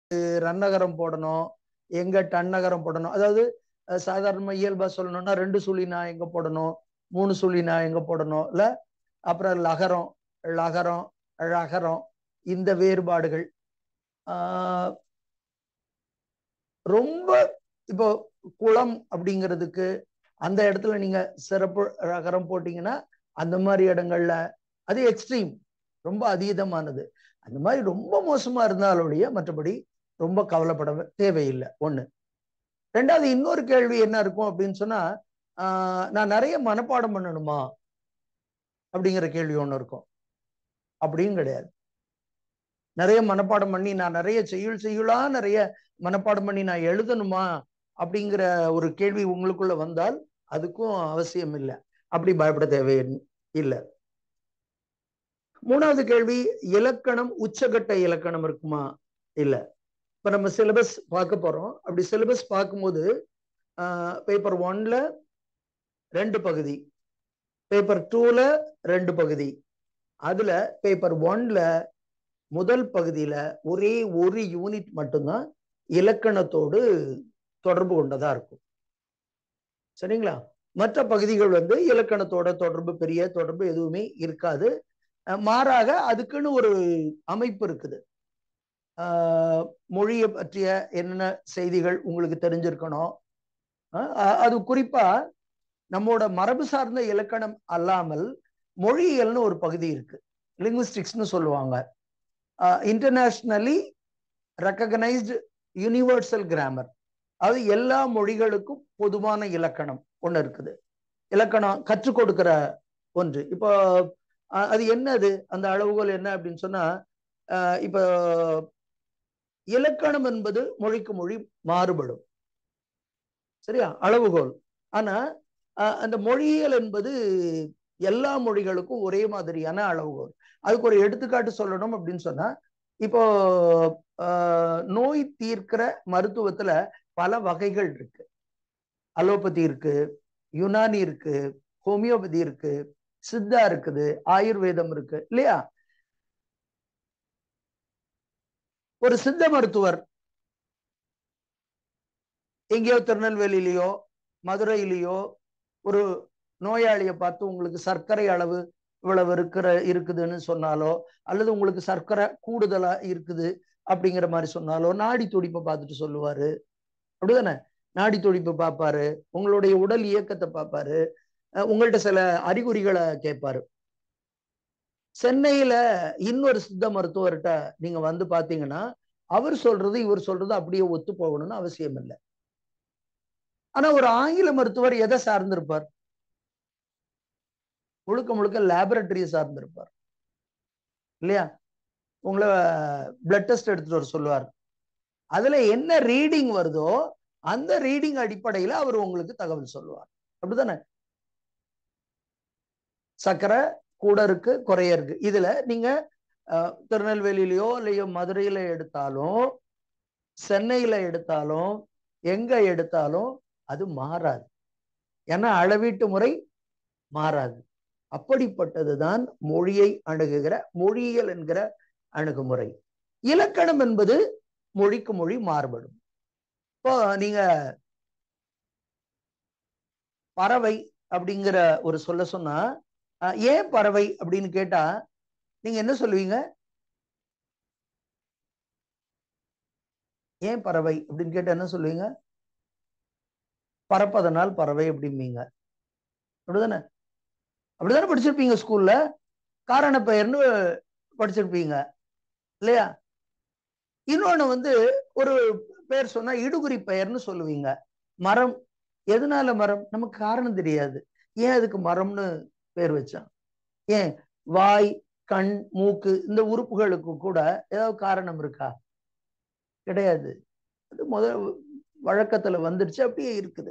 ரன்னகரம் போடணும் எங்க டன்னகரம் போடணும் அதாவது அஹ், சாதாரணமா இயல்பா சொல்லணும்னா ரெண்டு சுழி நான் எங்க போடணும் மூணு சுழி நான் எங்க போடணும் இல்ல அப்புறம் லகரம் லகரம் ழகரம் இந்த வேறுபாடுகள் ஆஹ் ரொம்ப இப்போ குளம் அப்படிங்கிறதுக்கு அந்த இடத்துல நீங்க சிறப்பு ரகரம் போட்டீங்கன்னா அந்த மாதிரி இடங்கள்ல அது எக்ஸ்ட்ரீம் ரொம்ப அதீதமானது அந்த மாதிரி ரொம்ப மோசமா இருந்தாலுடைய மற்றபடி ரொம்ப கவலைப்பட தேவையில்லை ஒண்ணு ரெண்டாவது இன்னொரு கேள்வி என்ன இருக்கும் அப்படின்னு சொன்னா ஆஹ் நான் நிறைய மனப்பாடம் பண்ணணுமா அப்படிங்கிற கேள்வி ஒண்ணு இருக்கும் அப்படியும் கிடையாது நிறைய மனப்பாடம் பண்ணி நான் நிறைய செய்யுள் செய்யுளா நிறைய மனப்பாடம் பண்ணி நான் எழுதணுமா அப்படிங்கிற ஒரு கேள்வி உங்களுக்குள்ள வந்தால் அதுக்கும் அவசியம் இல்லை அப்படி பயப்பட தேவை இல்லை மூணாவது கேள்வி இலக்கணம் உச்சகட்ட இலக்கணம் இருக்குமா இல்ல இப்ப நம்ம சிலபஸ் பார்க்க போறோம் அப்படி சிலபஸ் பார்க்கும்போது பேப்பர் ஒன்ல ரெண்டு பகுதி பேப்பர் டூல ரெண்டு பகுதி அதுல பேப்பர் ஒன்ல முதல் பகுதியில ஒரே ஒரு யூனிட் மட்டும்தான் இலக்கணத்தோடு தொடர்பு கொண்டதா இருக்கும் சரிங்களா மற்ற பகுதிகள் வந்து இலக்கணத்தோட தொடர்பு பெரிய தொடர்பு எதுவுமே இருக்காது அஹ் மாறாக அதுக்குன்னு ஒரு அமைப்பு இருக்குது ஆஹ் மொழியை பற்றிய என்னென்ன செய்திகள் உங்களுக்கு தெரிஞ்சிருக்கணும் அஹ் அ- அது குறிப்பா நம்மோட மரபு சார்ந்த இலக்கணம் அல்லாமல் மொழியியல்னு ஒரு பகுதி இருக்கு லிங்குவிஸ்டிக்ஸ்னு சொல்லுவாங்க இன்டர்நேஷ்னலி ரெக்கக்னைஸ்டு யூனிவர்சல் கிராமர் அது எல்லா மொழிகளுக்கும் பொதுவான இலக்கணம் ஒண்ணு இருக்குது இலக்கணம் கற்றுக் கொடுக்கிற ஒன்று இப்போ அஹ், அது என்னது அந்த அளவுகோல் என்ன அப்படின்னு சொன்னா அஹ், இப்போ இலக்கணம் என்பது மொழிக்கு மொழி மாறுபடும் சரியா அளவுகோல் ஆனா அஹ், அந்த மொழியியல் என்பது எல்லா மொழிகளுக்கும் ஒரே மாதிரியான அளவுகோல் அதுக்கு ஒரு எடுத்துக்காட்டு சொல்லணும் அப்படின்னு சொன்னா இப்போ ஆஹ், நோய் தீர்க்கிற மருத்துவத்துல பல வகைகள் இருக்கு அலோபதி இருக்கு யுனானி இருக்கு ஹோமியோபதி இருக்கு சித்தா இருக்குது ஆயுர்வேதம் இருக்கு இல்லையா ஒரு சித்த மருத்துவர் எங்கேயோ திருநெல்வேலியிலயோ மதுரையிலயோ ஒரு நோயாளியை பார்த்து உங்களுக்கு சர்க்கரை அளவு இவ்வளவு இருக்கிற இருக்குதுன்னு சொன்னாலோ அல்லது உங்களுக்கு சர்க்கரை கூடுதலா இருக்குது அப்படிங்கிற மாதிரி சொன்னாலோ நாடி துடிப்பை பார்த்துட்டு சொல்லுவாரு அப்படிதானே நாடி துடிப்பு பார்ப்பாரு உங்களுடைய உடல் இயக்கத்தை பார்ப்பாரு அஹ் உங்கள்ட்ட சில அறிகுறிகளை கேட்பாரு சென்னையில இன்னொரு சித்த மருத்துவர்கிட்ட நீங்க வந்து பாத்தீங்கன்னா அவர் சொல்றது இவர் சொல்றது அப்படியே ஒத்து போகணும்னு அவசியம் இல்லை ஆனா ஒரு ஆங்கில மருத்துவர் எதை சார்ந்திருப்பார் முழுக்க முழுக்க லேபரட்டரியை சார்ந்திருப்பார் இல்லையா உங்களை பிளட் டெஸ்ட் எடுத்துட்டு வர சொல்லுவார் அதுல என்ன ரீடிங் வருதோ அந்த ரீடிங் அடிப்படையில அவர் உங்களுக்கு தகவல் சொல்லுவார் அப்படிதானே சர்க்கரை கூட இருக்கு குறைய இருக்கு இதுல நீங்க அஹ், திருநெல்வேலியிலயோ இல்லையோ மதுரையில எடுத்தாலும் சென்னையில எடுத்தாலும் எங்க எடுத்தாலும் அது மாறாது ஏன்னா அளவீட்டு முறை மாறாது அப்படிப்பட்டதுதான் மொழியை அணுகுகிற மொழியியல் என்கிற அணுகுமுறை இலக்கணம் என்பது மொழிக்கு மொழி மாறுபடும் இப்போ நீங்க பறவை அப்படிங்கிற ஒரு சொல்ல சொன்னா அஹ், ஏன் பறவை அப்படின்னு கேட்டா நீங்க என்ன சொல்லுவீங்க ஏன் பறவை அப்படின்னு கேட்டா என்ன சொல்லுவீங்க பறப்பதனால் பறவை அப்படிம்பீங்க அப்படிதானே அப்படிதானே படிச்சிருப்பீங்க ஸ்கூல்ல காரண பெயர்னு படிச்சிருப்பீங்க இல்லையா இன்னொன்னு வந்து ஒரு பெயர் சொன்னா இடுகுறி பெயர்னு சொல்லுவீங்க மரம் எதனால மரம் நமக்கு காரணம் தெரியாது ஏன் அதுக்கு மரம்னு பேர் வச்சான் ஏன் வாய் கண் மூக்கு இந்த உறுப்புகளுக்கு கூட ஏதாவது காரணம் இருக்கா கிடையாது அது முதல் வழக்கத்துல வந்துருச்சு அப்படியே இருக்குது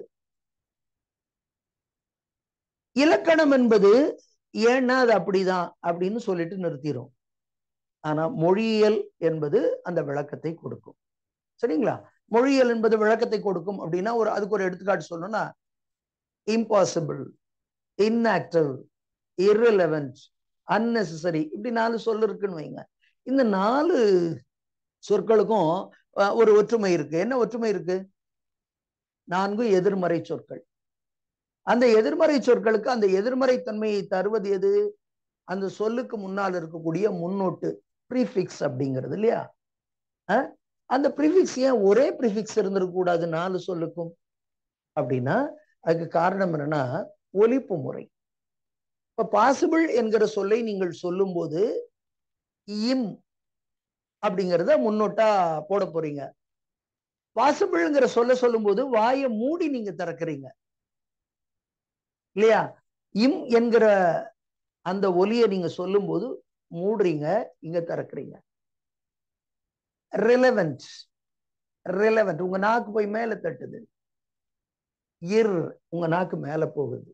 இலக்கணம் என்பது ஏன்னா அது அப்படிதான் அப்படின்னு சொல்லிட்டு நிறுத்திடும் ஆனா மொழியியல் என்பது அந்த விளக்கத்தை கொடுக்கும் சரிங்களா மொழியியல் என்பது விளக்கத்தை கொடுக்கும் அப்படின்னா ஒரு அதுக்கு ஒரு எடுத்துக்காட்டு சொல்லணும்னா இம்பாசிபிள் இன்ஆக்டிவ் irrelevant unnecessary இப்படி நாலு சொல் இருக்குன்னு வைங்க இந்த நாலு சொற்களுக்கும் அஹ், ஒரு ஒற்றுமை இருக்கு என்ன ஒற்றுமை இருக்கு நான்கு எதிர்மறை சொற்கள் அந்த எதிர்மறை சொற்களுக்கு அந்த எதிர்மறை தன்மையை தருவது எது அந்த சொல்லுக்கு முன்னால் இருக்கக்கூடிய முன்னோட்டு ப்ரீஃபிக்ஸ் அப்படிங்கிறது இல்லையா அஹ்? அந்த ப்ரிஃபிக்ஸ் ஏன் ஒரே ப்ரிஃபிக்ஸ் இருந்திருக்க கூடாது நாலு சொல்லுக்கும் அப்படின்னா அதுக்கு காரணம் என்னன்னா ஒலிப்பு முறை இப்ப பாசிபிள் என்கிற சொல்லை நீங்கள் சொல்லும்போது இம் அப்படிங்கிறத முன்னோட்டா போட போறீங்க பாசிபிள்ங்கிற சொல்ல சொல்லும்போது வாயை மூடி நீங்க திறக்கிறீங்க இல்லையா இம் என்கிற அந்த ஒலியை நீங்க சொல்லும்போது மூடுறீங்க இங்க திறக்கிறீங்க ரிலவென்ட் ரிலவென்ட் உங்க நாக்கு போய் மேல தட்டுது இர் உங்க நாக்கு மேல போகுது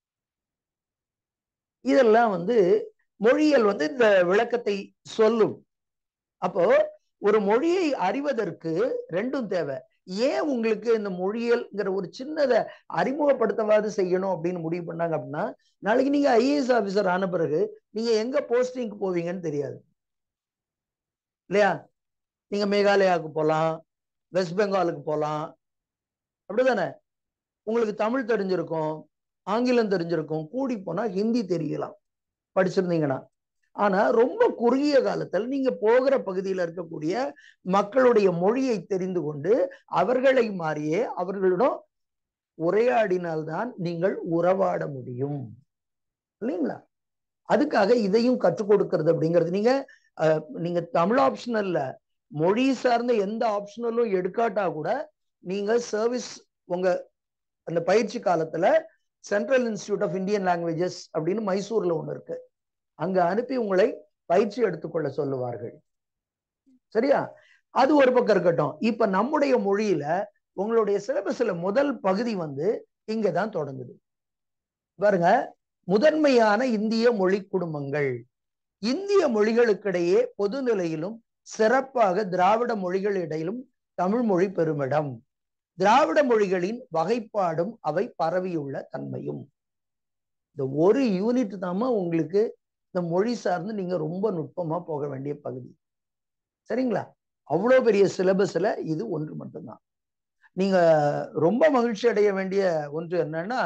இதெல்லாம் வந்து மொழியியல் வந்து இந்த விளக்கத்தை சொல்லும் அப்போ ஒரு மொழியை அறிவதற்கு ரெண்டும் தேவை ஏன் உங்களுக்கு இந்த மொழியல்ங்கிற ஒரு சின்னதை அறிமுகப்படுத்தவாது செய்யணும் அப்படின்னு முடிவு பண்ணாங்க அப்படின்னா நாளைக்கு நீங்க ஐஏஎஸ் ஆபீசர் ஆன பிறகு நீங்க எங்க போஸ்டிங்க்கு போவீங்கன்னு தெரியாது இல்லையா நீங்க மேகாலயாவுக்கு போகலாம் வெஸ்ட் பெங்காலுக்கு போகலாம் அப்படிதானே உங்களுக்கு தமிழ் தெரிஞ்சிருக்கும் ஆங்கிலம் தெரிஞ்சிருக்கும் கூடி போனா ஹிந்தி தெரியலாம் படிச்சிருந்தீங்கன்னா ஆனா ரொம்ப குறுகிய காலத்தில் நீங்க போகிற பகுதியில் இருக்கக்கூடிய மக்களுடைய மொழியை தெரிந்து கொண்டு அவர்களை மாறியே அவர்களிடம் உரையாடினால்தான் நீங்கள் உறவாட முடியும் இல்லைங்களா அதுக்காக இதையும் கற்றுக் கொடுக்கிறது அப்படிங்கிறது நீங்க அஹ், நீங்க தமிழ் ஆப்ஷனல்ல மொழி சார்ந்த எந்த ஆப்ஷனலும் எடுக்காட்டா கூட நீங்க சர்வீஸ் உங்க அந்த பயிற்சி காலத்துல central institute of Indian languages அப்படின்னு மைசூர்ல ஒண்ணு இருக்கு அங்க அனுப்பி உங்களை பயிற்சி எடுத்துக்கொள்ள சொல்லுவார்கள் சரியா அது ஒரு பக்கம் இருக்கட்டும் இப்ப நம்முடைய மொழியில உங்களுடைய சிலபஸ்ல முதல் பகுதி வந்து இங்கதான் தொடங்குது பாருங்க முதன்மையான இந்திய மொழி குடும்பங்கள் இந்திய மொழிகளுக்கிடையே பொது நிலையிலும் சிறப்பாக திராவிட மொழிகளிடையிலும் தமிழ் மொழி பெருமிடம் திராவிட மொழிகளின் வகைப்பாடும் அவை பரவியுள்ள தன்மையும் இந்த ஒரு யூனிட் தாம உங்களுக்கு இந்த மொழி சார்ந்து நீங்க ரொம்ப நுட்பமா போக வேண்டிய பகுதி சரிங்களா அவ்வளோ பெரிய சிலபஸ்ல இது ஒன்று மட்டும்தான் நீங்க ரொம்ப மகிழ்ச்சி அடைய வேண்டிய ஒன்று என்னன்னா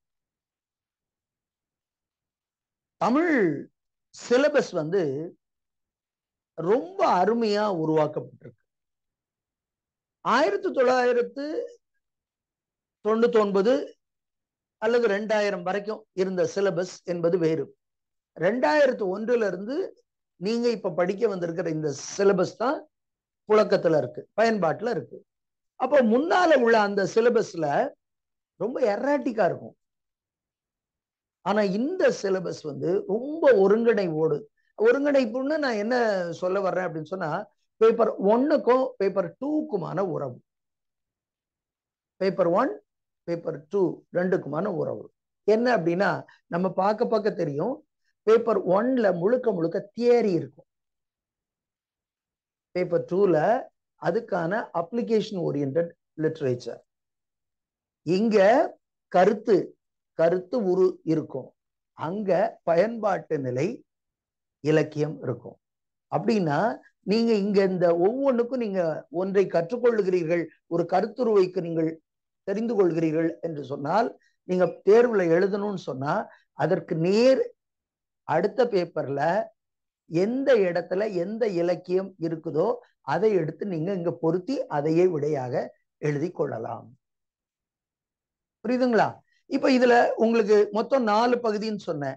தமிழ் சிலபஸ் வந்து ரொம்ப அருமையா உருவாக்கப்பட்டிருக்கு ஆயிரத்தி தொள்ளாயிரத்து தொண்ணூத்தி ஒன்பது அல்லது ரெண்டாயிரம் வரைக்கும் இருந்த சிலபஸ் என்பது வேறு ரெண்டாயிரத்து ஒன்றுல இருந்து நீங்க இப்ப படிக்க வந்திருக்கிற இந்த சிலபஸ் தான் புழக்கத்துல இருக்கு பயன்பாட்டுல இருக்கு அப்போ முன்னால உள்ள அந்த சிலபஸ்ல ரொம்ப எராட்டிக்கா இருக்கும் ஆனா இந்த சிலபஸ் வந்து ரொம்ப ஒருங்கிணைவோடு ஒருங்கிணைப்புன்னு நான் என்ன சொல்ல வர்றேன் அப்படின்னு சொன்னா பேப்பர் ஒன்னுக்கும் பேப்பர் டூக்குமான உறவு பேப்பர் ஒன் பேப்பர் டூ ரெண்டுக்குமான உறவு என்ன அப்படின்னா நம்ம பார்க்க பார்க்க தெரியும் பேப்பர் ஒன்ல முழுக்க முழுக்க தியரி இருக்கும் பேப்பர் டூல அதுக்கான அப்ளிகேஷன் ஓரியன்ட் லிட்ரேச்சர் இங்க கருத்து கருத்து உரு இருக்கும் அங்க பயன்பாட்டு நிலை இலக்கியம் இருக்கும் அப்படின்னா நீங்க இங்க இந்த ஒவ்வொன்றுக்கும் நீங்க ஒன்றை கற்றுக்கொள்ளுகிறீர்கள் ஒரு கருத்துருவைக்கு நீங்கள் தெரிந்து கொள்கிறீர்கள் என்று சொன்னால் நீங்க தேர்வுல எழுதணும்னு சொன்னா அதற்கு நேர் அடுத்த பேப்பர்ல எந்த இடத்துல எந்த இலக்கியம் இருக்குதோ அதை எடுத்து நீங்க இங்க பொருத்தி அதையே விடையாக எழுதி கொள்ளலாம் புரியுதுங்களா இப்ப இதுல உங்களுக்கு மொத்தம் நாலு பகுதின்னு சொன்னேன்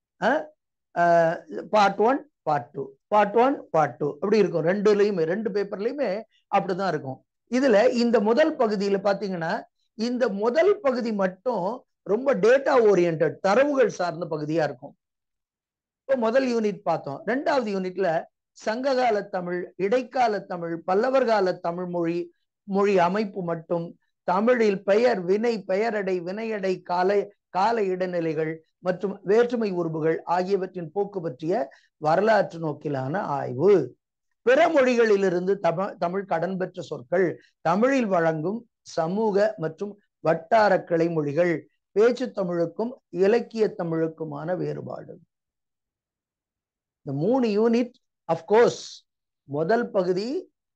part one part two part one part two அப்படி இருக்கும் ரெண்டுலயுமே ரெண்டு பேப்பர்லயுமே அப்படிதான் இருக்கும் இதுல இந்த முதல் பகுதியில பாத்தீங்கன்னா இந்த முதல் பகுதி மட்டும் ரொம்ப டேட்டா ஓரியன்ட் தரவுகள் சார்ந்த பகுதியா இருக்கும் இப்போ முதல் யூனிட் பார்த்தோம் ரெண்டாவது யூனிட்ல சங்ககால தமிழ் இடைக்கால தமிழ் பல்லவர் கால தமிழ் மொழி மொழி அமைப்பு மட்டும் தமிழில் பெயர் வினை பெயரடை வினையடை கால கால இடைநிலைகள் மற்றும் வேற்றுமை உருபுகள் ஆகியவற்றின் போக்கு பற்றிய வரலாற்று நோக்கிலான ஆய்வு பிற மொழிகளிலிருந்து தமிழ் தமிழ் கடன் பெற்ற சொற்கள் தமிழில் வழங்கும் சமூக மற்றும் வட்டார கிளை மொழிகள் பேச்சு தமிழுக்கும் இலக்கிய தமிழுக்குமான வேறுபாடு இந்த மூணு யூனிட் அப்கோர்ஸ் முதல் பகுதி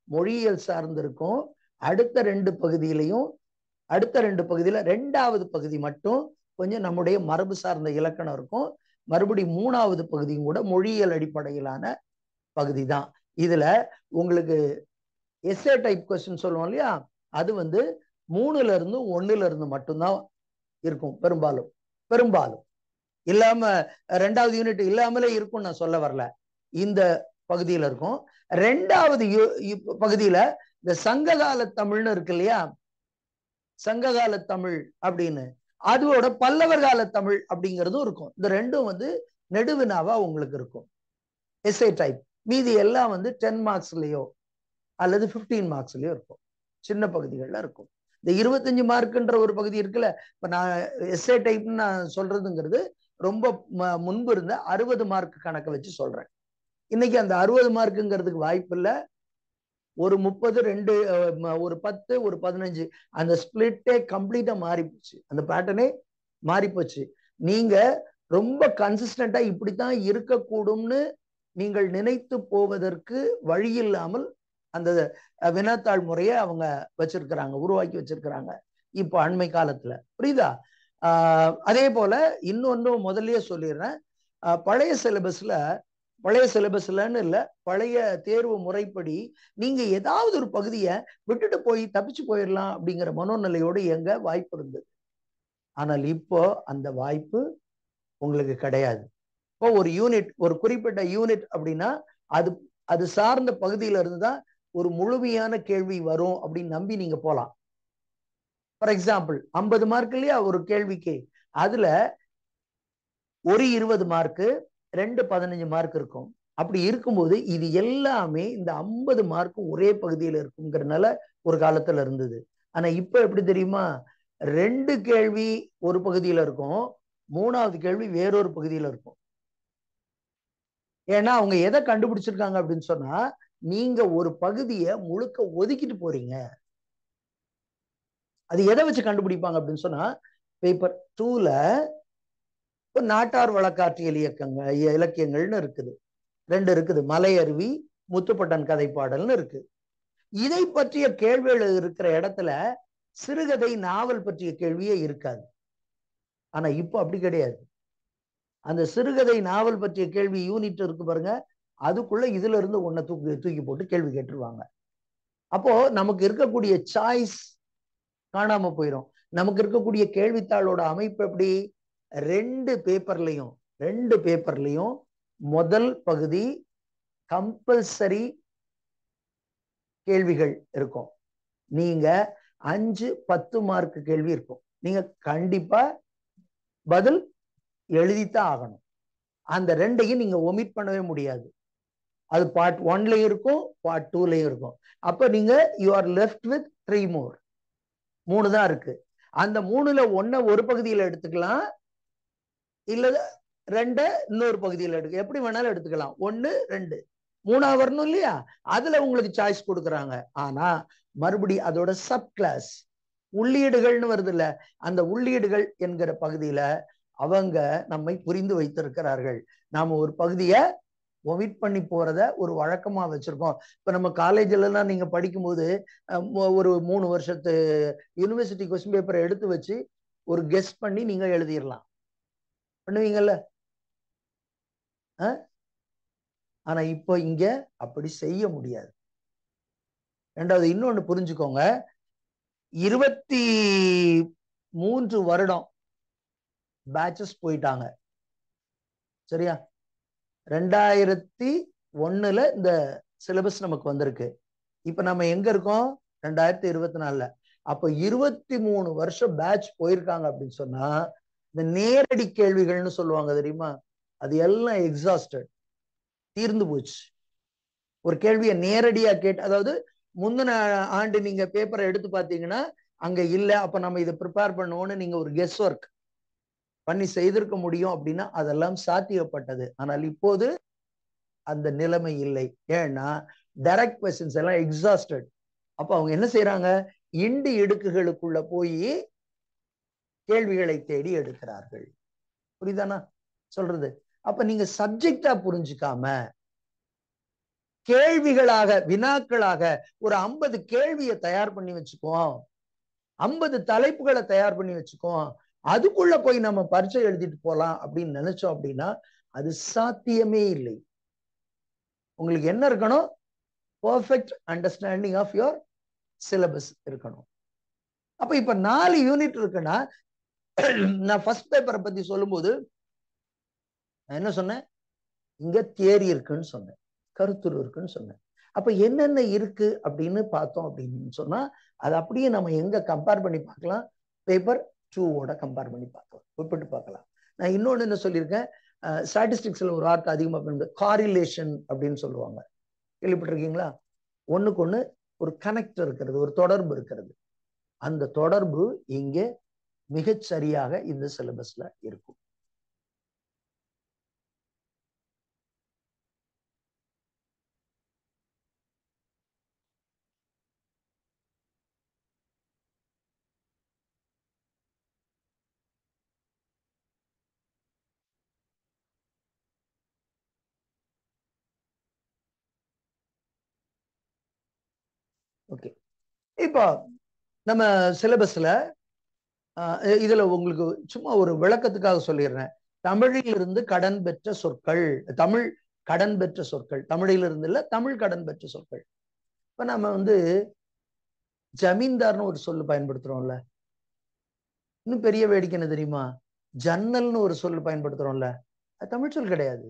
மொழியியல் சார்ந்து இருக்கும் அடுத்த ரெண்டு பகுதியிலையும் அடுத்த ரெண்டு பகுதியில ரெண்டாவது பகுதி மட்டும் கொஞ்சம் நம்முடைய மரபு சார்ந்த இலக்கணம் இருக்கும் மறுபடி மூணாவது பகுதியும் கூட மொழியியல் அடிப்படையிலான பகுதி தான் இதுல உங்களுக்கு எஸ்ஏ டைப் கொஸ்டின் சொல்லுவோம் இல்லையா அது வந்து மூணுல இருந்து ஒண்ணுல இருந்து மட்டும்தான் இருக்கும் பெரும்பாலும் பெரும்பாலும் இல்லாம ரெண்டாவது யூனிட் இல்லாமலே இருக்கும் நான் சொல்ல வரல இந்த பகுதியில இருக்கும் ரெண்டாவது பகுதியில இந்த சங்ககால தமிழ்னு இருக்கு இல்லையா சங்ககால தமிழ் அப்படின்னு அதோட பல்லவர் கால தமிழ் அப்படிங்கிறதும் இருக்கும் இந்த ரெண்டும் வந்து நெடுவினாவா உங்களுக்கு இருக்கும் எஸ்ஐ டைப் மீதி எல்லாம் வந்து டென் மார்க்ஸ்லயோ அல்லது பிப்டீன் மார்க்ஸ்லயோ இருக்கும் சின்ன பகுதிகள்ல இருக்கும் இந்த இருபத்தஞ்சு மார்க்குன்ற ஒரு பகுதி இருக்குல்ல இப்ப நான் எஸ்ஏ டைப்னு நான் சொல்றதுங்கிறது ரொம்ப முன்பு இருந்த அறுபது மார்க் கணக்கை வச்சு சொல்றேன் இன்னைக்கு அந்த அறுபது மார்க்குங்கிறதுக்கு வாய்ப்பு இல்லை ஒரு முப்பது ரெண்டு ஒரு பத்து ஒரு பதினஞ்சு அந்த ஸ்பிளிட்டே கம்ப்ளீட்டா மாறி போச்சு அந்த பேட்டர்னே மாறி போச்சு நீங்க ரொம்ப கன்சிஸ்டண்டா இப்படித்தான் இருக்கக்கூடும்னு நீங்கள் நினைத்து போவதற்கு வழி இல்லாமல் அந்த வினாத்தாள் முறையை அவங்க வச்சிருக்கிறாங்க உருவாக்கி வச்சிருக்கிறாங்க இப்போ அண்மை காலத்துல புரியுதா ஆஹ் அதே போல இன்னொன்னும் முதல்லயே சொல்லிடுறேன் பழைய சிலபஸ்ல பழைய சிலபஸ்லன்னு இல்லை பழைய தேர்வு முறைப்படி நீங்க ஏதாவது ஒரு பகுதியை விட்டுட்டு போய் தப்பிச்சு போயிடலாம் அப்படிங்கிற மனோநிலையோடு எங்க வாய்ப்பு இருந்தது ஆனால் இப்போ அந்த வாய்ப்பு உங்களுக்கு கிடையாது இப்போ ஒரு யூனிட் ஒரு குறிப்பிட்ட யூனிட் அப்படின்னா அது அது சார்ந்த பகுதியில இருந்து தான் ஒரு முழுமையான கேள்வி வரும் அப்படின்னு நம்பி நீங்க போலாம் ஃபார் எக்ஸாம்பிள் ஐம்பது மார்க் இல்லையா ஒரு கேள்விக்கு அதுல ஒரு இருபது மார்க்கு ரெண்டு பதினஞ்சு மார்க் இருக்கும் அப்படி இருக்கும்போது இது எல்லாமே இந்த ஐம்பது மார்க் ஒரே பகுதியில் இருக்குங்கிறதுனால ஒரு காலத்துல இருந்தது ஆனா இப்ப எப்படி தெரியுமா ரெண்டு கேள்வி ஒரு பகுதியில இருக்கும் மூணாவது கேள்வி வேறொரு பகுதியில இருக்கும் ஏன்னா அவங்க எதை கண்டுபிடிச்சிருக்காங்க அப்படின்னு சொன்னா நீங்க ஒரு பகுதியை முழுக்க ஒதுக்கிட்டு போறீங்க அது எதை வச்சு கண்டுபிடிப்பாங்க அப்படின்னு சொன்னா பேப்பர் டூல நாட்டார் வழக்காற்றியல் இயக்கங்கள் இலக்கியங்கள்னு இருக்குது ரெண்டு இருக்குது மலையருவி முத்துப்பட்டன் கதைப்பாடல்னு இருக்கு இதை பற்றிய கேள்விகள் இருக்கிற இடத்துல சிறுகதை நாவல் பற்றிய கேள்வியே இருக்காது ஆனா இப்போ அப்படி கிடையாது அந்த சிறுகதை நாவல் பற்றிய கேள்வி யூனிட் இருக்கு பாருங்க அதுக்குள்ள இதுல இருந்து ஒன்ன தூக்கி தூக்கி போட்டு கேள்வி கேட்டுருவாங்க அப்போ நமக்கு இருக்கக்கூடிய சாய்ஸ் காணாம போயிடும் நமக்கு இருக்கக்கூடிய கேள்வித்தாளோட அமைப்பு எப்படி ரெண்டு பேப்பர்லையும் ரெண்டு பேப்பர்லையும் முதல் பகுதி கம்பல்சரி கேள்விகள் இருக்கும் நீங்க அஞ்சு பத்து மார்க் கேள்வி இருக்கும் நீங்க கண்டிப்பா பதில் எழுதித்தான் ஆகணும் அந்த ரெண்டையும் நீங்க ஒமிட் பண்ணவே முடியாது அது பார்ட் ஒன்லயும் இருக்கும் பார்ட் டூலயும் இருக்கும் அப்ப நீங்க you are left with three more மூணு தான் இருக்கு அந்த மூணுல ஒன்ன ஒரு பகுதியில எடுத்துக்கலாம் இல்ல ரெண்ட இன்னொரு பகுதியில எடுக்க எப்படி வேணாலும் எடுத்துக்கலாம் ஒன்னு ரெண்டு மூணா வரணும் இல்லையா அதுல உங்களுக்கு சாய்ஸ் கொடுக்குறாங்க ஆனா மறுபடி அதோட சப் கிளாஸ் உள்ளீடுகள்னு வருது இல்ல அந்த உள்ளீடுகள் என்கிற பகுதியில அவங்க நம்மை புரிந்து வைத்திருக்கிறார்கள் நாம ஒரு பகுதிய ஒமிட் பண்ணி போறத ஒரு வழக்கமா வச்சிருக்கோம் இப்ப நம்ம காலேஜ்ல எல்லாம் நீங்க படிக்கும்போது ஒரு மூணு வருஷத்து யூனிவர்சிட்டி கொஸ்டின் பேப்பரை எடுத்து வச்சு ஒரு கெஸ்ட் பண்ணி நீங்க எழுதிடலாம் பண்ணுவீங்கல்ல ஆனா இப்போ இங்க அப்படி செய்ய முடியாது ரெண்டாவது இன்னொன்னு புரிஞ்சுக்கோங்க இருபத்தி மூன்று வருடம் பேட்சஸ் போயிட்டாங்க சரியா ரெண்டாயிரத்தி ஒண்ணுல இந்த சிலபஸ் நமக்கு வந்திருக்கு இப்ப நம்ம எங்க இருக்கோம் ரெண்டாயிரத்தி இருபத்தி நாலுல அப்ப இருபத்தி மூணு வருஷம் பேட்ச் போயிருக்காங்க அப்படின்னு சொன்னா இந்த நேரடி கேள்விகள்னு சொல்லுவாங்க தெரியுமா அது எல்லாம் எக்ஸாஸ்டட் தீர்ந்து போச்சு ஒரு கேள்வியை நேரடியா கேட்டு அதாவது முந்தின ஆண்டு நீங்க பேப்பரை எடுத்து பார்த்தீங்கன்னா அங்க இல்ல அப்ப நம்ம இதை ப்ரிப்பேர் பண்ணுவோம்னு நீங்க ஒரு கெஸ் ஒர்க் பண்ணி செய்திருக்க முடியும் அப்படின்னா அதெல்லாம் சாத்தியப்பட்டது ஆனால் இப்போது அந்த நிலைமை இல்லை ஏன்னா டைரக்ட் கொஸ்டின்ஸ் எல்லாம் எக்ஸாஸ்டட் அப்ப அவங்க என்ன செய்யறாங்க இண்டு இடுக்குகளுக்குள்ள போய் கேள்விகளை தேடி எடுக்கிறார்கள் புரியுதானா சொல்றது அப்ப நீங்க சப்ஜெக்டா புரிஞ்சுக்காம கேள்விகளாக வினாக்களாக ஒரு ஐம்பது கேள்வியை தயார் பண்ணி வச்சுக்குவோம் ஐம்பது தலைப்புகளை தயார் பண்ணி வச்சுக்குவோம் அதுக்குள்ள போய் நம்ம பரீட்சை எழுதிட்டு போலாம் அப்படின்னு நினைச்சோம் அப்படின்னா அது சாத்தியமே இல்லை உங்களுக்கு என்ன இருக்கணும் perfect understanding of your syllabus இருக்கணும் அப்ப இப்ப நாலு யூனிட் இருக்குன்னா நான் ஃபர்ஸ்ட் பேப்பரை பத்தி சொல்லும்போது நான் என்ன சொன்னேன் இங்க தியரி இருக்குன்னு சொன்னேன் கருத்துரு இருக்குன்னு சொன்னேன் அப்ப என்னென்ன இருக்கு அப்படின்னு பார்த்தோம் அப்படின்னு சொன்னா அது அப்படியே நம்ம எங்க கம்பேர் பண்ணி பார்க்கலாம் பேப்பர் டூவோட கம்பேர் பண்ணி பார்க்கலாம் ஒப்பிட்டு பார்க்கலாம் நான் இன்னொன்னு என்ன சொல்லியிருக்கேன் ஸ்டாட்டிஸ்டிக்ஸ்ல ஒரு வார்த்தை அதிகமாக பண்ணுது காரிலேஷன் அப்படின்னு சொல்லுவாங்க கேள்விப்பட்டிருக்கீங்களா ஒண்ணுக்கு ஒண்ணு ஒரு கனெக்ட் இருக்கிறது ஒரு தொடர்பு இருக்கிறது அந்த தொடர்பு இங்கே மிகச் சரியாக இந்த சிலபஸ்ல இருக்கும் ஓகே இப்போ நம்ம சிலபஸ்ல இதுல உங்களுக்கு சும்மா ஒரு விளக்கத்துக்காக சொல்லிடுறேன் தமிழில் இருந்து கடன் பெற்ற சொற்கள் தமிழ் கடன் பெற்ற சொற்கள் தமிழில் இருந்து இல்ல தமிழ் கடன் பெற்ற சொற்கள் இப்ப நம்ம வந்து ஜமீன்தார்னு ஒரு சொல்லு பயன்படுத்துறோம்ல இன்னும் பெரிய வேடிக்கை என்ன தெரியுமா ஜன்னல்னு ஒரு சொல்லு பயன்படுத்துறோம்ல அது தமிழ் சொல் கிடையாது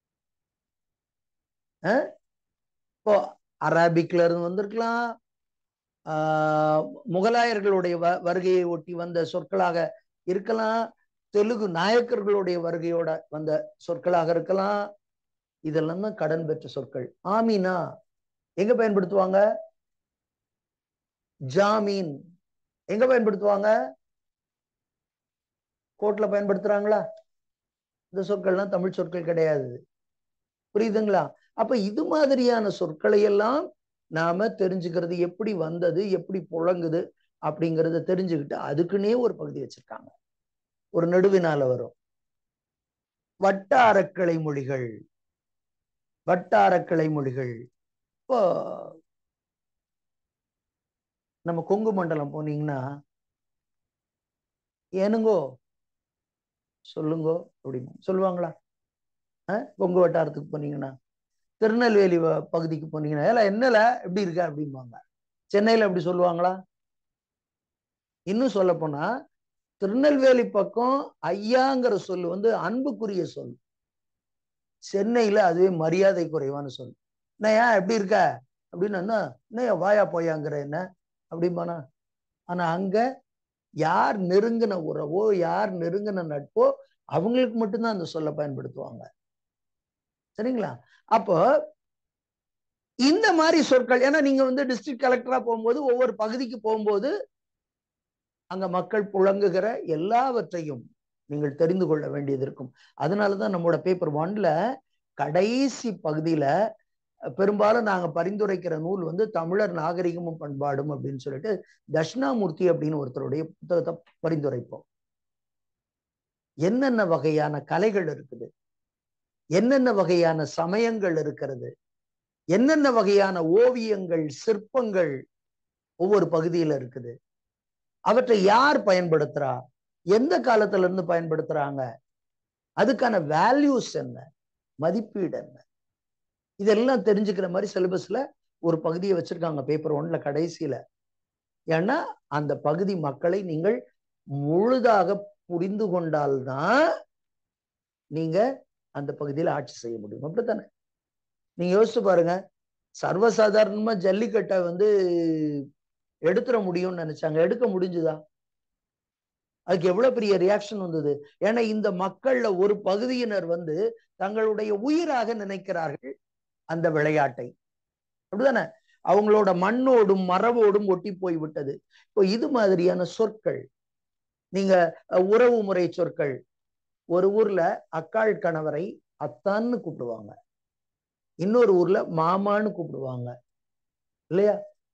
இப்போ அரபிக்ல இருந்து வந்திருக்கலாம் முகலாயர்களுடைய வ வருகையை ஒட்டி வந்த சொற்களாக இருக்கலாம் தெலுங்கு நாயக்கர்களுடைய வருகையோட வந்த சொற்களாக இருக்கலாம் இதெல்லாம் தான் கடன் பெற்ற சொற்கள் ஆமீனா எங்க பயன்படுத்துவாங்க ஜாமீன் எங்க பயன்படுத்துவாங்க கோர்ட்ல பயன்படுத்துறாங்களா இந்த சொற்கள்லாம் தமிழ் சொற்கள் கிடையாது புரியுதுங்களா அப்ப இது மாதிரியான சொற்களை எல்லாம் நாம தெரிஞ்சுக்கிறது எப்படி வந்தது எப்படி புழங்குது அப்படிங்கறத தெரிஞ்சுக்கிட்டு அதுக்குன்னே ஒரு பகுதி வச்சிருக்காங்க ஒரு நடுவினால வரும் வட்டாரக்கிளை மொழிகள் வட்டாரக்கிளை மொழிகள் இப்போ நம்ம கொங்கு மண்டலம் போனீங்கன்னா ஏனுங்கோ சொல்லுங்கோ அப்படி சொல்லுவாங்களா கொங்கு வட்டாரத்துக்கு போனீங்கன்னா திருநெல்வேலி பகுதிக்கு போனீங்கன்னா ஏல என்னல எப்படி இருக்க அப்படிம்பாங்க சென்னையில அப்படி சொல்லுவாங்களா இன்னும் சொல்ல போனா திருநெல்வேலி பக்கம் ஐயாங்கிற சொல் வந்து அன்புக்குரிய சொல் சென்னையில அதுவே மரியாதை குறைவான சொல் என்னையா எப்படி இருக்க அப்படின்னு என்னையா வாயா போயாங்கிற என்ன அப்படிம்பானா ஆனா அங்க யார் நெருங்கின உறவோ யார் நெருங்கின நட்போ அவங்களுக்கு மட்டும்தான் அந்த சொல்ல பயன்படுத்துவாங்க சரிங்களா அப்போ இந்த மாதிரி சொற்கள் ஏன்னா நீங்க வந்து டிஸ்ட்ரிக்ட் கலெக்டரா போகும்போது ஒவ்வொரு பகுதிக்கு போகும்போது அங்க மக்கள் புழங்குகிற எல்லாவற்றையும் நீங்கள் தெரிந்து கொள்ள வேண்டியது இருக்கும் அதனாலதான் நம்மளோட பேப்பர் ஒன்ல கடைசி பகுதியில பெரும்பாலும் நாங்க பரிந்துரைக்கிற நூல் வந்து தமிழர் நாகரிகமும் பண்பாடும் அப்படின்னு சொல்லிட்டு தட்சிணாமூர்த்தி அப்படின்னு ஒருத்தருடைய புத்தகத்தை பரிந்துரைப்போம் என்னென்ன வகையான கலைகள் இருக்குது என்னென்ன வகையான சமயங்கள் இருக்கிறது என்னென்ன வகையான ஓவியங்கள் சிற்பங்கள் ஒவ்வொரு பகுதியில இருக்குது அவற்றை யார் பயன்படுத்துறா எந்த காலத்துல இருந்து பயன்படுத்துறாங்க அதுக்கான வேல்யூஸ் என்ன மதிப்பீடு என்ன இதெல்லாம் தெரிஞ்சுக்கிற மாதிரி சிலபஸ்ல ஒரு பகுதியை வச்சிருக்காங்க பேப்பர் ஒன்ல கடைசியில ஏன்னா அந்த பகுதி மக்களை நீங்கள் முழுதாக புரிந்து கொண்டால்தான் நீங்க அந்த பகுதியில ஆட்சி செய்ய முடியும் அப்படித்தானே நீங்க யோசிச்சு பாருங்க சர்வசாதாரணமா ஜல்லிக்கட்டை வந்து எடுத்துட முடியும்னு நினைச்சாங்க எடுக்க முடிஞ்சுதா அதுக்கு எவ்வளவு பெரிய ரியாக்ஷன் வந்தது ஏன்னா இந்த மக்கள்ல ஒரு பகுதியினர் வந்து தங்களுடைய உயிராக நினைக்கிறார்கள் அந்த விளையாட்டை அப்படிதானே அவங்களோட மண்ணோடும் மரபோடும் ஒட்டி போய் விட்டது இப்போ இது மாதிரியான சொற்கள் நீங்க உறவு முறை சொற்கள் ஒரு ஊர்ல அக்காள் கணவரை அத்தான்னு கூப்பிடுவாங்க இன்னொரு ஊர்ல மாமான்னு கூப்பிடுவாங்க இல்லையா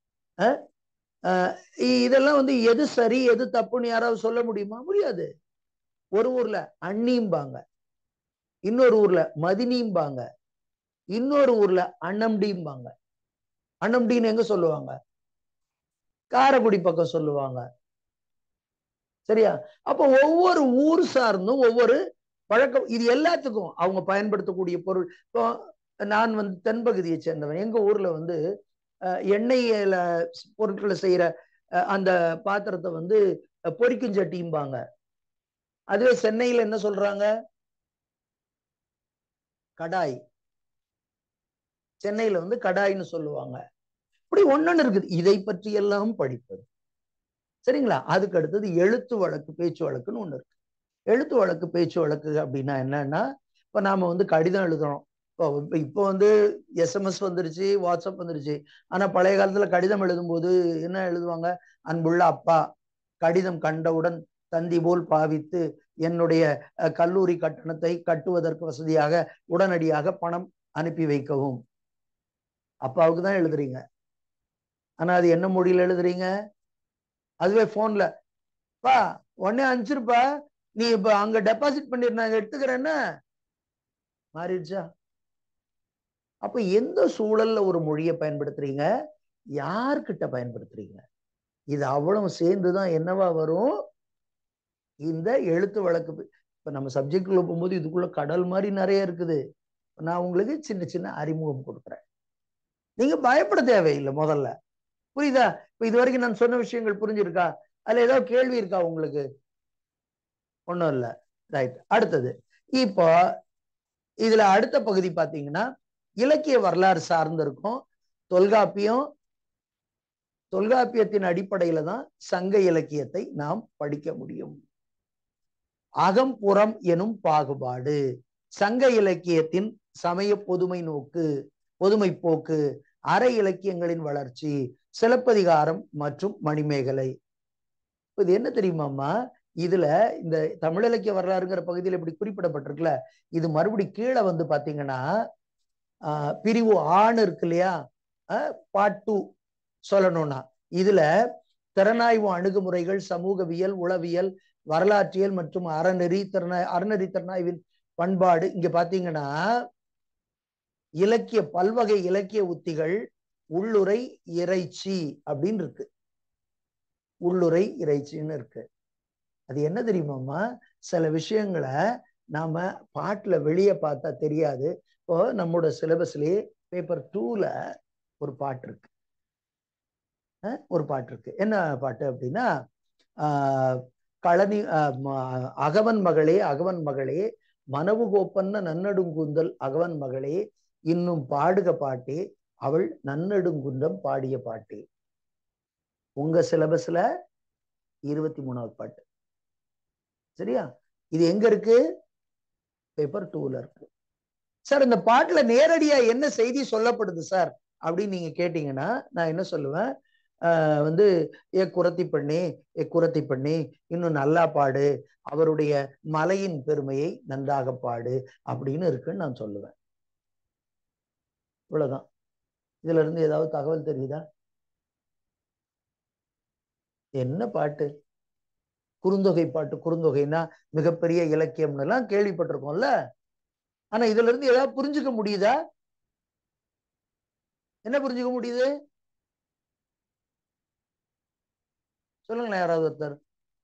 இதெல்லாம் வந்து எது சரி எது தப்புன்னு யாராவது சொல்ல முடியுமா முடியாது ஒரு ஊர்ல அண்ணிம்பாங்க இன்னொரு ஊர்ல மதினிம்பாங்க இன்னொரு ஊர்ல அன்னம்டிம்பாங்க அன்னம்டின்னு எங்க சொல்லுவாங்க காரைக்குடி பக்கம் சொல்லுவாங்க சரியா அப்போ ஒவ்வொரு ஊர் சார்ந்தும் ஒவ்வொரு பழக்கம் இது எல்லாத்துக்கும் அவங்க பயன்படுத்தக்கூடிய பொருள் இப்போ நான் வந்து தென்பகுதியை சேர்ந்தவன் எங்க ஊர்ல வந்து அஹ், எண்ணெயில பொருட்களை செய்யற அஹ், அந்த பாத்திரத்தை வந்து அஹ், பொரிக்கும் சட்டிம்பாங்க அதுவே சென்னையில என்ன சொல்றாங்க கடாய் சென்னையில வந்து கடாய்னு சொல்லுவாங்க இப்படி ஒன்னொன்னு இருக்குது இதை பற்றி எல்லாம் படிப்பது சரிங்களா அதுக்கு அடுத்தது எழுத்து வழக்கு பேச்சு வழக்குன்னு ஒண்ணு இருக்கு எழுத்து வழக்கு பேச்சு வழக்கு அப்படின்னா என்னன்னா இப்ப நாம வந்து கடிதம் எழுதுறோம் இப்போ இப்ப- இப்போ வந்து எஸ்எம்எஸ் வந்துருச்சு வாட்ஸ்அப் வந்துருச்சு ஆனா பழைய காலத்துல கடிதம் எழுதும்போது என்ன எழுதுவாங்க அன்புள்ள அப்பா கடிதம் கண்டவுடன் தந்தி போல் பாவித்து என்னுடைய அஹ், கல்லூரி கட்டணத்தை கட்டுவதற்கு வசதியாக உடனடியாக பணம் அனுப்பி வைக்கவும் அப்பாவுக்கு தான் எழுதுறீங்க ஆனா அது என்ன மொழியில எழுதுறீங்க அதுவே போன்ல பா உடனே அனுப்பிச்சிருப்பா நீ இப்ப அங்க டெபாசிட் பண்ணிரு நான் எடுத்துக்கிறேன்னு மாறிடுச்சா அப்ப எந்த சூழல்ல ஒரு மொழியை பயன்படுத்துறீங்க யார்கிட்ட பயன்படுத்துறீங்க இது அவ்வளவு சேர்ந்துதான் என்னவா வரும் இந்த எழுத்து வழக்கு ப- இப்ப நம்ம சப்ஜெக்ட்குள்ள போகும்போது இதுக்குள்ள கடல் மாதிரி நிறைய இருக்குது நான் உங்களுக்கு சின்ன சின்ன அறிமுகம் கொடுக்குறேன் நீங்க பயப்பட தேவையில்லை முதல்ல புரியுதா இப்ப இது வரைக்கும் நான் சொன்ன விஷயங்கள் புரிஞ்சிருக்கா அதுல ஏதாவது கேள்வி இருக்கா உங்களுக்கு ஒண்ணும் இல்ல ரைட் அடுத்தது இப்போ இதுல அடுத்த பகுதி பாத்தீங்கன்னா இலக்கிய வரலாறு சார்ந்து இருக்கும் தொல்காப்பியம் தொல்காப்பியத்தின் அடிப்படையில தான் சங்க இலக்கியத்தை நாம் படிக்க முடியும் அகம் புறம் எனும் பாகுபாடு சங்க இலக்கியத்தின் சமய பொதுமை நோக்கு பொதுமை போக்கு அற இலக்கியங்களின் வளர்ச்சி சிலப்பதிகாரம் மற்றும் மணிமேகலை இப்ப இது என்ன தெரியுமாம்மா இதுல இந்த தமிழ் இலக்கிய வரலாறுங்கிற பகுதியில் இப்படி குறிப்பிடப்பட்டிருக்குல்ல இது மறுபடி கீழே வந்து பாத்தீங்கன்னா ஆஹ் பிரிவு ஆண் இருக்கு இல்லையா பார்ட் டூ சொல்லணும்னா இதுல திறனாய்வு அணுகுமுறைகள் சமூகவியல் உளவியல் வரலாற்றியல் மற்றும் அறநெறி திறனாய் அறநெறி திறனாய்வின் பண்பாடு இங்க பாத்தீங்கன்னா இலக்கிய பல்வகை இலக்கிய உத்திகள் உள்ளுரை இறைச்சி அப்படின்னு இருக்கு உள்ளுரை இறைச்சின்னு இருக்கு அது என்ன தெரியுமாம்மா சில விஷயங்களை நாம பாட்டுல வெளியே பார்த்தா தெரியாது இப்போ நம்மளோட சிலபஸ்லயே பேப்பர் டூல ஒரு பாட்டு இருக்கு அஹ் ஒரு பாட்டு இருக்கு என்ன பாட்டு அப்படின்னா ஆஹ் களனி ஆஹ் ம- அகவன் மகளே அகவன் மகளே மனவு கோப்பன்ன நன்னடுங்குந்தல் அகவன் மகளே இன்னும் பாடுக பாட்டே அவள் நன்னடுங்குன்றம் பாடிய பாட்டே உங்க சிலபஸ்ல இருபத்தி மூணாவது பாட்டு சரியா இது எங்க இருக்கு பேப்பர் டூல இருக்கு சார் இந்த பாட்டுல நேரடியா என்ன செய்தி சொல்லப்படுது சார் அப்படின்னு நீங்க கேட்டீங்கன்னா நான் என்ன சொல்லுவேன் ஆஹ் வந்து ஏ குரத்தி பண்ணி ஏ குரத்தி பண்ணி இன்னும் நல்லா பாடு அவருடைய மலையின் பெருமையை நன்றாக பாடு அப்படின்னு இருக்குன்னு நான் சொல்லுவேன் இவ்வளவுதான் இதுல இருந்து ஏதாவது தகவல் தெரியுதா என்ன பாட்டு குறுந்தொகை பாட்டு குறுந்தொகைன்னா மிகப்பெரிய இலக்கியம்னு எல்லாம் கேள்விப்பட்டிருக்கோம்ல ஆனா இதுல இருந்து ஏதாவது புரிஞ்சுக்க முடியுதா என்ன புரிஞ்சுக்க முடியுது சொல்லுங்களேன் யாராவது ஒருத்தர்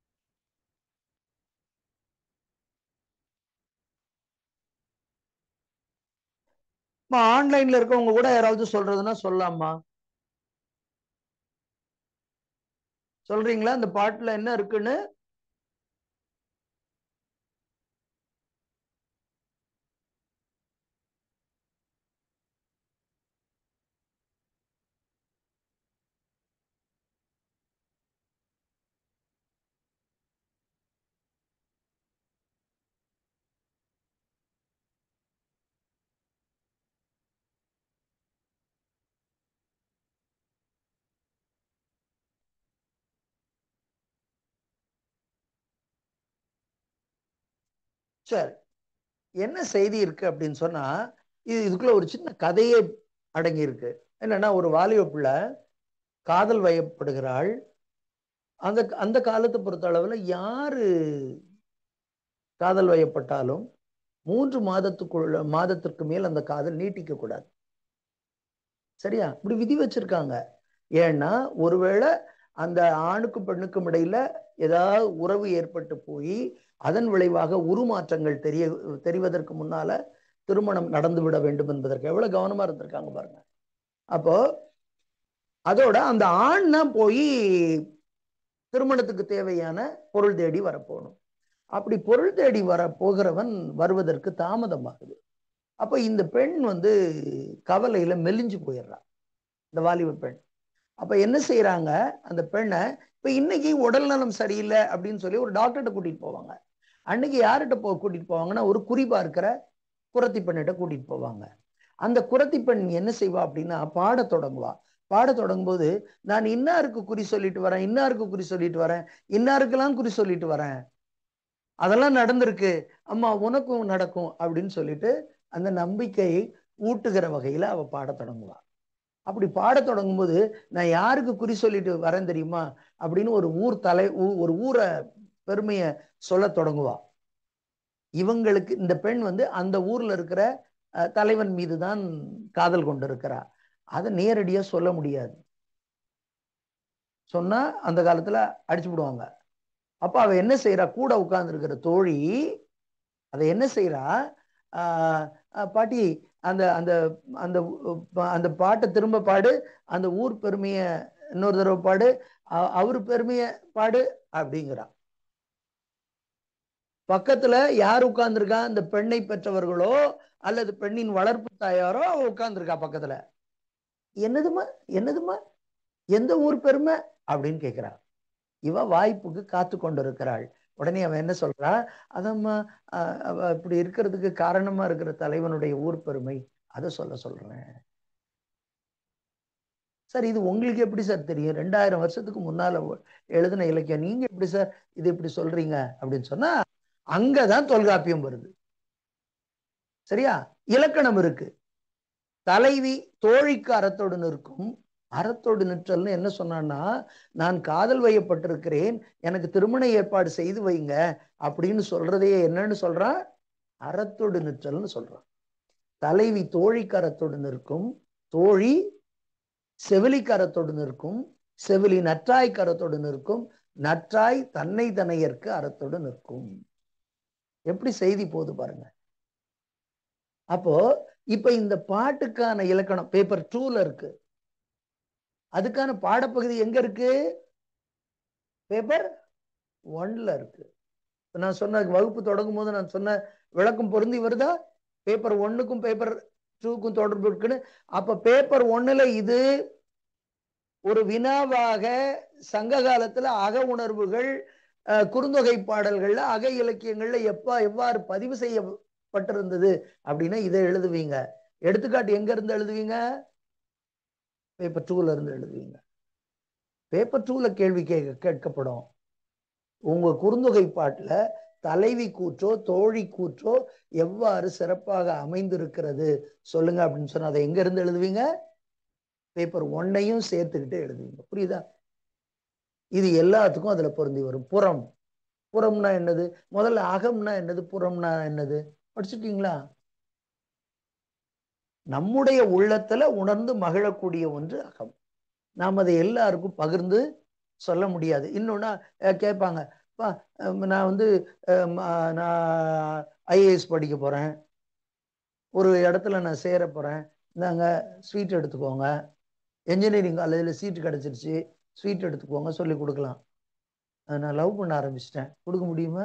ஆன்லைன்ல இருக்கவங்க கூட யாராவது சொல்றதுன்னா சொல்லலாமா சொல்றீங்களா இந்த பாட்டுல என்ன இருக்குன்னு சரி என்ன செய்தி இருக்கு அப்படின்னு சொன்னா இது இதுக்குள்ள ஒரு சின்ன கதையே அடங்கி இருக்கு என்னன்னா ஒரு வாலிப பிள்ளை காதல் வயப்படுகிறாள் அந்த அந்த காலத்தை பொறுத்த அளவுல யாரு காதல் வயப்பட்டாலும் மூன்று மாதத்துக்குள்ள மாதத்திற்கு மேல் அந்த காதல் நீட்டிக்க கூடாது சரியா இப்படி விதி வச்சிருக்காங்க ஏன்னா ஒருவேளை அந்த ஆணுக்கும் பெண்ணுக்கும் இடையில ஏதாவது உறவு ஏற்பட்டு போய் அதன் விளைவாக உருமாற்றங்கள் தெரிய தெரிவதற்கு முன்னால திருமணம் நடந்து விட வேண்டும் என்பதற்கு எவ்வளவு கவனமா இருந்திருக்காங்க பாருங்க அப்போ அதோட அந்த ஆண் தான் போய் திருமணத்துக்கு தேவையான பொருள் தேடி வரப்போகணும் அப்படி பொருள் தேடி வர போகிறவன் வருவதற்கு தாமதமாகுது அப்ப இந்த பெண் வந்து கவலையில மெலிஞ்சு போயிடுறா இந்த வாலிப பெண் அப்ப என்ன செய்யறாங்க அந்த பெண்ணை இப்ப இன்னைக்கு உடல் நலம் சரியில்லை அப்படின்னு சொல்லி ஒரு டாக்டர்கிட்ட கூட்டிட்டு போவாங்க அன்னைக்கு யார்கிட்ட போ கூட்டிட்டு போவாங்கன்னா ஒரு குறிப்பா இருக்கிற குரத்தி பெண்ணிட்ட கூட்டிட்டு போவாங்க அந்த குரத்தி பெண் என்ன செய்வா அப்படின்னா பாட தொடங்குவா பாட தொடங்கும் போது நான் இன்னாருக்கு குறி சொல்லிட்டு வரேன் இன்னாருக்கு குறி சொல்லிட்டு வரேன் இன்னாருக்கெல்லாம் குறி சொல்லிட்டு வரேன் அதெல்லாம் நடந்திருக்கு அம்மா உனக்கும் நடக்கும் அப்படின்னு சொல்லிட்டு அந்த நம்பிக்கையை ஊட்டுகிற வகையில அவ பாட தொடங்குவா அப்படி பாட தொடங்கும் போது நான் யாருக்கு குறி சொல்லிட்டு வரேன் தெரியுமா அப்படின்னு ஒரு ஊர் தலை ஒரு ஊரை பெருமைய சொல்ல தொடங்குவா இவங்களுக்கு இந்த பெண் வந்து அந்த ஊர்ல இருக்கிற தலைவன் மீது தான் காதல் கொண்டிருக்கிறா அதை நேரடியா சொல்ல முடியாது சொன்னா அந்த காலத்துல அடிச்சு விடுவாங்க அப்ப அவ என்ன செய்யறா கூட உட்கார்ந்து இருக்கிற தோழி அதை என்ன செய்யறா ஆஹ் பாட்டி அந்த அந்த அந்த அந்த பாட்டை திரும்ப பாடு அந்த ஊர் பெருமைய இன்னொரு தடவை பாடு அவரு பெருமைய பாடு அப்படிங்கிறா பக்கத்துல யார் உட்கார்ந்துருக்கா இந்த பெண்ணை பெற்றவர்களோ அல்லது பெண்ணின் வளர்ப்பு தாயாரோ அவ உட்கார்ந்துருக்கா பக்கத்துல என்னதுமா என்னதுமா எந்த ஊர் பெருமை அப்படின்னு கேட்கிறா இவ வாய்ப்புக்கு காத்து கொண்டிருக்கிறாள் உடனே அவன் என்ன சொல்றா அதம்மா இப்படி இருக்கிறதுக்கு காரணமா இருக்கிற தலைவனுடைய ஊர் பெருமை அதை சொல்ல சொல்றேன் சார் இது உங்களுக்கு எப்படி சார் தெரியும் ரெண்டாயிரம் வருஷத்துக்கு முன்னால எழுதின இலக்கியம் நீங்க எப்படி சார் இது எப்படி சொல்றீங்க அப்படின்னு சொன்னா அங்கதான் தொல்காப்பியம் வருது சரியா இலக்கணம் இருக்கு தலைவி தோழிக்கு அறத்தோடு நிற்கும் அறத்தோடு நிற்றல்னு என்ன சொன்னான்னா நான் காதல் வயப்பட்டிருக்கிறேன் எனக்கு திருமண ஏற்பாடு செய்து வைங்க அப்படின்னு சொல்றதே என்னன்னு சொல்றான் அறத்தோடு நிற்றல்னு சொல்றான் தலைவி தோழிக்கு அறத்தோடு நிற்கும் தோழி செவிலி கரத்தோடு நிற்கும் செவிலி நற்றாய் கரத்தோடு நிற்கும் நற்றாய் தன்னை தனையற்கு அறத்தோடு நிற்கும் எப்படி செய்தி போகுது பாருங்க அப்போ இப்ப இந்த பாட்டுக்கான இலக்கணம் பேப்பர் டூல இருக்கு அதுக்கான பாடப்பகுதி எங்க இருக்கு பேப்பர் ஒன்ல இருக்கு நான் சொன்ன வகுப்பு தொடங்கும் போது நான் சொன்ன விளக்கம் பொருந்தி வருதா பேப்பர் ஒன்னுக்கும் பேப்பர் டூக்கும் தொடர்பு இருக்குன்னு அப்ப பேப்பர் ஒன்னுல இது ஒரு வினாவாக சங்க காலத்துல அக உணர்வுகள் குறுந்தொகை பாடல்கள்ல அக இலக்கியங்கள்ல எப்ப எவ்வாறு பதிவு செய்யப்பட்டிருந்தது அப்படின்னா இதை எழுதுவீங்க எடுத்துக்காட்டு எங்க இருந்து எழுதுவீங்க பேப்பர் டூல இருந்து எழுதுவீங்க பேப்பர் டூல கேள்வி கேட்க கேட்கப்படும் உங்க குறுந்தொகை பாட்டுல தலைவி கூற்றோ தோழி கூற்றோ எவ்வாறு சிறப்பாக அமைந்திருக்கிறது சொல்லுங்க அப்படின்னு சொன்னா அதை எங்க இருந்து எழுதுவீங்க பேப்பர் ஒன்னையும் சேர்த்துக்கிட்டு எழுதுவீங்க புரியுதா இது எல்லாத்துக்கும் அதுல பொருந்தி வரும் புறம் புறம்னா என்னது முதல்ல அகம்னா என்னது புறம்னா என்னது படிச்சுட்டீங்களா நம்முடைய உள்ளத்துல உணர்ந்து மகிழக்கூடிய ஒன்று அகம் நாம் அதை எல்லாருக்கும் பகிர்ந்து சொல்ல முடியாது இன்னொன்னா கேட்பாங்க நான் வந்து நான் ஐஏஎஸ் படிக்க போறேன் ஒரு இடத்துல நான் சேர போறேன் இந்தாங்க ஸ்வீட் எடுத்துக்கோங்க என்ஜினியரிங் காலேஜில் சீட்டு கிடச்சிருச்சு ஸ்வீட் எடுத்துக்கோங்க சொல்லி கொடுக்கலாம் நான் லவ் பண்ண ஆரம்பிச்சிட்டேன் கொடுக்க முடியுமா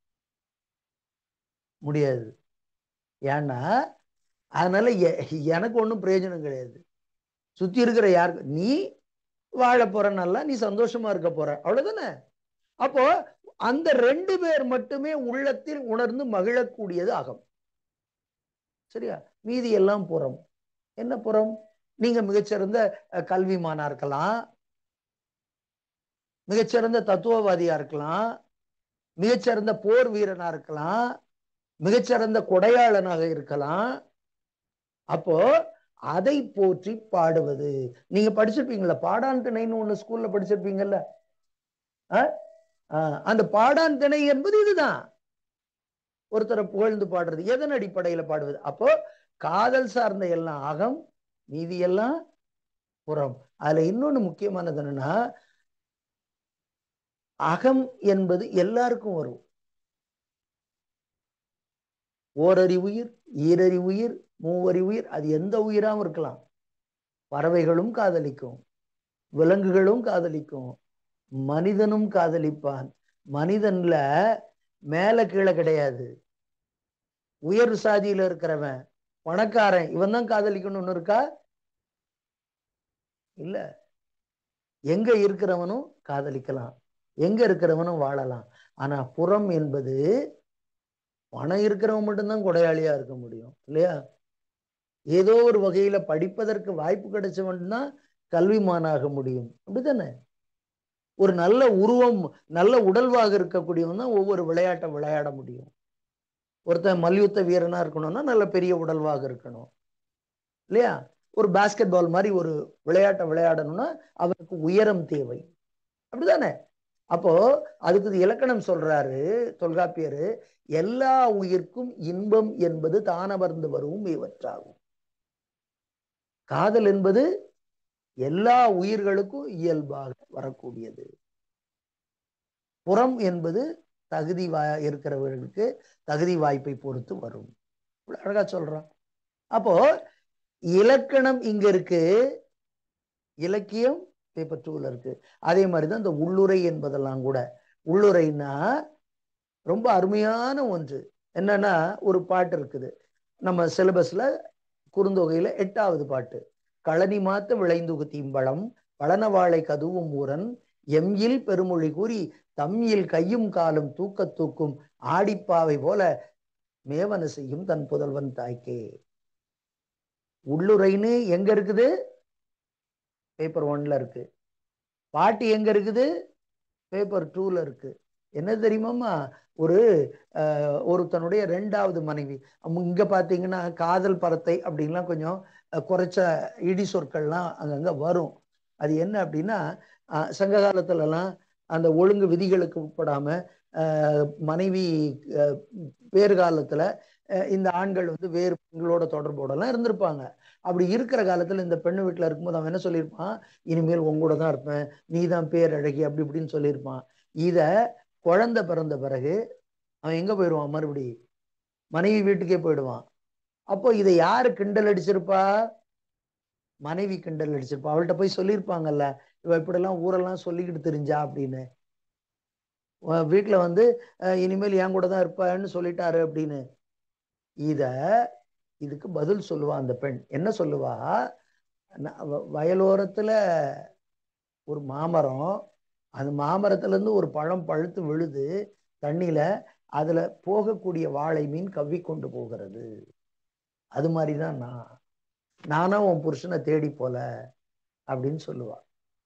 முடியாது ஏன்னா அதனால எனக்கு ஒன்றும் பிரயோஜனம் கிடையாது சுத்தி இருக்கிற யாருக்கு நீ வாழ போற நல்லா நீ சந்தோஷமா இருக்க போற அவ்வளவுதானே அப்போ அந்த ரெண்டு பேர் மட்டுமே உள்ளத்தில் உணர்ந்து மகிழக்கூடியது அகம் சரியா மீதி எல்லாம் புறம் என்ன புறம் நீங்க மிகச்சிறந்த கல்விமானா இருக்கலாம் மிகச்சிறந்த தத்துவவாதியா இருக்கலாம் மிகச்சிறந்த போர் வீரனா இருக்கலாம் மிகச்சிறந்த கொடையாளனாக இருக்கலாம் அப்போ அதை போற்றி பாடுவது நீங்க படிச்சிருப்பீங்களா பாடான் திணைன்னு ஒண்ணு ஸ்கூல்ல படிச்சிருப்பீங்கல்ல அந்த பாடான் திணை என்பது இதுதான் ஒருத்தரை புகழ்ந்து பாடுறது எதன் அடிப்படையில பாடுவது அப்போ காதல் சார்ந்த எல்லாம் அகம் மீதி எல்லாம் புறம் அதுல இன்னொன்னு முக்கியமானது என்னன்னா அகம் என்பது எல்லாருக்கும் வரும் ஓரறி உயிர் ஈரறி உயிர் மூவறி உயிர் அது எந்த உயிராகவும் இருக்கலாம் பறவைகளும் காதலிக்கும் விலங்குகளும் காதலிக்கும் மனிதனும் காதலிப்பான் மனிதன்ல மேல கீழே கிடையாது உயர் சாதியில இருக்கிறவன் பணக்காரன் இவன் தான் காதலிக்கணும்னு இருக்கா இல்ல எங்க இருக்கிறவனும் காதலிக்கலாம் எங்க இருக்கிறவனும் வாழலாம் ஆனா புறம் என்பது பணம் இருக்கிறவன் மட்டும்தான் கொடையாளியா இருக்க முடியும் இல்லையா ஏதோ ஒரு வகையில படிப்பதற்கு வாய்ப்பு கிடைச்சவன் தான் கல்விமானாக முடியும் அப்படித்தானே ஒரு நல்ல உருவம் நல்ல உடல்வாக இருக்கக்கூடியவன் தான் ஒவ்வொரு விளையாட்டை விளையாட முடியும் ஒருத்தன் மல்யுத்த வீரனா இருக்கணும்னா நல்ல பெரிய உடல்வாக இருக்கணும் இல்லையா ஒரு பாஸ்கெட் பால் மாதிரி ஒரு விளையாட்டை விளையாடணும்னா அவனுக்கு உயரம் தேவை அப்படிதானே அப்போ அதுக்கு இலக்கணம் சொல்றாரு தொல்காப்பியரு எல்லா உயிர்க்கும் இன்பம் என்பது தானமர்ந்து வரும் இவற்றாகும் காதல் என்பது எல்லா உயிர்களுக்கும் இயல்பாக வரக்கூடியது புறம் என்பது தகுதி வா இருக்கிறவர்களுக்கு தகுதி வாய்ப்பை பொறுத்து வரும் அழகா சொல்றான் அப்போ இலக்கணம் இங்க இருக்கு இலக்கியம் பேப்பர் டூல இருக்கு அதே மாதிரிதான் இந்த உள்ளுரை என்பதெல்லாம் கூட உள்ளுரைன்னா ரொம்ப அருமையான ஒன்று என்னன்னா ஒரு பாட்டு இருக்குது நம்ம சிலபஸ்ல குறுந்தொகையில எட்டாவது பாட்டு களனி மாத்த விளைந்துகு தீம்பழம் பழனவாழை கதுவும் ஊரன் எம்யில் பெருமொழி கூறி தம்மில் கையும் காலும் தூக்க தூக்கும் ஆடிப்பாவை போல மேவன செய்யும் தன் புதல்வன் தாய்க்கே உள்ளுரைன்னு எங்க இருக்குது பேப்பர் ஒன்ல இருக்கு பாட்டு எங்க இருக்குது பேப்பர் டூல இருக்கு என்ன தெரியுமாம்மா ஒரு ஒருத்தனுடைய ரெண்டாவது மனைவி இங்க பாத்தீங்கன்னா காதல் பரத்தை அப்படின்லாம் கொஞ்சம் குறைச்ச இடி சொற்கள்லாம் அங்கங்க வரும் அது என்ன அப்படின்னா சங்க காலத்துலலாம் அந்த ஒழுங்கு விதிகளுக்கு உட்படாம மனைவி வேறு காலத்துல இந்த ஆண்கள் வந்து வேறு பெண்களோட தொடர்போடலாம் இருந்திருப்பாங்க அப்படி இருக்கிற காலத்துல இந்த பெண்ணு வீட்டுல இருக்கும்போது அவன் என்ன சொல்லியிருப்பான் இனிமேல் உங்கூட தான் இருப்பேன் நீ தான் பேரழகி அப்படி இப்படின்னு சொல்லியிருப்பான் இத குழந்தை பிறந்த பிறகு அவன் எங்க போயிடுவான் மறுபடி மனைவி வீட்டுக்கே போயிடுவான் அப்போ இதை யாரு கிண்டல் அடிச்சிருப்பா மனைவி கிண்டல் அடிச்சிருப்பா அவள்கிட்ட போய் சொல்லியிருப்பாங்கல்ல இவ இப்படிலாம் ஊரெல்லாம் சொல்லிக்கிட்டு தெரிஞ்சா அப்படின்னு வீட்டுல வந்து இனிமேல் என் கூட தான் இருப்பான்னு சொல்லிட்டாரு அப்படின்னு இத இதுக்கு பதில் சொல்லுவா அந்த பெண் என்ன சொல்லுவா வயலோரத்துல ஒரு மாமரம் அந்த மாமரத்துல இருந்து ஒரு பழம் பழுத்து விழுது தண்ணியில அதுல போகக்கூடிய வாழை மீன் கவ்வி கொண்டு போகிறது அது மாதிரிதான் நான் நானா உன் புருஷனை தேடி போல அப்படின்னு சொல்லுவா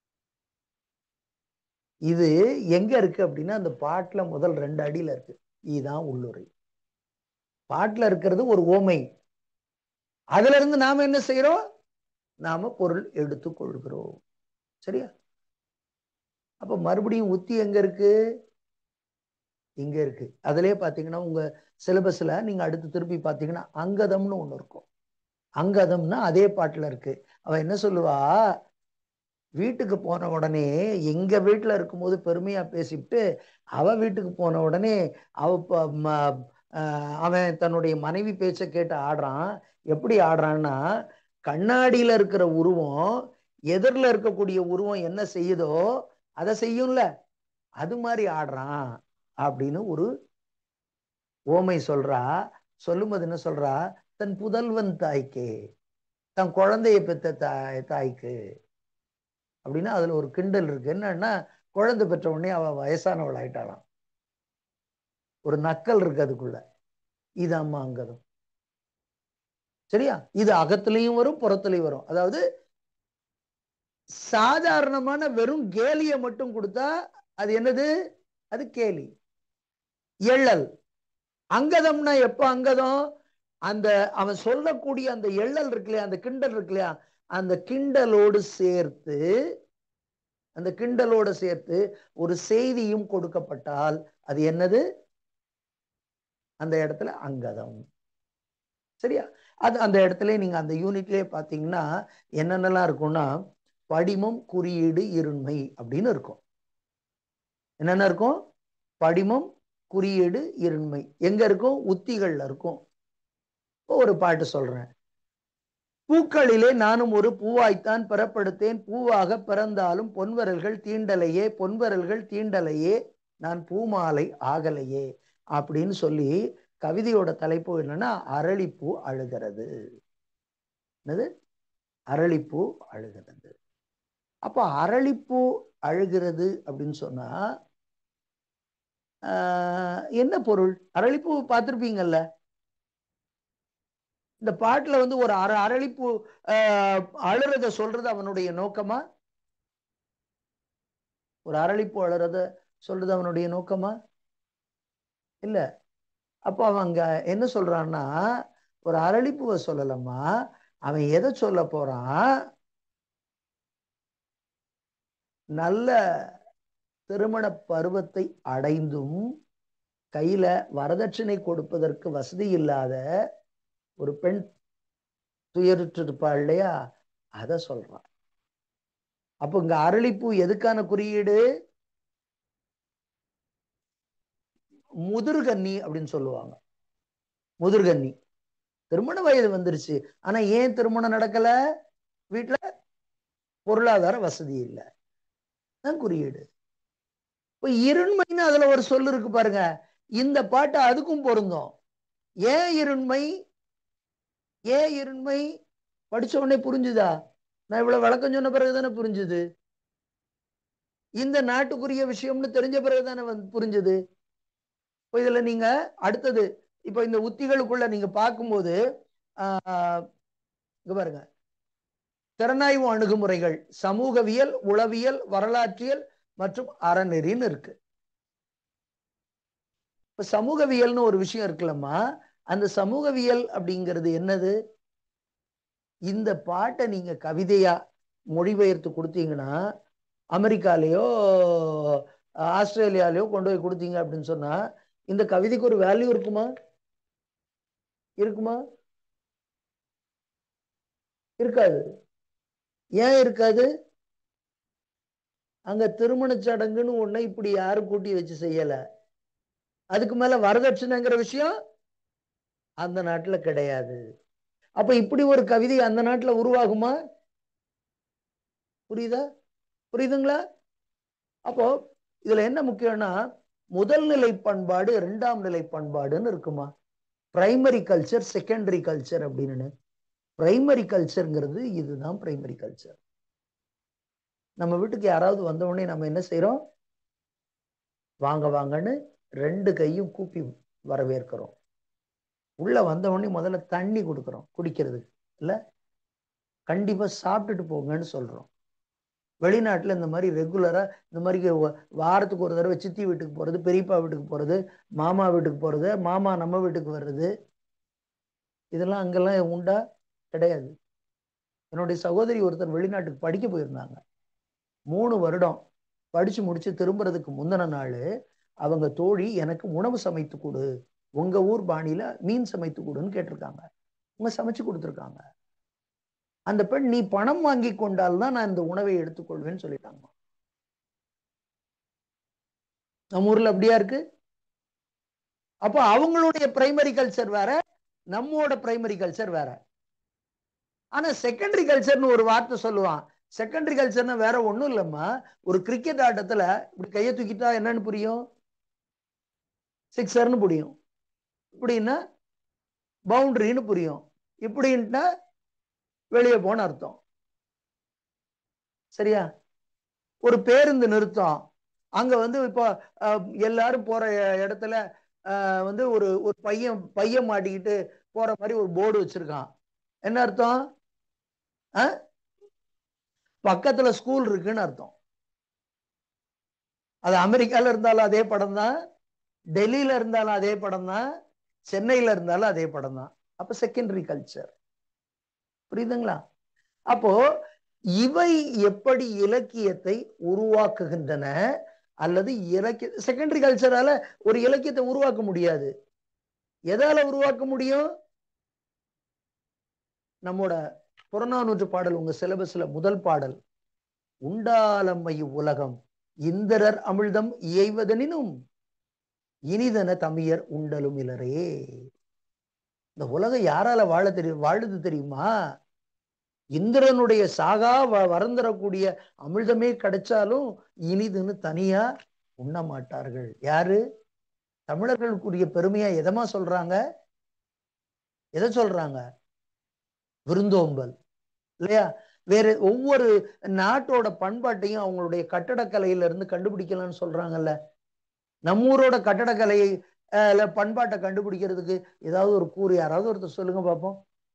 இது எங்க இருக்கு அப்படின்னா அந்த பாட்டுல முதல் ரெண்டு அடியில இருக்கு இதுதான் உள்ளுரை பாட்டுல இருக்கிறது ஒரு ஓமை அதுல இருந்து நாம என்ன செய்யறோம் நாம பொருள் எடுத்து கொள்கிறோம் சரியா அப்ப மறுபடியும் உத்தி எங்க இருக்கு இங்க இருக்கு அதுலயே பாத்தீங்கன்னா உங்க சிலபஸ்ல நீங்க அடுத்து திருப்பி பாத்தீங்கன்னா அங்கதம்னு ஒண்ணு இருக்கும் அங்கதம்னா அதே பாட்டுல இருக்கு அவ என்ன சொல்லுவா வீட்டுக்கு போன உடனே எங்க வீட்டுல இருக்கும்போது பெருமையா பேசிவிட்டு அவ வீட்டுக்கு போன உடனே அவ அவன் தன்னுடைய மனைவி பேச்ச கேட்டு ஆடுறான் எப்படி ஆடுறான்னா கண்ணாடியில இருக்கிற உருவம் எதிரில் இருக்கக்கூடிய உருவம் என்ன செய்யுதோ அதை செய்யும்ல அது மாதிரி ஆடுறான் அப்படின்னு ஒரு ஓமை சொல்றா சொல்லும்போது என்ன சொல்றா தன் புதல்வன் தாய்க்கு தன் குழந்தைய பெத்த தாய் தாய்க்கு அப்படின்னா அதுல ஒரு கிண்டல் இருக்கு என்னன்னா குழந்தை பெற்ற உடனே அவ வயசானவள் ஆயிட்டாளாம் ஒரு நக்கல் இருக்கு அதுக்குள்ள இது அம்மா அங்கதும் சரியா இது அகத்திலையும் வரும் புறத்துலையும் வரும் அதாவது சாதாரணமான வெறும் கேலிய மட்டும் கொடுத்தா அது என்னது அது கேலி எள்ளல் அங்கதம்னா எப்ப அங்கதம் அந்த அவன் சொல்லக்கூடிய அந்த எள்ளல் இருக்கு இல்லையா அந்த கிண்டல் இருக்கு இல்லையா அந்த கிண்டலோடு சேர்த்து அந்த கிண்டலோடு சேர்த்து ஒரு செய்தியும் கொடுக்கப்பட்டால் அது என்னது அந்த இடத்துல அங்கதம் சரியா அது அந்த இடத்துல நீங்க அந்த யூனிட்லயே பாத்தீங்கன்னா என்னென்னலாம் இருக்கும்னா படிமம் குறியீடு இருண்மை அப்படின்னு இருக்கும் என்னென்ன இருக்கும் படிமம் குறியீடு இருண்மை எங்க இருக்கும் உத்திகள்ல இருக்கும் ஒரு பாட்டு சொல்றேன் பூக்களிலே நானும் ஒரு பூவாய்த்தான் பிறப்படுத்தேன் பூவாக பிறந்தாலும் பொன்வரல்கள் தீண்டலையே பொன்வரல்கள் தீண்டலையே நான் பூமாலை ஆகலையே அப்படின்னு சொல்லி கவிதையோட தலைப்பு என்னன்னா அரளிப்பூ அழுகிறது என்னது அரளிப்பூ அழுகிறது அப்போ அரளிப்பூ அழுகிறது அப்படின்னு சொன்னா ஆஹ், என்ன பொருள் அரளிப்பூ பார்த்துருப்பீங்கல்ல இந்த பாட்டுல வந்து ஒரு அர அரளிப்பூ ஆஹ், அழுறத சொல்றது அவனுடைய நோக்கமா ஒரு அரளிப்பூ அழுறத சொல்றது அவனுடைய நோக்கமா இல்ல அப்போ அவன் அங்க என்ன சொல்றான்னா ஒரு அரளிப்பூவை சொல்லலம்மா அவன் எதை சொல்ல போறான் நல்ல திருமண பருவத்தை அடைந்தும் கையில வரதட்சணை கொடுப்பதற்கு வசதி இல்லாத ஒரு பெண் துயருற்று இருப்பாள் இல்லையா அத சொல்றான் அப்போ இங்க அரளிப்பூ எதுக்கான குறியீடு முதிர்கன்னி அப்படின்னு சொல்லுவாங்க முதிர்கன்னி திருமண வயது வந்துருச்சு ஆனா ஏன் திருமணம் நடக்கல வீட்டுல பொருளாதார வசதி இல்லை தான் குறியீடு இப்ப இருண்மைன்னு அதுல ஒரு சொல் இருக்கு பாருங்க இந்த பாட்டு அதுக்கும் பொருந்தும் ஏன் இருண்மை ஏன் இருண்மை படிச்ச உடனே புரிஞ்சுதா நான் இவ்வளவு விளக்கம் சொன்ன பிறகுதானே புரிஞ்சுது இந்த நாட்டுக்குரிய விஷயம்னு தெரிஞ்ச பிறகுதானே வந்து புரிஞ்சுது இப்போ இதுல நீங்க அடுத்தது இப்போ இந்த உத்திகளுக்குள்ள நீங்க பார்க்கும்போது ஆஹ் இங்க பாருங்க திறனாய்வு அணுகுமுறைகள் சமூகவியல் உளவியல் வரலாற்றியல் மற்றும் அறநெறின்னு இருக்கு இப்ப சமூகவியல்னு ஒரு விஷயம் இருக்குல்லம்மா அந்த சமூகவியல் அப்படிங்கிறது என்னது இந்த பாட்டை நீங்க கவிதையா மொழிபெயர்த்து கொடுத்தீங்கன்னா அமெரிக்காலேயோ ஆஸ்திரேலியாலேயோ கொண்டு போய் கொடுத்தீங்க அப்படின்னு சொன்னா இந்த கவிதைக்கு ஒரு வேல்யூ இருக்குமா இருக்குமா இருக்காது ஏன் இருக்காது அங்க திருமண சடங்குன்னு ஒண்ணு இப்படி யாரும் கூட்டி வச்சு செய்யல அதுக்கு மேல வரதட்சணைங்கிற விஷயம் அந்த நாட்டுல கிடையாது அப்ப இப்படி ஒரு கவிதை அந்த நாட்டுல உருவாகுமா புரியுதா புரியுதுங்களா அப்போ இதுல என்ன முக்கியம்னா முதல் நிலை பண்பாடு இரண்டாம் நிலை பண்பாடுன்னு இருக்குமா பிரைமரி கல்ச்சர் செகண்டரி கல்ச்சர் அப்படின்னு பிரைமரி கல்ச்சருங்கிறது இதுதான் பிரைமரி கல்ச்சர் நம்ம வீட்டுக்கு யாராவது வந்த உடனே நம்ம என்ன செய்றோம் வாங்க வாங்கன்னு ரெண்டு கையும் கூப்பி வரவேற்கிறோம் உள்ள வந்த உடனே முதல்ல தண்ணி கொடுக்குறோம் குடிக்கிறதுக்கு இல்ல கண்டிப்பா சாப்பிட்டுட்டு போங்கன்னு சொல்றோம் வெளிநாட்டுல இந்த மாதிரி ரெகுலரா இந்த மாதிரி வ- வாரத்துக்கு ஒரு தடவை சித்தி வீட்டுக்கு போறது பெரியப்பா வீட்டுக்கு போறது மாமா வீட்டுக்கு போறது மாமா நம்ம வீட்டுக்கு வர்றது இதெல்லாம் அங்கெல்லாம் உண்டா கிடையாது என்னுடைய சகோதரி ஒருத்தர் வெளிநாட்டுக்கு படிக்க போயிருந்தாங்க மூணு வருடம் படிச்சு முடிச்சு திரும்புறதுக்கு முந்தின நாள் அவங்க தோழி எனக்கு உணவு சமைத்து கொடு உங்க ஊர் பாணியில மீன் சமைத்து கொடுன்னு கேட்டிருக்காங்க அவங்க சமைச்சு கொடுத்துருக்காங்க அந்த பெண் நீ பணம் வாங்கி கொண்டால் தான் நான் இந்த உணவை எடுத்துக்கொள்வேன்னு சொல்லிட்டாங்க நம்ம ஊர்ல அப்படியா இருக்கு அப்போ அவங்களுடைய பிரைமரி கல்ச்சர் வேற நம்மோட பிரைமரி கல்ச்சர் வேற ஆனா செகண்டரி கல்ச்சர்னு ஒரு வார்த்தை சொல்லுவான் செகண்டரி கல்ச்சர்னா வேற ஒண்ணும் இல்லம்மா ஒரு கிரிக்கெட் ஆட்டத்துல இப்படி கையை தூக்கிட்டா என்னன்னு புரியும் சிக்ஸர்னு புரியும் இப்படின்னா பவுண்டரின்னு புரியும் இப்படின்ட்டா வெளியே போன அர்த்தம் சரியா ஒரு பேருந்து நிறுத்தம் அங்க வந்து இப்போ அஹ், எல்லாரும் போற இடத்துல அஹ், வந்து ஒரு ஒரு பையன் பையன் மாட்டிக்கிட்டு போற மாதிரி ஒரு போர்டு வச்சிருக்கான் என்ன அர்த்தம் அஹ்? பக்கத்துல ஸ்கூல் இருக்குன்னு அர்த்தம் அது அமெரிக்கால இருந்தாலும் அதே படம் தான் டெல்லியில இருந்தாலும் அதே படம் தான் சென்னையில இருந்தாலும் அதே படம் தான் அப்ப செகண்டரி கல்ச்சர் புரியுதுங்களா அப்போ இவை எப்படி இலக்கியத்தை உருவாக்குகின்றன அல்லது இலக்கிய செகண்டரி கல்ச்சரால ஒரு இலக்கியத்தை உருவாக்க முடியாது எதால உருவாக்க முடியும் நம்மோட புறநானூற்று பாடல் உங்க சிலபஸ்ல முதல் பாடல் உண்டாலம்மை உலகம் இந்திரர் அமிழ்தம் இயைவதனினும் இனிதன தமியர் உண்டலும் இலரே இந்த உலகம் யாரால வாழ தெரியும் வாழுது தெரியுமா இந்திரனுடைய சாகா வ- வரந்தரக்கூடிய அமிழ்தமே கிடைச்சாலும் இனிதுன்னு தனியா உண்ண மாட்டார்கள் யாரு தமிழர்களுக்குரிய பெருமையா எதமா சொல்றாங்க எதை சொல்றாங்க விருந்தோம்பல் இல்லையா வேற ஒவ்வொரு நாட்டோட பண்பாட்டையும் அவங்களுடைய கட்டடக்கலையில இருந்து கண்டுபிடிக்கலாம்னு சொல்றாங்கல்ல நம்ம ஊரோட கட்டடக்கலையை அஹ், ல பண்பாட்டை கண்டுபிடிக்கிறதுக்கு ஏதாவது ஒரு கூறு யாராவது ஒருத்தர் சொல்லுங்க பார்ப்போம்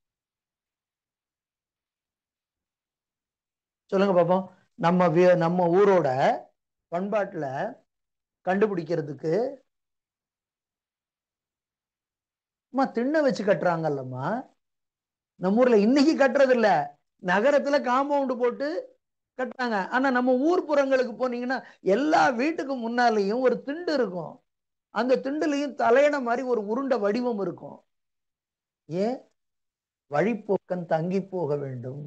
சொல்லுங்க பார்ப்போம் நம்ம வி- நம்ம ஊரோட பண்பாட்டுல கண்டுபிடிக்கிறதுக்கு அம்மா திண்ணை வச்சு கட்டுறாங்கல்லம்மா நம்ம ஊர்ல இன்னைக்கு கட்டுறது இல்ல நகரத்துல காம்பவுண்ட் போட்டு கட்டுறாங்க ஆனா நம்ம ஊர் புறங்களுக்கு போனீங்கன்னா எல்லா வீட்டுக்கு முன்னாலேயும் ஒரு திண்டு இருக்கும் அந்த திண்டுலையும் தலையணை மாதிரி ஒரு உருண்டை வடிவம் இருக்கும் ஏன் வழிப்போக்கன் தங்கி போக வேண்டும்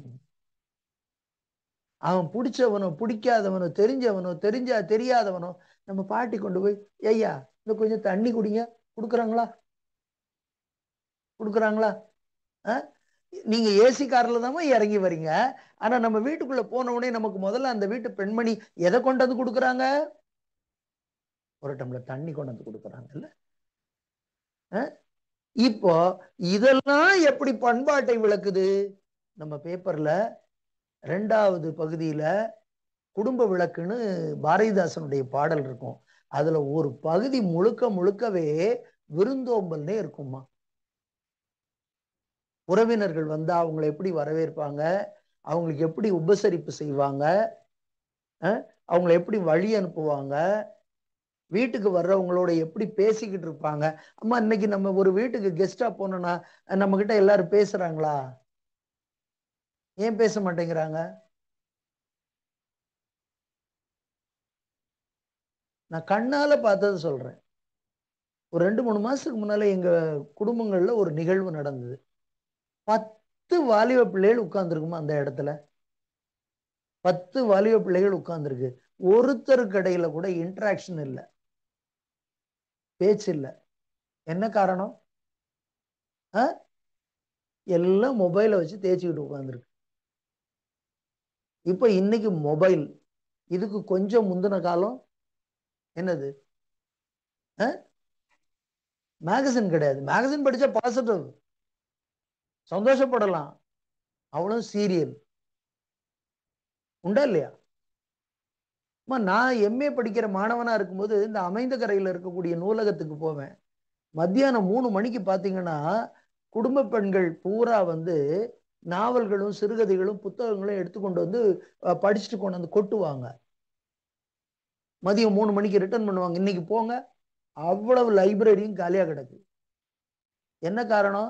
அவன் பிடிச்சவனோ பிடிக்காதவனோ தெரிஞ்சவனோ தெரிஞ்சா தெரியாதவனோ நம்ம பாட்டி கொண்டு போய் ஐயா இந்த கொஞ்சம் தண்ணி குடிங்க கொடுக்குறாங்களா கொடுக்குறாங்களா ஆ? நீங்க ஏசி கார்ல தான் இறங்கி வரீங்க ஆனா நம்ம வீட்டுக்குள்ள போன உடனே நமக்கு முதல்ல அந்த வீட்டு பெண்மணி எதை கொண்டு வந்து கொடுக்குறாங்க ஒரு டம்ளர் தண்ணி கொண்டு வந்து கொடுக்குறாங்கல்ல ஆ? இப்போ இதெல்லாம் எப்படி பண்பாட்டை விளக்குது நம்ம பேப்பர்ல ரெண்டாவது பகுதியில குடும்ப விளக்குன்னு பாரதிதாசனுடைய பாடல் இருக்கும் அதுல ஒரு பகுதி முழுக்க முழுக்கவே விருந்தோம்பல்னே இருக்குமா உறவினர்கள் வந்தா அவங்களை எப்படி வரவேற்பாங்க அவங்களுக்கு எப்படி உபசரிப்பு செய்வாங்க அஹ், அவங்கள எப்படி வழி அனுப்புவாங்க வீட்டுக்கு வர்றவங்களோட எப்படி பேசிக்கிட்டு இருப்பாங்க அம்மா இன்னைக்கு நம்ம ஒரு வீட்டுக்கு கெஸ்டா போனோம்னா நம்ம கிட்ட எல்லாரும் பேசுறாங்களா ஏன் பேச மாட்டேங்கிறாங்க நான் கண்ணால பார்த்ததை சொல்றேன் ஒரு ரெண்டு மூணு மாசத்துக்கு முன்னால எங்க குடும்பங்கள்ல ஒரு நிகழ்வு நடந்தது பத்து வாலிப பிள்ளைகள் உட்கார்ந்துருக்குமா அந்த இடத்துல பத்து வாலிப பிள்ளைகள் உட்கார்ந்துருக்கு ஒருத்தருக்கு இடையில கூட இன்ட்ராக்ஷன் இல்லை பேச்சு இல்லை என்ன காரணம் ஆ? எல்லாம் மொபைலை வச்சு தேய்ச்சிக்கிட்டு உட்காந்துருக்கு இப்போ இன்னைக்கு மொபைல் இதுக்கு கொஞ்சம் முந்தின காலம் என்னது மேகசின் கிடையாது மேகசின் படிச்சா பாசிட்டிவ் சந்தோஷப்படலாம் அவ்வளவு சீரியல் உண்டா இல்லையா அம்மா, நான் எம்ஏ படிக்கிற மாணவனா இருக்கும்போது இந்த அமைந்த கரையில இருக்கக்கூடிய நூலகத்துக்கு போவேன் மத்தியானம் மூணு மணிக்கு பாத்தீங்கன்னா குடும்ப பெண்கள் பூரா வந்து நாவல்களும் சிறுகதைகளும் புத்தகங்களும் எடுத்துக்கொண்டு வந்து அஹ், படிச்சுட்டு கொண்டு வந்து கொட்டுவாங்க மதியம் மூணு மணிக்கு ரிட்டர்ன் பண்ணுவாங்க இன்னைக்கு போங்க அவ்வளவு லைப்ரரியும் காலியா கிடக்கு என்ன காரணம்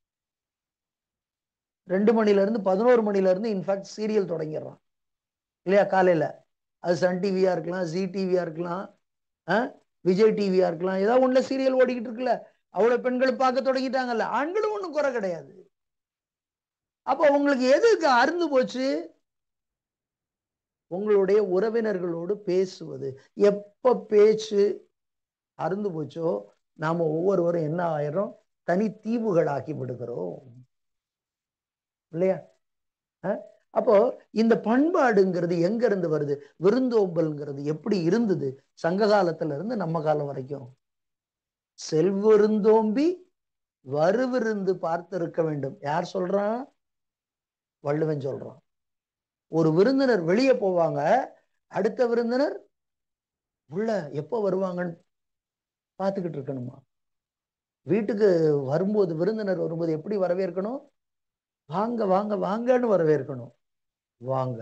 ரெண்டு மணில இருந்து பதினோரு மணில இருந்து இன்ஃபேக்ட் சீரியல் தொடங்கிடுறான் இல்லையா காலையில அது சன் டிவியா இருக்கலாம் ஜி டிவியா இருக்கலாம் ஆ? விஜய் டிவியா இருக்கலாம் ஏதாவது ஒண்ணுல சீரியல் ஓடிக்கிட்டு இருக்குல்ல அவ்வளவு பெண்கள் பார்க்க தொடங்கிட்டாங்கல்ல ஆண்களும் ஒண்ணும் குறை கிடையாது அப்போ உங்களுக்கு எதுக்கு அருந்து போச்சு உங்களுடைய உறவினர்களோடு பேசுவது எப்ப பேச்சு அருந்து போச்சோ நாம ஒவ்வொருவரும் என்ன ஆயிரும் தனி தீவுகளாக்கி விடுகிறோம் இல்லையா அஹ்? அப்போ இந்த பண்பாடுங்கிறது எங்க இருந்து வருது விருந்தோம்பல்ங்கிறது எப்படி இருந்தது சங்க காலத்துல இருந்து நம்ம காலம் வரைக்கும் செல்விருந்தோம்பி வருவிருந்து பார்த்திருக்க வேண்டும் யார் சொல்றான் வள்ளுவன் சொல்றான் ஒரு விருந்தினர் வெளியே போவாங்க அடுத்த விருந்தினர் உள்ள எப்போ வருவாங்கன்னு பார்த்துக்கிட்டு இருக்கணுமா வீட்டுக்கு வரும்போது விருந்தினர் வரும்போது எப்படி வரவேற்கணும் வாங்க வாங்க வாங்கன்னு வரவேற்கணும் வாங்க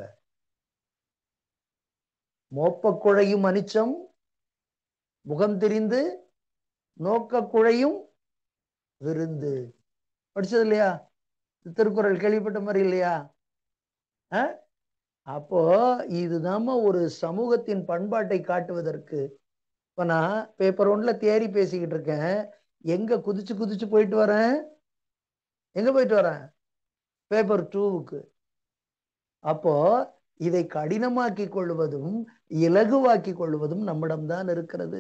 மோப்ப குழையும் அனிச்சம் முகம் தெரிந்து நோக்க குழையும் விருந்து படிச்சது இல்லையா திருக்குறள் கேள்விப்பட்ட மாதிரி இல்லையா அஹ்? அப்போ இதுதாம்மா ஒரு சமூகத்தின் பண்பாட்டை காட்டுவதற்கு இப்ப நான் பேப்பர் ஒன்ல தேறி பேசிக்கிட்டு இருக்கேன் எங்க குதிச்சு குதிச்சு போயிட்டு வரேன் எங்க போயிட்டு வரேன் பேப்பர் டூவுக்கு அப்போ இதை கடினமாக்கி கொள்வதும் இலகுவாக்கி கொள்வதும் நம்மிடம்தான் இருக்கிறது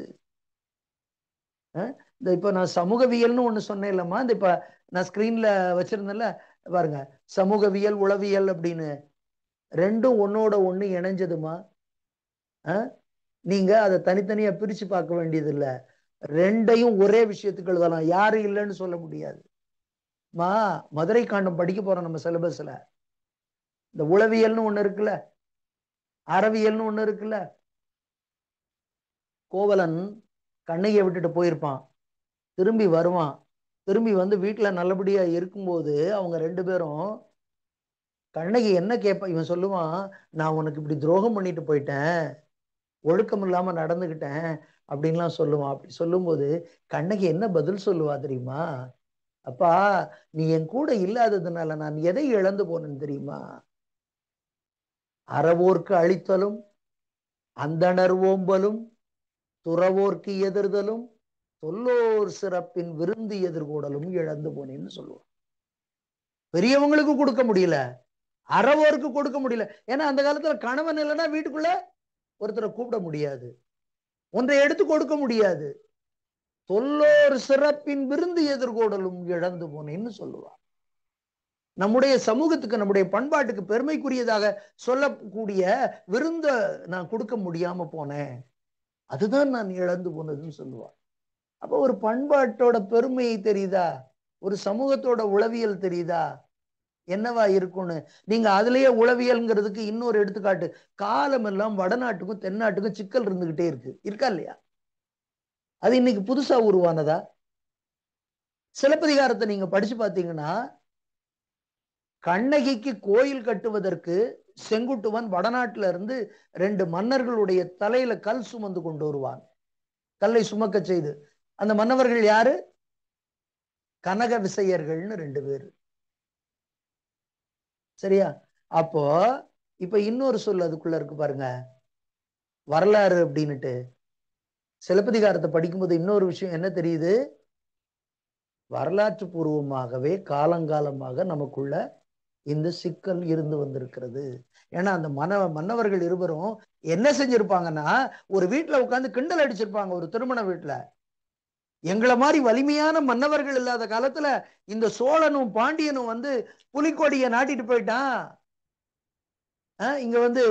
இந்த இப்ப நான் சமூகவியல்னு ஒண்ணு சொன்னேன் இல்லம்மா இந்த இப்ப நான் ஸ்கிரீன்ல வச்சிருந்தேன்ல பாருங்க சமூகவியல் உளவியல் அப்படின்னு ரெண்டும் ஒன்னோட ஒண்ணு இணைஞ்சதுமா நீங்க அதை தனித்தனியா பிரிச்சு பார்க்க வேண்டியது இல்ல ரெண்டையும் ஒரே விஷயத்துக்கு எழுதலாம் யாரு இல்லைன்னு சொல்ல முடியாது மா மதுரை காண்டம் படிக்க போறோம் நம்ம சிலபஸ்ல இந்த உளவியல்னு ஒண்ணு இருக்குல்ல அறவியல்னு ஒண்ணு இருக்குல்ல கோவலன் கண்ணையை விட்டுட்டு போயிருப்பான் திரும்பி வருவான் திரும்பி வந்து வீட்டுல நல்லபடியா இருக்கும்போது அவங்க ரெண்டு பேரும் கண்ணகி என்ன கேட்ப இவன் சொல்லுவான் நான் உனக்கு இப்படி துரோகம் பண்ணிட்டு போயிட்டேன் ஒழுக்கம் இல்லாம நடந்துகிட்டேன் அப்படின்லாம் சொல்லுவான் அப்படி சொல்லும்போது கண்ணகி என்ன பதில் சொல்லுவா தெரியுமா அப்பா நீ என் கூட இல்லாததுனால நான் எதை இழந்து போனேன்னு தெரியுமா அறவோர்க்கு அழித்தலும் அந்தணர் ஓம்பலும் துறவோர்க்கு எதிர்தலும் தொல்லோர் சிறப்பின் விருந்து எதிர்கூடலும் இழந்து போனேன்னு சொல்லுவோம் பெரியவங்களுக்கு கொடுக்க முடியல அறவோருக்கு கொடுக்க முடியல ஏன்னா அந்த காலத்துல கணவன் இல்லைன்னா வீட்டுக்குள்ள ஒருத்தரை கூப்பிட முடியாது ஒன்றை எடுத்து கொடுக்க முடியாது தொல்லோர் சிறப்பின் விருந்து எதிர்கோடலும் இழந்து போனேன்னு சொல்லுவார் நம்முடைய சமூகத்துக்கு நம்முடைய பண்பாட்டுக்கு பெருமைக்குரியதாக சொல்லக்கூடிய விருந்த நான் கொடுக்க முடியாம போனேன் அதுதான் நான் இழந்து போனதுன்னு சொல்லுவார் அப்போ ஒரு பண்பாட்டோட பெருமையை தெரியுதா ஒரு சமூகத்தோட உளவியல் தெரியுதா என்னவா இருக்கும்னு நீங்க அதுலயே உளவியல்ங்கிறதுக்கு இன்னொரு எடுத்துக்காட்டு காலம் எல்லாம் வடநாட்டுக்கும் தென்னாட்டுக்கும் சிக்கல் இருந்துகிட்டே இருக்கு இருக்கா இல்லையா அது இன்னைக்கு புதுசா உருவானதா சிலப்பதிகாரத்தை நீங்க படிச்சு பார்த்தீங்கன்னா கண்ணகிக்கு கோயில் கட்டுவதற்கு செங்குட்டுவன் வடநாட்டுல இருந்து ரெண்டு மன்னர்களுடைய தலையில கல் சுமந்து கொண்டு வருவான் கல்லை சுமக்க செய்து அந்த மன்னவர்கள் யாரு கனக விசையர்கள்னு ரெண்டு பேரு சரியா அப்போ இப்ப இன்னொரு சொல் அதுக்குள்ள இருக்கு பாருங்க வரலாறு அப்படின்னுட்டு சிலப்பதிகாரத்தை படிக்கும்போது இன்னொரு விஷயம் என்ன தெரியுது வரலாற்று பூர்வமாகவே காலங்காலமாக நமக்குள்ள இந்த சிக்கல் இருந்து வந்திருக்கிறது ஏன்னா அந்த மன மன்னவர்கள் இருவரும் என்ன செஞ்சிருப்பாங்கன்னா ஒரு வீட்டுல உட்காந்து கிண்டல் அடிச்சிருப்பாங்க ஒரு திருமண வீட்டுல எங்களை மாதிரி வலிமையான மன்னவர்கள் இல்லாத காலத்துல இந்த சோழனும் பாண்டியனும் வந்து புலிக்கொடிய நாட்டிட்டு போயிட்டான் இங்க வந்து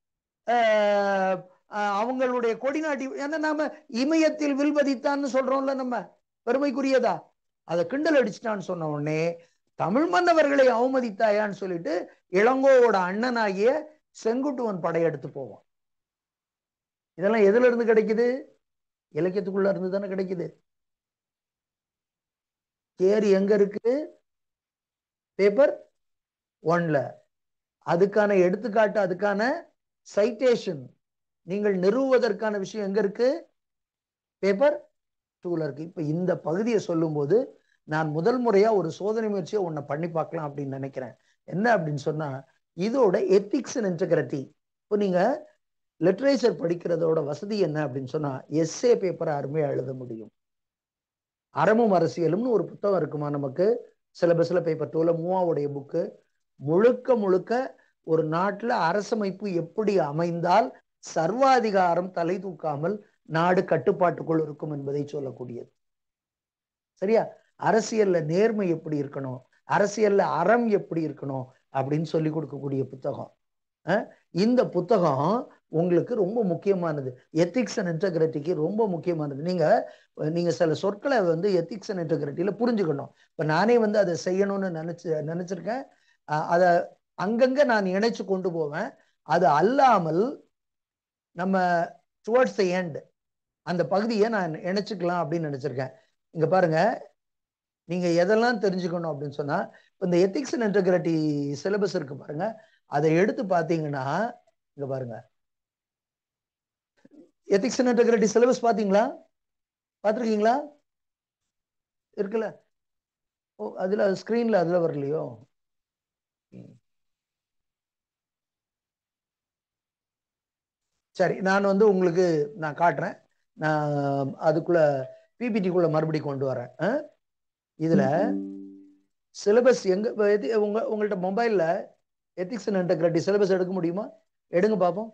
அவங்களுடைய கொடி நாட்டி ஏன்னா நாம இமயத்தில் வில்வதித்தான்னு சொல்றோம்ல நம்ம பெருமைக்குரியதா அதை கிண்டல் அடிச்சிட்டான்னு சொன்ன உடனே தமிழ் மன்னவர்களை அவமதித்தாயான்னு சொல்லிட்டு இளங்கோவோட அண்ணனாகிய செங்குட்டுவன் படையெடுத்து போவான் இதெல்லாம் எதுல இருந்து கிடைக்குது இலக்கியத்துக்குள்ள இருந்து தானே கிடைக்குது தேரி எங்க இருக்கு பேப்பர் ஒன்ல அதுக்கான எடுத்துக்காட்டு அதுக்கான சைட்டேஷன் நீங்கள் நிறுவுவதற்கான விஷயம் எங்க இருக்கு பேப்பர் டூல இருக்கு இப்ப இந்த பகுதியை சொல்லும்போது நான் முதல் முறையா ஒரு சோதனை முயற்சியை உன்னை பண்ணி பார்க்கலாம் அப்படின்னு நினைக்கிறேன் என்ன அப்படின்னு சொன்னா இதோட எத்திக்ஸ் அண்ட் இன்டெகிரிட்டி இப்போ நீங்க லிட்ரேச்சர் படிக்கிறதோட வசதி என்ன அப்படின்னு சொன்னா எஸ்ஏ பேப்பரை அருமையா எழுத முடியும் அறமும் அரசியலும்னு ஒரு புத்தகம் இருக்குமா நமக்கு சிலபஸ்ல பேப்பர் டூல மூவாவுடைய புக்கு முழுக்க முழுக்க ஒரு நாட்டுல அரசமைப்பு எப்படி அமைந்தால் சர்வாதிகாரம் தலை தூக்காமல் நாடு கட்டுப்பாட்டுக்குள் இருக்கும் என்பதை சொல்லக்கூடியது சரியா அரசியல்ல நேர்மை எப்படி இருக்கணும் அரசியல்ல அறம் எப்படி இருக்கணும் அப்படின்னு சொல்லி கொடுக்கக்கூடிய புத்தகம் இந்த புத்தகம் உங்களுக்கு ரொம்ப முக்கியமானது எத்திக்ஸ் அண்ட் இன்டெகிரிட்டிக்கு ரொம்ப முக்கியமானது நீங்க நீங்க சில சொற்களை வந்து எத்திக்ஸ் அண்ட் இன்டெகிரிட்டியில புரிஞ்சுக்கணும் இப்ப நானே வந்து அதை செய்யணும்னு நினைச்சு நினைச்சிருக்கேன் அதை அங்கங்க நான் இணைச்சு கொண்டு போவேன் அது அல்லாமல் நம்ம டுவர்ட்ஸ் த எண்ட் அந்த பகுதியை நான் இணைச்சுக்கலாம் அப்படின்னு நினைச்சிருக்கேன் இங்க பாருங்க நீங்க எதெல்லாம் தெரிஞ்சுக்கணும் அப்படின்னு சொன்னா இந்த எத்திக்ஸ் அண்ட் இன்டெகிரிட்டி சிலபஸ் இருக்கு பாருங்க அதை எடுத்து பார்த்தீங்கன்னா இங்க பாருங்க எத்திக்ஸ் அண்ட் இன்டெகிரிட்டி சிலபஸ் பாத்தீங்களா பார்த்துருக்கீங்களா இருக்குல்ல ஓ அதுல ஸ்கிரீன்ல அதுல வரலையோ சரி நான் வந்து உங்களுக்கு நான் காட்டுறேன் நான் அதுக்குள்ள பிபிடிக்குள்ள மறுபடி கொண்டு வரேன் ஆ? இதுல சிலபஸ் எங்க இப்ப எது- உங்க உங்கள்ட்ட மொபைல்ல எத்திக்ஸ் அண்ட் இன்டெகிரிட்டி சிலபஸ் எடுக்க முடியுமா எடுங்க பார்ப்போம்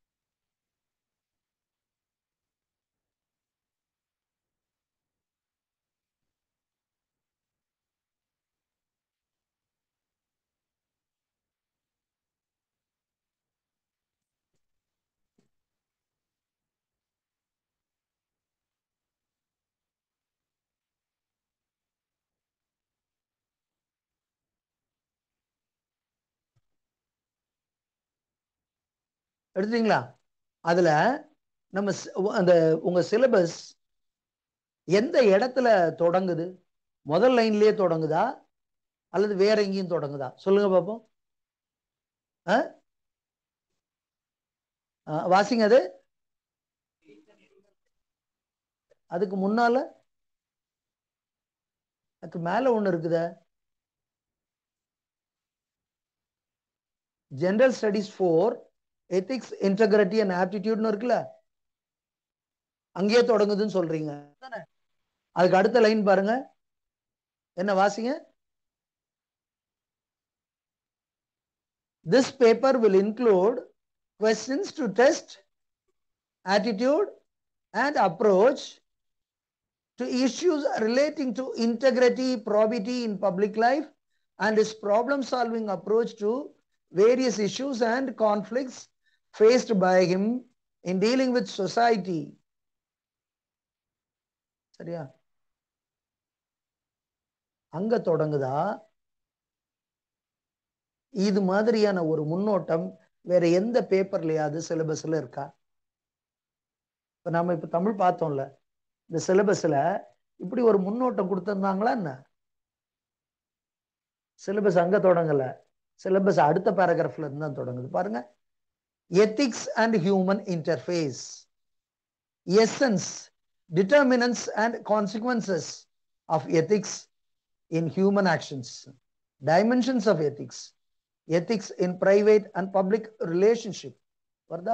எடுத்தீங்களா அதுல நம்ம சி- அந்த உங்க சிலபஸ் எந்த இடத்துல தொடங்குது முதல் லைன்லயே தொடங்குதா அல்லது வேற எங்கேயும் தொடங்குதா சொல்லுங்க பாப்போம் ஆ? ஆ, வாசிங்க அது அதுக்கு முன்னால அதுக்கு மேல ஒண்ணு இருக்குதே general studies four ethics integrity and ஆப்டிடியூட்னு இருக்குல்ல அங்கேயே தொடங்குதுன்னு சொல்றீங்க தானே? அதுக்கு அடுத்த லைன் பாருங்க என்ன வாசிங்க This paper will include questions to test attitude and approach to issues relating to integrity, probity in public life, and his problem solving approach to various issues and conflicts faced by him in dealing with society. சரியா அங்க தொடங்குதா இது மாதிரியான ஒரு முன்னோட்டம் வேற எந்த பேப்பர்லயாவது சிலபஸ்ல இருக்கா இப்ப நாம இப்ப தமிழ் பார்த்தோம்ல இந்த சிலபஸ்ல இப்படி ஒரு முன்னோட்டம் கொடுத்திருந்தாங்களா என்ன சிலபஸ் அங்க தொடங்கல சிலபஸ் அடுத்த பேராகிராஃப்ல இருந்து தான் தொடங்குது பாருங்க ethics and human interface essence determinants and consequences of ethics in human actions dimensions of ethics ethics in private and public relationship வருதா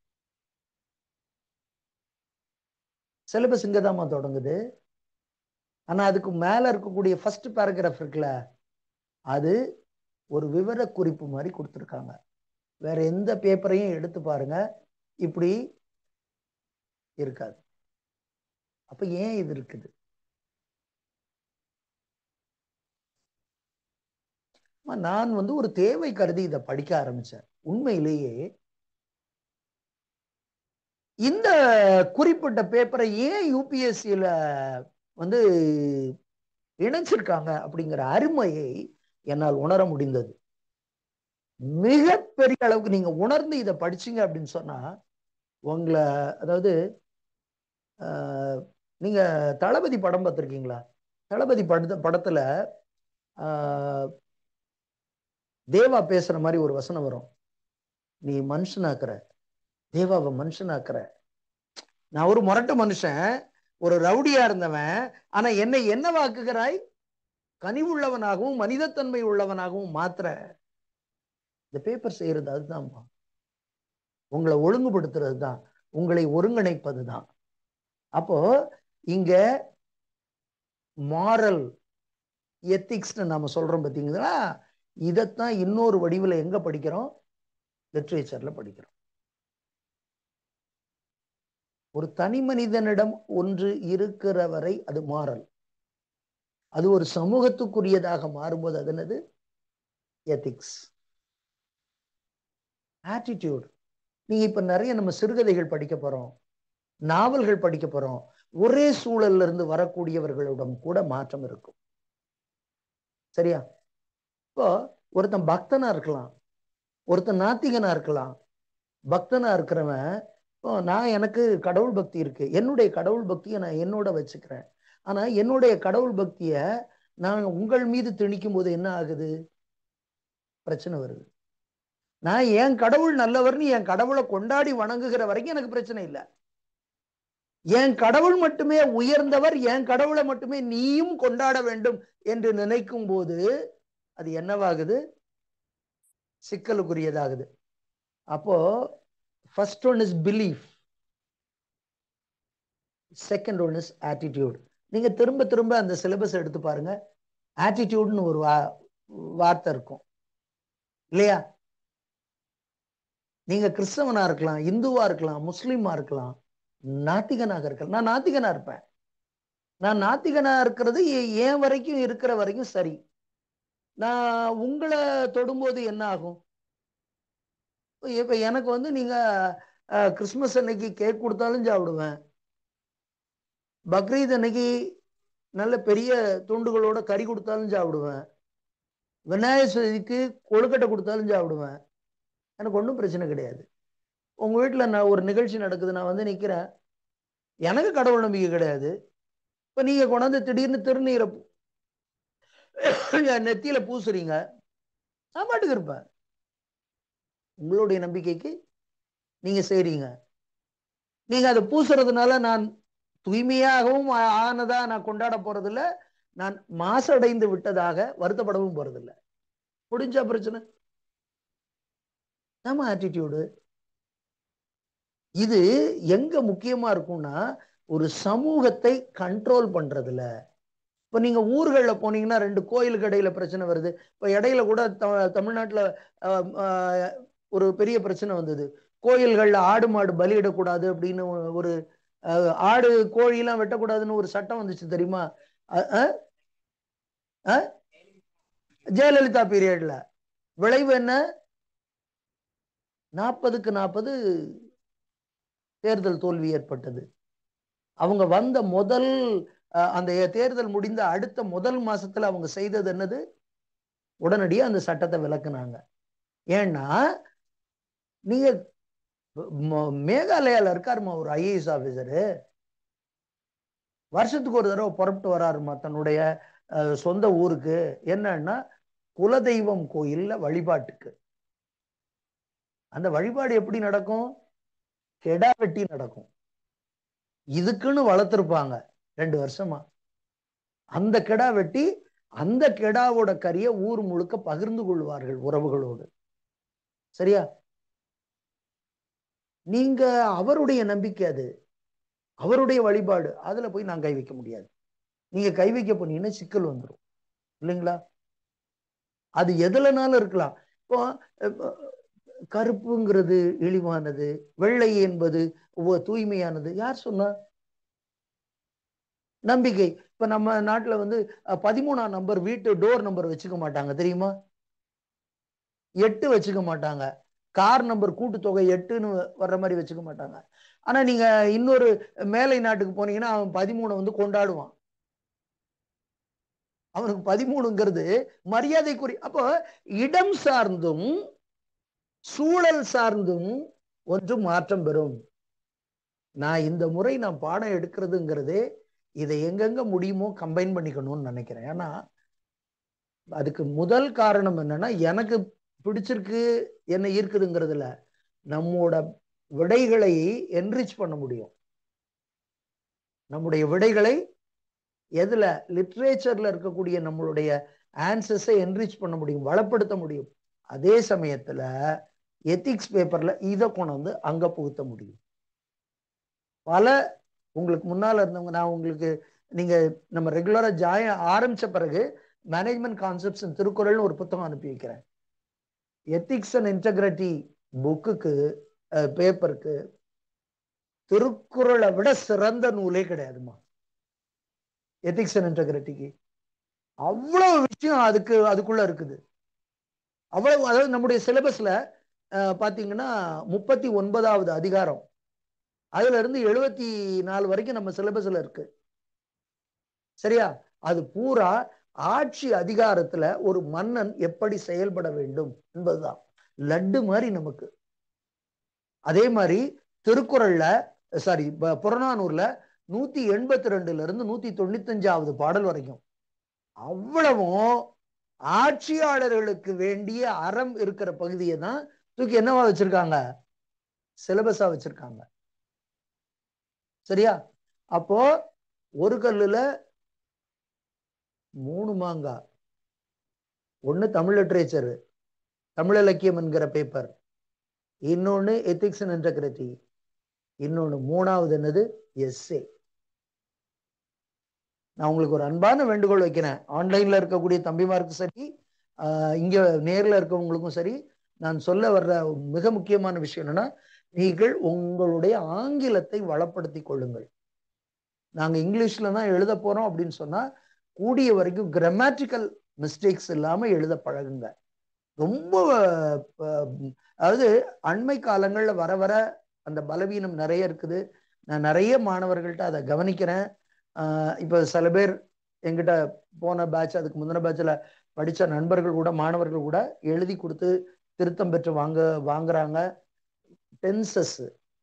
சிலபஸ் இங்கதாம்மா தொடங்குது ஆனா அதுக்கு மேல இருக்கக்கூடிய ஃபர்ஸ்ட் பேராகிராஃப் இருக்குல்ல அது ஒரு விவர குறிப்பு மாதிரி கொடுத்துருக்காங்க வேற எந்த பேப்பரையும் எடுத்து பாருங்க இப்படி இருக்காது அப்ப ஏன் இது இருக்குது அம்மா, நான் வந்து ஒரு தேவை கருதி இதை படிக்க ஆரம்பிச்சேன் உண்மையிலேயே இந்த குறிப்பிட்ட பேப்பரை ஏன் யூபிஎஸ்சியில வந்து இணைச்சிருக்காங்க அப்படிங்கிற அருமையை என்னால் உணர முடிந்தது மிகப்பெரிய அளவுக்கு நீங்க உணர்ந்து இதை படிச்சீங்க அப்படின்னு சொன்னா உங்களை அதாவது ஆஹ், நீங்க தளபதி படம் பார்த்திருக்கீங்களா தளபதி படத்த படத்துல ஆஹ், தேவா பேசுற மாதிரி ஒரு வசனம் வரும் நீ மனுஷனாக்குற தேவாவை மனுஷனாக்குற நான் ஒரு முரட்டு மனுஷன் ஒரு ரவுடியா இருந்தவன் ஆனா என்னை என்னவாக்குகிறாய் கனிவுள்ளவனாகவும் மனிதத்தன்மை உள்ளவனாகவும் மாத்திர இந்த பேப்பர் செய்யறது அதுதான்ப்பா உங்களை ஒழுங்குபடுத்துறது தான் உங்களை ஒருங்கிணைப்பது தான் அப்போ இங்க மாரல் எத்திக்ஸ்னு நாம சொல்றோம் பார்த்தீங்களா இதைத்தான் இன்னொரு வடிவில் எங்க படிக்கிறோம் லிட்ரேச்சர்ல படிக்கிறோம் ஒரு தனி மனிதனிடம் ஒன்று இருக்கிற வரை அது மாறல் அது ஒரு சமூகத்துக்குரியதாக மாறும்போது அது என்னது எத்திக்ஸ் ஆட்டிடியூட் நீங்க இப்ப நிறைய நம்ம சிறுகதைகள் படிக்க போறோம் நாவல்கள் படிக்க போறோம் ஒரே சூழல்ல இருந்து வரக்கூடியவர்களிடம் கூட மாற்றம் இருக்கும் சரியா இப்போ ஒருத்தன் பக்தனா இருக்கலாம் ஒருத்தன் நாத்திகனா இருக்கலாம் பக்தனா இருக்கிறவன் இப்போ நான் எனக்கு கடவுள் பக்தி இருக்கு என்னுடைய கடவுள் பக்தியை நான் என்னோட வச்சுக்கிறேன் ஆனா என்னுடைய கடவுள் பக்திய நான் உங்கள் மீது திணிக்கும் போது என்ன ஆகுது பிரச்சனை வருது நான் என் கடவுள் நல்லவர்னு என் கடவுளை கொண்டாடி வணங்குகிற வரைக்கும் எனக்கு பிரச்சனை இல்லை என் கடவுள் மட்டுமே உயர்ந்தவர் என் கடவுளை மட்டுமே நீயும் கொண்டாட வேண்டும் என்று நினைக்கும் போது அது என்னவாகுது சிக்கலுக்குரியதாகுது அப்போ first one is belief second one is attitude நீங்க திரும்ப திரும்ப அந்த சிலபஸ் எடுத்து பாருங்க ஆட்டிடியூட்னு ஒரு வா வார்த்தை இருக்கும் இல்லையா நீங்க கிறிஸ்தவனா இருக்கலாம் இந்துவா இருக்கலாம் முஸ்லீமா இருக்கலாம் நாத்திகனாக இருக்கலாம் நான் நாத்திகனா இருப்பேன் நான் நாத்திகனா இருக்கிறது எ- என் வரைக்கும் இருக்கிற வரைக்கும் சரி நான் உங்களை தொடும்போது என்ன ஆகும் இப்ப எனக்கு வந்து நீங்க அஹ், கிறிஸ்மஸ் அன்னைக்கு கேக் கொடுத்தாலும் சாப்பிடுவேன் பக்ரீத் அன்னைக்கு நல்ல பெரிய துண்டுகளோட கறி கொடுத்தாலும் சாப்பிடுவேன் விநாயகர் சதுர்த்திக்கு கொழுக்கட்டை கொடுத்தாலும் சாப்பிடுவேன் எனக்கு ஒன்றும் பிரச்சனை கிடையாது உங்க வீட்டுல நான் ஒரு நிகழ்ச்சி நடக்குது நான் வந்து நிக்கிறேன் எனக்கு கடவுள் நம்பிக்கை கிடையாது இப்ப நீங்க கொண்டாந்து திடீர்னு திருநீரை பூ- என் நெத்தியில பூசுறீங்க நான் பாட்டுக்கு இருப்பேன் உங்களுடைய நம்பிக்கைக்கு நீங்க செய்றீங்க நீங்க அதை பூசுறதுனால நான் தூய்மையாகவும் ஆ- ஆனதா நான் கொண்டாட போறதில்ல நான் மாசடைந்து விட்டதாக வருத்தப்படவும் போறதில்ல முடிஞ்சா பிரச்சனை நம்ம ஆட்டிடியூடு இது எங்க முக்கியமா இருக்கும்னா ஒரு சமூகத்தை கண்ட்ரோல் பண்றதுல இப்ப நீங்க ஊர்கள்ல போனீங்கன்னா ரெண்டு கோயிலுக்கு இடையில பிரச்சனை வருது இப்ப இடையில கூட த- தமிழ்நாட்டுல ஆஹ், ஆஹ், ஒரு பெரிய பிரச்சனை வந்தது கோயில்கள்ல ஆடு மாடு பலியிடக்கூடாது அப்படின்னு ஒரு ஆஹ், ஆடு கோழியெல்லாம் வெட்டக்கூடாதுன்னு ஒரு சட்டம் வந்துச்சு தெரியுமா அஹ், அஹ், அஹ்? ஜெயலலிதா பீரியட்ல விளைவு என்ன நாற்பதுக்கு நாற்பது தேர்தல் தோல்வி ஏற்பட்டது அவங்க வந்த முதல் அஹ், அந்த தேர்தல் முடிந்த அடுத்த முதல் மாசத்துல அவங்க செய்தது என்னது உடனடியா அந்த சட்டத்தை விளக்குனாங்க ஏன்னா நீங்க ம- மேகாலயால இருக்காருமா ஒரு ஐஏஎஸ் ஆபீசரு வருஷத்துக்கு ஒரு தடவை புறப்பட்டு வராருமா தன்னுடைய அஹ், சொந்த ஊருக்கு என்னன்னா குலதெய்வம் கோயில்ல வழிபாட்டுக்கு அந்த வழிபாடு எப்படி நடக்கும் கெடா வெட்டி நடக்கும் இதுக்குன்னு வளர்த்துருப்பாங்க ரெண்டு வருஷமா அந்த கெடா வெட்டி அந்த கெடாவோட கறியை ஊர் முழுக்க பகிர்ந்து கொள்வார்கள் உறவுகளோடு சரியா நீங்க அவருடைய நம்பிக்கை அது அவருடைய வழிபாடு அதுல போய் நான் கை வைக்க முடியாது நீங்க கை வைக்க போனீங்கன்னா சிக்கல் வந்துடும் இல்லைங்களா அது எதுலனாலும் இருக்கலாம் இப்போ அஹ், கருப்புங்கிறது இழிவானது வெள்ளை என்பது ஒ- தூய்மையானது யார் சொன்னா நம்பிக்கை இப்ப நம்ம நாட்டுல வந்து அஹ், பதிமூணாம் நம்பர் வீட்டு டோர் நம்பர் வச்சுக்க மாட்டாங்க தெரியுமா எட்டு வச்சுக்க மாட்டாங்க கார் நம்பர் கூட்டுத்தொகை எட்டுன்னு வர்ற மாதிரி வச்சுக்க மாட்டாங்க ஆனா நீங்க இன்னொரு மேலை நாட்டுக்கு போனீங்கன்னா அவன் பதிமூணை வந்து கொண்டாடுவான் அவனுக்கு பதிமூணுங்கிறது மரியாதைக்குரிய அப்போ இடம் சார்ந்தும் சூழல் சார்ந்தும் ஒன்று மாற்றம் பெறும் நான் இந்த முறை நான் பாடம் எடுக்கிறதுங்கிறதே இதை எங்கெங்க முடியுமோ கம்பைன் பண்ணிக்கணும்னு நினைக்கிறேன் ஏன்னா அதுக்கு முதல் காரணம் என்னன்னா எனக்கு பிடிச்சிருக்கு என்ன ஈர்க்குதுங்கிறதுல நம்மோட விடைகளை என்ரிச் பண்ண முடியும் நம்முடைய விடைகளை எதுல லிட்ரேச்சர்ல இருக்கக்கூடிய நம்மளுடைய ஆன்சர்ஸை என்ரிச் பண்ண முடியும் வளப்படுத்த முடியும் அதே சமயத்துல எத்திக்ஸ் பேப்பர்ல இதை கொண்டு வந்து அங்க புகுத்த முடியும் பல உங்களுக்கு முன்னால இருந்தவங்க நான் உங்களுக்கு நீங்க நம்ம ரெகுலரா ஜாய ஆரம்பிச்ச பிறகு மேனேஜ்மெண்ட் கான்செப்ட்ஸ் திருக்குறள்னு ஒரு புத்தகம் அனுப்பி வைக்கிறேன் எத்திக்ஸ் அண்ட் இன்டெகிரிட்டி புக்குக்கு பேப்பருக்கு திருக்குறளை விட சிறந்த நூலே கிடையாதுமா எத்திக்ஸ் அண்ட் இன்டெகிரிட்டிக்கு அவ்வளவு விஷயம் அதுக்கு அதுக்குள்ள இருக்குது அவ்வளவு அதாவது நம்முடைய சிலபஸ்ல பாத்தீங்கன்னா முப்பத்தி ஒன்பதாவது அதிகாரம் அதுல இருந்து எழுபத்தி நாலு வரைக்கும் நம்ம சிலபஸ்ல இருக்கு சரியா அது பூரா ஆட்சி அதிகாரத்துல ஒரு மன்னன் எப்படி செயல்பட வேண்டும் என்பதுதான் லட்டு மாதிரி நமக்கு அதே மாதிரி திருக்குறள்ல சாரி புறநானூர்ல நூத்தி எண்பத்தி ரெண்டுல இருந்து நூத்தி தொண்ணூத்தஞ்சாவது பாடல் வரைக்கும் அவ்வளவும் ஆட்சியாளர்களுக்கு வேண்டிய அறம் இருக்கிற பகுதியை தான் தூக்கி என்னவா வச்சிருக்காங்க சிலபஸா வச்சிருக்காங்க சரியா அப்போ ஒரு கல்லுல மூணு மாங்காய் ஒண்ணு தமிழ் லிட்ரேச்சர் தமிழ் இலக்கியம் என்கிற பேப்பர் இன்னொன்னு எத்திக்ஸ் அண்ட் இன்டெகிரிட்டி இன்னொன்னு மூணாவது என்னது எஸ்ஏ நான் உங்களுக்கு ஒரு அன்பான வேண்டுகோள் வைக்கிறேன் ஆன்லைன்ல இருக்கக்கூடிய தம்பிமாருக்கும் சரி ஆஹ் இங்க நேர்ல இருக்கவங்களுக்கும் சரி நான் சொல்ல வர்ற மிக முக்கியமான விஷயம் என்னன்னா நீங்கள் உங்களுடைய ஆங்கிலத்தை வளப்படுத்தி கொள்ளுங்கள் நாங்க இங்கிலீஷ்ல தான் எழுத போறோம் அப்படின்னு சொன்னா கூடிய வரைக்கும் கிராமட்டிக்கல் மிஸ்டேக்ஸ் இல்லாம எழுத பழகுங்க ரொம்ப அஹ், அதாவது அண்மை காலங்கள்ல வர வர அந்த பலவீனம் நிறைய இருக்குது நான் நிறைய மாணவர்கள்ட்ட அதை கவனிக்கிறேன் ஆஹ் இப்ப சில பேர் எங்கிட்ட போன பேட்ச் அதுக்கு முந்தின பேட்ச்ல படிச்ச நண்பர்கள் கூட மாணவர்கள் கூட எழுதி கொடுத்து திருத்தம் பெற்று வாங்க வாங்குறாங்க டென்சஸ்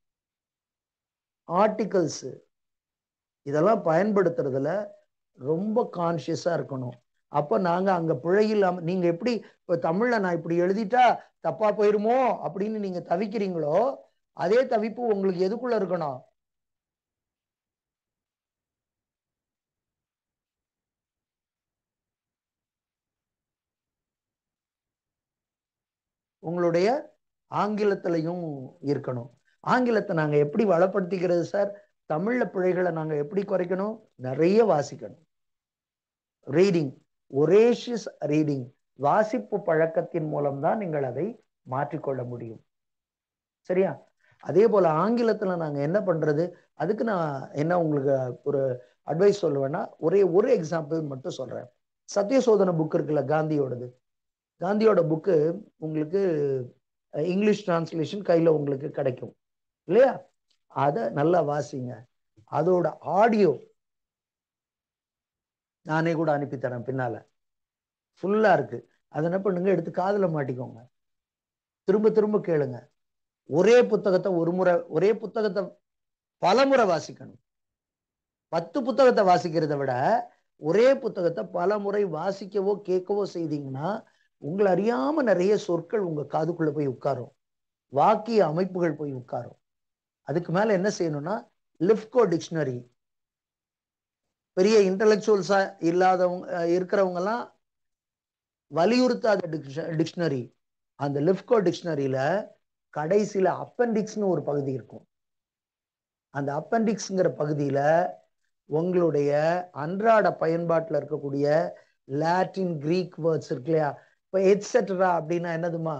ஆர்டிகல்ஸ் இதெல்லாம் பயன்படுத்துறதுல ரொம்ப கான்சியஸா இருக்கணும் அப்ப நாங்க அங்க பிழை இல்லாம நீங்க எப்படி இப்ப தமிழ்ல நான் இப்படி எழுதிட்டா தப்பா போயிருமோ அப்படின்னு நீங்க தவிக்கிறீங்களோ அதே தவிப்பு உங்களுக்கு எதுக்குள்ள இருக்கணும் உங்களுடைய ஆங்கிலத்திலையும் இருக்கணும் ஆங்கிலத்தை நாங்க எப்படி வளப்படுத்திக்கிறது சார் தமிழ்ல பிழைகளை நாங்க எப்படி குறைக்கணும் நிறைய வாசிக்கணும் ரீடிங் ஒரேஷியஸ் ரீடிங் வாசிப்பு பழக்கத்தின் மூலம்தான் நீங்கள் அதை மாற்றிக்கொள்ள முடியும் சரியா அதே போல ஆங்கிலத்துல நாங்க என்ன பண்றது அதுக்கு நான் என்ன உங்களுக்கு ஒரு அட்வைஸ் சொல்லுவேன்னா ஒரே ஒரு எக்ஸாம்பிள் மட்டும் சொல்றேன் சத்தியசோதனை புக் இருக்குல்ல காந்தியோடது காந்தியோட புக்கு உங்களுக்கு அஹ், இங்கிலீஷ் டிரான்ஸ்லேஷன் கையில உங்களுக்கு கிடைக்கும் இல்லையா அதை நல்லா வாசிங்க அதோட ஆடியோ நானே கூட அனுப்பி தரேன் பின்னால ஃபுல்லா இருக்கு அதை என்ன பண்ணுங்க எடுத்து காதுல மாட்டிக்கோங்க திரும்ப திரும்ப கேளுங்க ஒரே புத்தகத்தை ஒரு முறை ஒரே புத்தகத்தை பல முறை வாசிக்கணும் பத்து புத்தகத்தை வாசிக்கிறதை விட ஒரே புத்தகத்தை பல முறை வாசிக்கவோ கேட்கவோ செய்தீங்கன்னா உங்களை அறியாம நிறைய சொற்கள் உங்க காதுக்குள்ள போய் உட்காரும் வாக்கிய அமைப்புகள் போய் உட்காரும் அதுக்கு மேல என்ன செய்யணும்னா லிப்கோ டிக்ஷனரி பெரிய இன்டலெக்சுவல்ஸா இல்லாதவங்க அஹ் இருக்கிறவங்க எல்லாம் வலியுறுத்தாத டிக்ஷனரி அந்த லிப்கோ டிக்ஷனரியில கடைசியில அப்பெண்டிக்ஸ்னு ஒரு பகுதி இருக்கும் அந்த அப்பெண்டிக்ஸ்ங்கிற பகுதியில உங்களுடைய அன்றாட பயன்பாட்டில் இருக்கக்கூடிய லாட்டின் கிரீக் வேர்ட்ஸ் இருக்கு இல்லையா இப்போ எட்ஸெட்ரா அப்படின்னா என்னதுமா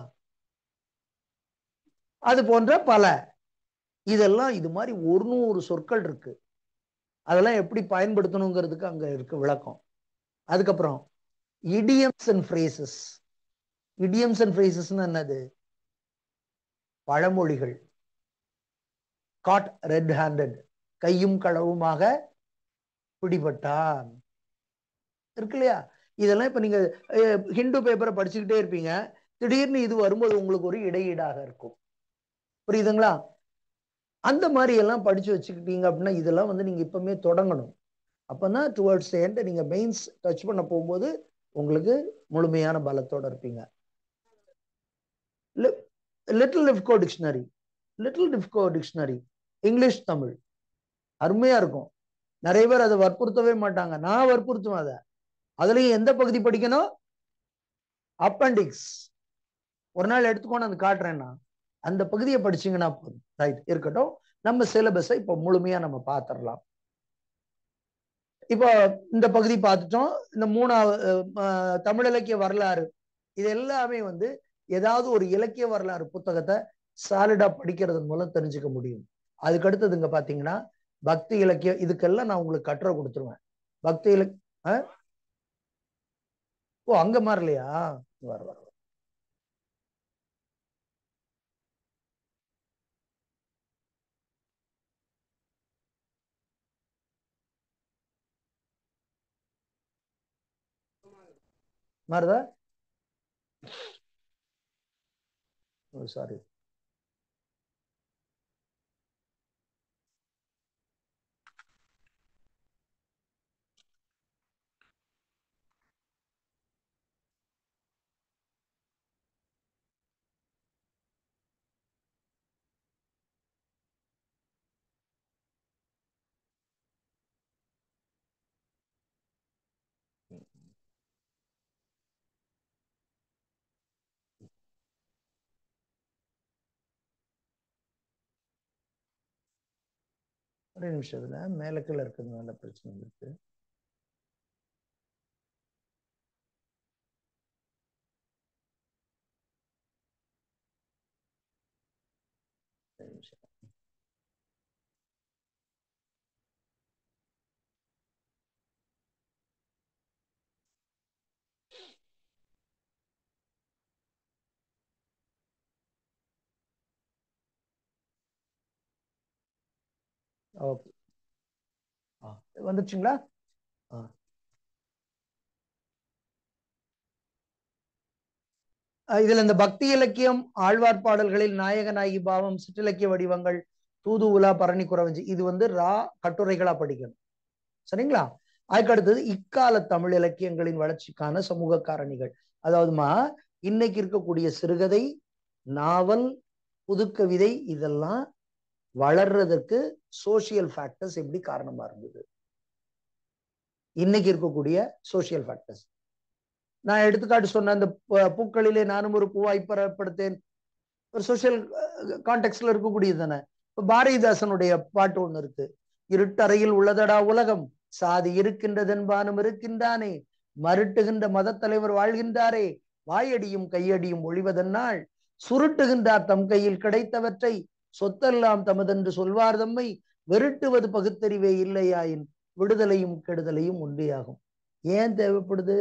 அது போன்ற பல இதெல்லாம் இது மாதிரி ஒரு நூறு சொற்கள் இருக்கு அதெல்லாம் எப்படி பயன்படுத்தணுங்கிறதுக்கு அங்க இருக்கு விளக்கம் அதுக்கப்புறம் idioms and phrases idioms and ஃப்ரேசஸ்னு என்னது பழமொழிகள் காட் ரெட் ஹேண்டட் கையும் களவுமாக பிடிபட்டான் இருக்கு இல்லையா இதெல்லாம் இப்ப நீங்க அஹ், ஹிந்து பேப்பரை படிச்சுக்கிட்டே இருப்பீங்க திடீர்னு இது வரும்போது உங்களுக்கு ஒரு இடையீடாக இருக்கும் புரியுதுங்களா அந்த மாதிரி எல்லாம் படிச்சு வச்சுக்கிட்டீங்க அப்படின்னா இதெல்லாம் வந்து நீங்க இப்பவுமே தொடங்கணும் அப்பதான் டுவர்ட்ஸ் எண்ட் நீங்க மெயின்ஸ் டச் பண்ண போகும்போது உங்களுக்கு முழுமையான பலத்தோட இருப்பீங்க little Lifco dictionary little Lifco dictionary English Tamil அருமையா இருக்கும் நிறைய பேர் அதை வற்புறுத்தவே மாட்டாங்க நான் வற்புறுத்துவேன் அதை அதுலயும் எந்த பகுதி படிக்கணும் அப்பண்டிக்ஸ் ஒரு நாள் எடுத்துக்கொண்டு அந்த காட்டுறேன் நான் அந்த பகுதியை படிச்சீங்கன்னா போதும் ரைட் இருக்கட்டும் நம்ம சிலபஸை இப்போ முழுமையா நம்ம பார்த்துடலாம் இப்போ இந்த பகுதி பார்த்துட்டோம் இந்த மூணாவது அஹ், தமிழ் இலக்கிய வரலாறு இது எல்லாமே வந்து ஏதாவது ஒரு இலக்கிய வரலாறு புத்தகத்தை சாலிடா படிக்கிறதன் மூலம் தெரிஞ்சுக்க முடியும் அதுக்கு அடுத்ததுங்க பாத்தீங்கன்னா பக்தி இலக்கியம் இதுக்கெல்லாம் நான் உங்களுக்கு கட்டுரை கொடுத்துருவேன் பக்தி இலக் ஆ? ஓ அங்க மாறலையா வர வர வர. மாறுதா சாரி ஒரே நிமிஷம் இதுல மேல கீழே இருக்கிறதுனால பிரச்சனை இருக்கு ஓகே வந்துச்சுங்களா ஆ. அஹ் இதுல இந்த பக்தி இலக்கியம் ஆழ்வார் பாடல்களில் நாயக நாயகி பாவம் சிற்றிலக்கிய வடிவங்கள் தூது உலா பரணி குறவஞ்சி இது வந்து ரா கட்டுரைகளா படிக்கணும் சரிங்களா அதுக்கு அடுத்தது இக்கால தமிழ் இலக்கியங்களின் வளர்ச்சிக்கான சமூக காரணிகள் அதாவதுமா இன்னைக்கு இருக்கக்கூடிய சிறுகதை நாவல் புதுக்கவிதை இதெல்லாம் வளர்றதுக்கு சோசியல் ஃபேக்டர்ஸ் எப்படி காரணமா இருந்தது இன்னைக்கு இருக்கக்கூடிய சோசியல் ஃபேக்டர்ஸ் நான் எடுத்துக்காட்டு சொன்ன அந்த ப- பூக்களிலே நானும் ஒரு பூவாய் பரப்படுத்தேன் ஒரு சோசியல் கான்டெக்ட்ல இருக்கக்கூடியது தானே இப்ப பாரதிதாசனுடைய பாட்டு ஒண்ணு இருக்கு இருட்டறையில் உள்ளதடா உலகம் சாதி இருக்கின்றதென்பானும் இருக்கின்றானே மருட்டுகின்ற மதத் தலைவர் வாழ்கின்றாரே வாயடியும் கையடியும் ஒழிவதென்னால் சுருட்டுகின்றார் தம் கையில் கிடைத்தவற்றை சொத்தெல்லாம் தமதென்று சொல்வார் தம்மை வெருட்டுவது பகுத்தறிவே இல்லையாயின் விடுதலையும் கெடுதலையும் ஒன்றேயாகும் ஏன் தேவைப்படுது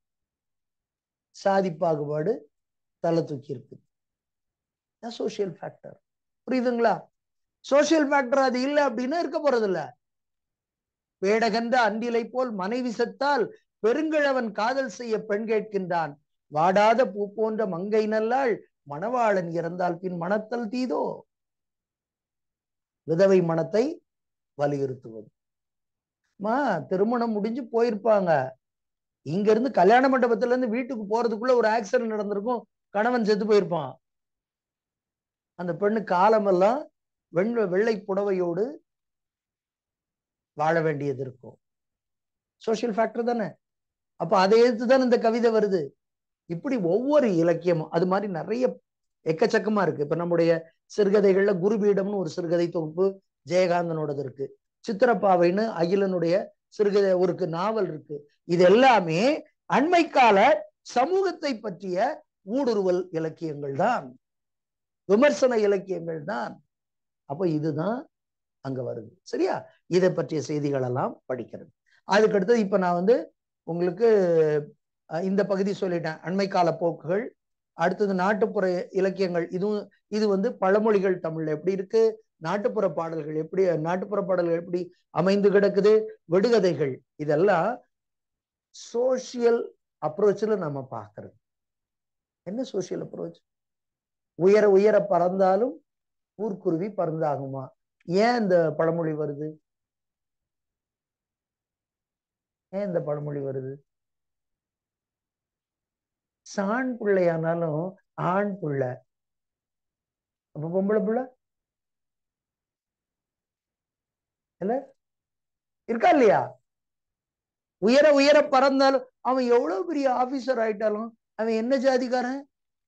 சாதி பாகுபாடு தலை தூக்கி இருக்கு சோசியல் ஃபேக்டர் புரியுதுங்களா சோசியல் ஃபேக்டர் அது இல்லை அப்படின்னா இருக்க போறது இல்ல வேடகன்ற அன்றிலை போல் மனைவி செத்தால் பெருங்கிழவன் காதல் செய்ய பெண் கேட்கின்றான் வாடாத பூ போன்ற மங்கை நல்லாள் மணவாளன் இறந்தால் பின் மணத்தல் தீதோ விதவை மனத்தை வலியுறுத்துவது மா திருமணம் முடிஞ்சு போயிருப்பாங்க இங்க இருந்து கல்யாண மண்டபத்துல இருந்து வீட்டுக்கு போறதுக்குள்ள ஒரு ஆக்சிடென்ட் நடந்திருக்கும் கணவன் செத்து போயிருப்பான் அந்த பெண்ணு காலமெல்லாம் வெண் வெள்ளை புடவையோடு வாழ வேண்டியது இருக்கும் சோசியல் ஃபேக்டர் தானே அப்ப அதை எடுத்து தானே இந்த கவிதை வருது இப்படி ஒவ்வொரு இலக்கியமும் அது மாதிரி நிறைய எக்கச்சக்கமா இருக்கு இப்ப நம்முடைய சிறுகதைகள்ல குருபீடம்னு ஒரு சிறுகதை தொகுப்பு ஜெயகாந்தனோடது இருக்கு சித்திரப்பாவைன்னு அகிலனுடைய சிறுகதை ஒரு நாவல் இருக்கு இது எல்லாமே அண்மை கால சமூகத்தை பற்றிய ஊடுருவல் இலக்கியங்கள் தான் விமர்சன இலக்கியங்கள் தான் அப்ப இதுதான் அங்க வருது சரியா இதை பற்றிய செய்திகள் எல்லாம் படிக்கிறது அதுக்கு அடுத்தது இப்ப நான் வந்து உங்களுக்கு அஹ், இந்த பகுதி சொல்லிட்டேன் அண்மை கால போக்குகள் அடுத்தது நாட்டுப்புற இலக்கியங்கள் இதுவும் இது வந்து பழமொழிகள் தமிழ்ல எப்படி இருக்கு நாட்டுப்புற பாடல்கள் எப்படி நாட்டுப்புற பாடல்கள் எப்படி அமைந்து கிடக்குது விடுகதைகள் இதெல்லாம் சோசியல் அப்ரோச்சில் நம்ம பார்க்கறது என்ன சோசியல் அப்ரோச் உயர உயர பறந்தாலும் ஊர்க்குருவி பறந்தாகுமா ஏன் இந்த பழமொழி வருது ஏன் இந்த பழமொழி வருது சாண் பிள்ளையானாலும் ஆண் பிள்ளை அப்ப பொம்பளை பிள்ளை இல்ல இருக்கா இல்லையா உயர உயர பறந்தாலும் அவன் எவ்வளவு பெரிய ஆபீசர் ஆயிட்டாலும் அவன் என்ன ஜாதிக்காரன்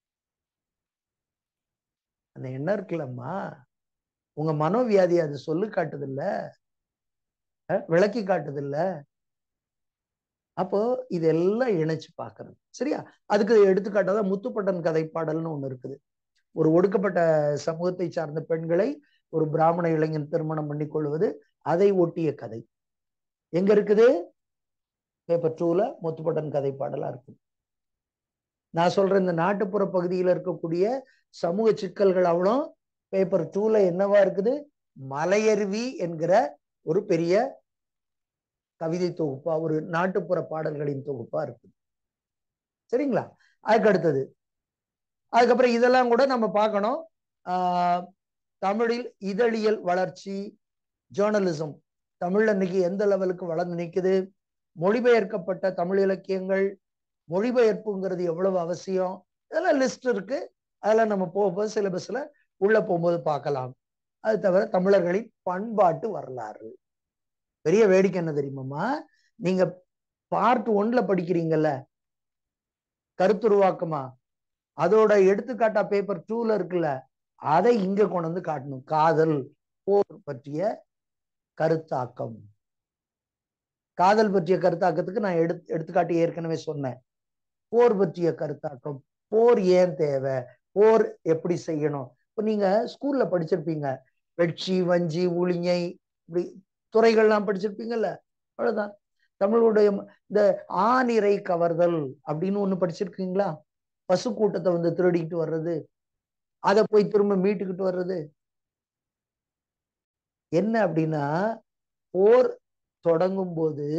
அந்த எண்ணம் இருக்குல்லம்மா உங்க மனோவியாதி அது சொல்லு காட்டுது இல்ல விளக்கி காட்டுது இல்ல அப்போ இதெல்லாம் இணைச்சு பாக்குறது சரியா அதுக்கு எடுத்துக்காட்டாதான் முத்துப்பட்டன் கதை பாடல்னு ஒண்ணு இருக்குது ஒரு ஒடுக்கப்பட்ட சமூகத்தை சார்ந்த பெண்களை ஒரு பிராமண இளைஞன் திருமணம் பண்ணி கொள்வது அதை ஒட்டிய கதை எங்க இருக்குது பேப்பர் டூல முத்துப்பட்டன் கதை பாடலா இருக்கு நான் சொல்ற இந்த நாட்டுப்புற பகுதியில இருக்கக்கூடிய சமூக சிக்கல்கள் அவ்வளோ பேப்பர் டூல என்னவா இருக்குது மலையருவி என்கிற ஒரு பெரிய கவிதை தொகுப்பா ஒரு நாட்டுப்புற பாடல்களின் தொகுப்பா இருக்குது சரிங்களா அதுக்கு அடுத்தது அதுக்கப்புறம் இதெல்லாம் கூட நம்ம பார்க்கணும் ஆஹ் தமிழில் இதழியல் வளர்ச்சி ஜேர்னலிசம் தமிழ் அன்னைக்கு எந்த லெவலுக்கு வளர்ந்து நிற்குது மொழிபெயர்க்கப்பட்ட தமிழ் இலக்கியங்கள் மொழிபெயர்ப்புங்கிறது எவ்வளவு அவசியம் இதெல்லாம் லிஸ்ட் இருக்கு அதெல்லாம் நம்ம போகும்போது சிலபஸ்ல உள்ள போகும்போது பார்க்கலாம் அது தவிர தமிழர்களின் பண்பாட்டு வரலாறு பெரிய வேடிக்கை என்ன தெரியுமாம்மா நீங்க பார்ட் ஒன்ல படிக்கிறீங்கல்ல கருத்துருவாக்கமா அதோட எடுத்துக்காட்டா பேப்பர் டூல இருக்குல்ல அதை இங்க கொண்டு வந்து காட்டணும் காதல் போர் பற்றிய கருத்தாக்கம் காதல் பற்றிய கருத்தாக்கத்துக்கு நான் எடுத்து எடுத்துக்காட்டி ஏற்கனவே சொன்னேன் போர் பற்றிய கருத்தாக்கம் போர் ஏன் தேவை போர் எப்படி செய்யணும் இப்போ நீங்க ஸ்கூல்ல படிச்சிருப்பீங்க வெட்சி வஞ்சி உளிஞை இப்படி துறைகள்லாம் படிச்சிருப்பீங்கல்ல அவ்வளவுதான் தமிழுடைய இந்த ஆணிரை கவர்தல் அப்படின்னு ஒண்ணு படிச்சிருக்கீங்களா பசு கூட்டத்தை வந்து திருடிக்கிட்டு வர்றது அதை போய் திரும்ப மீட்டுக்கிட்டு வர்றது என்ன அப்படின்னா போர் தொடங்கும் போது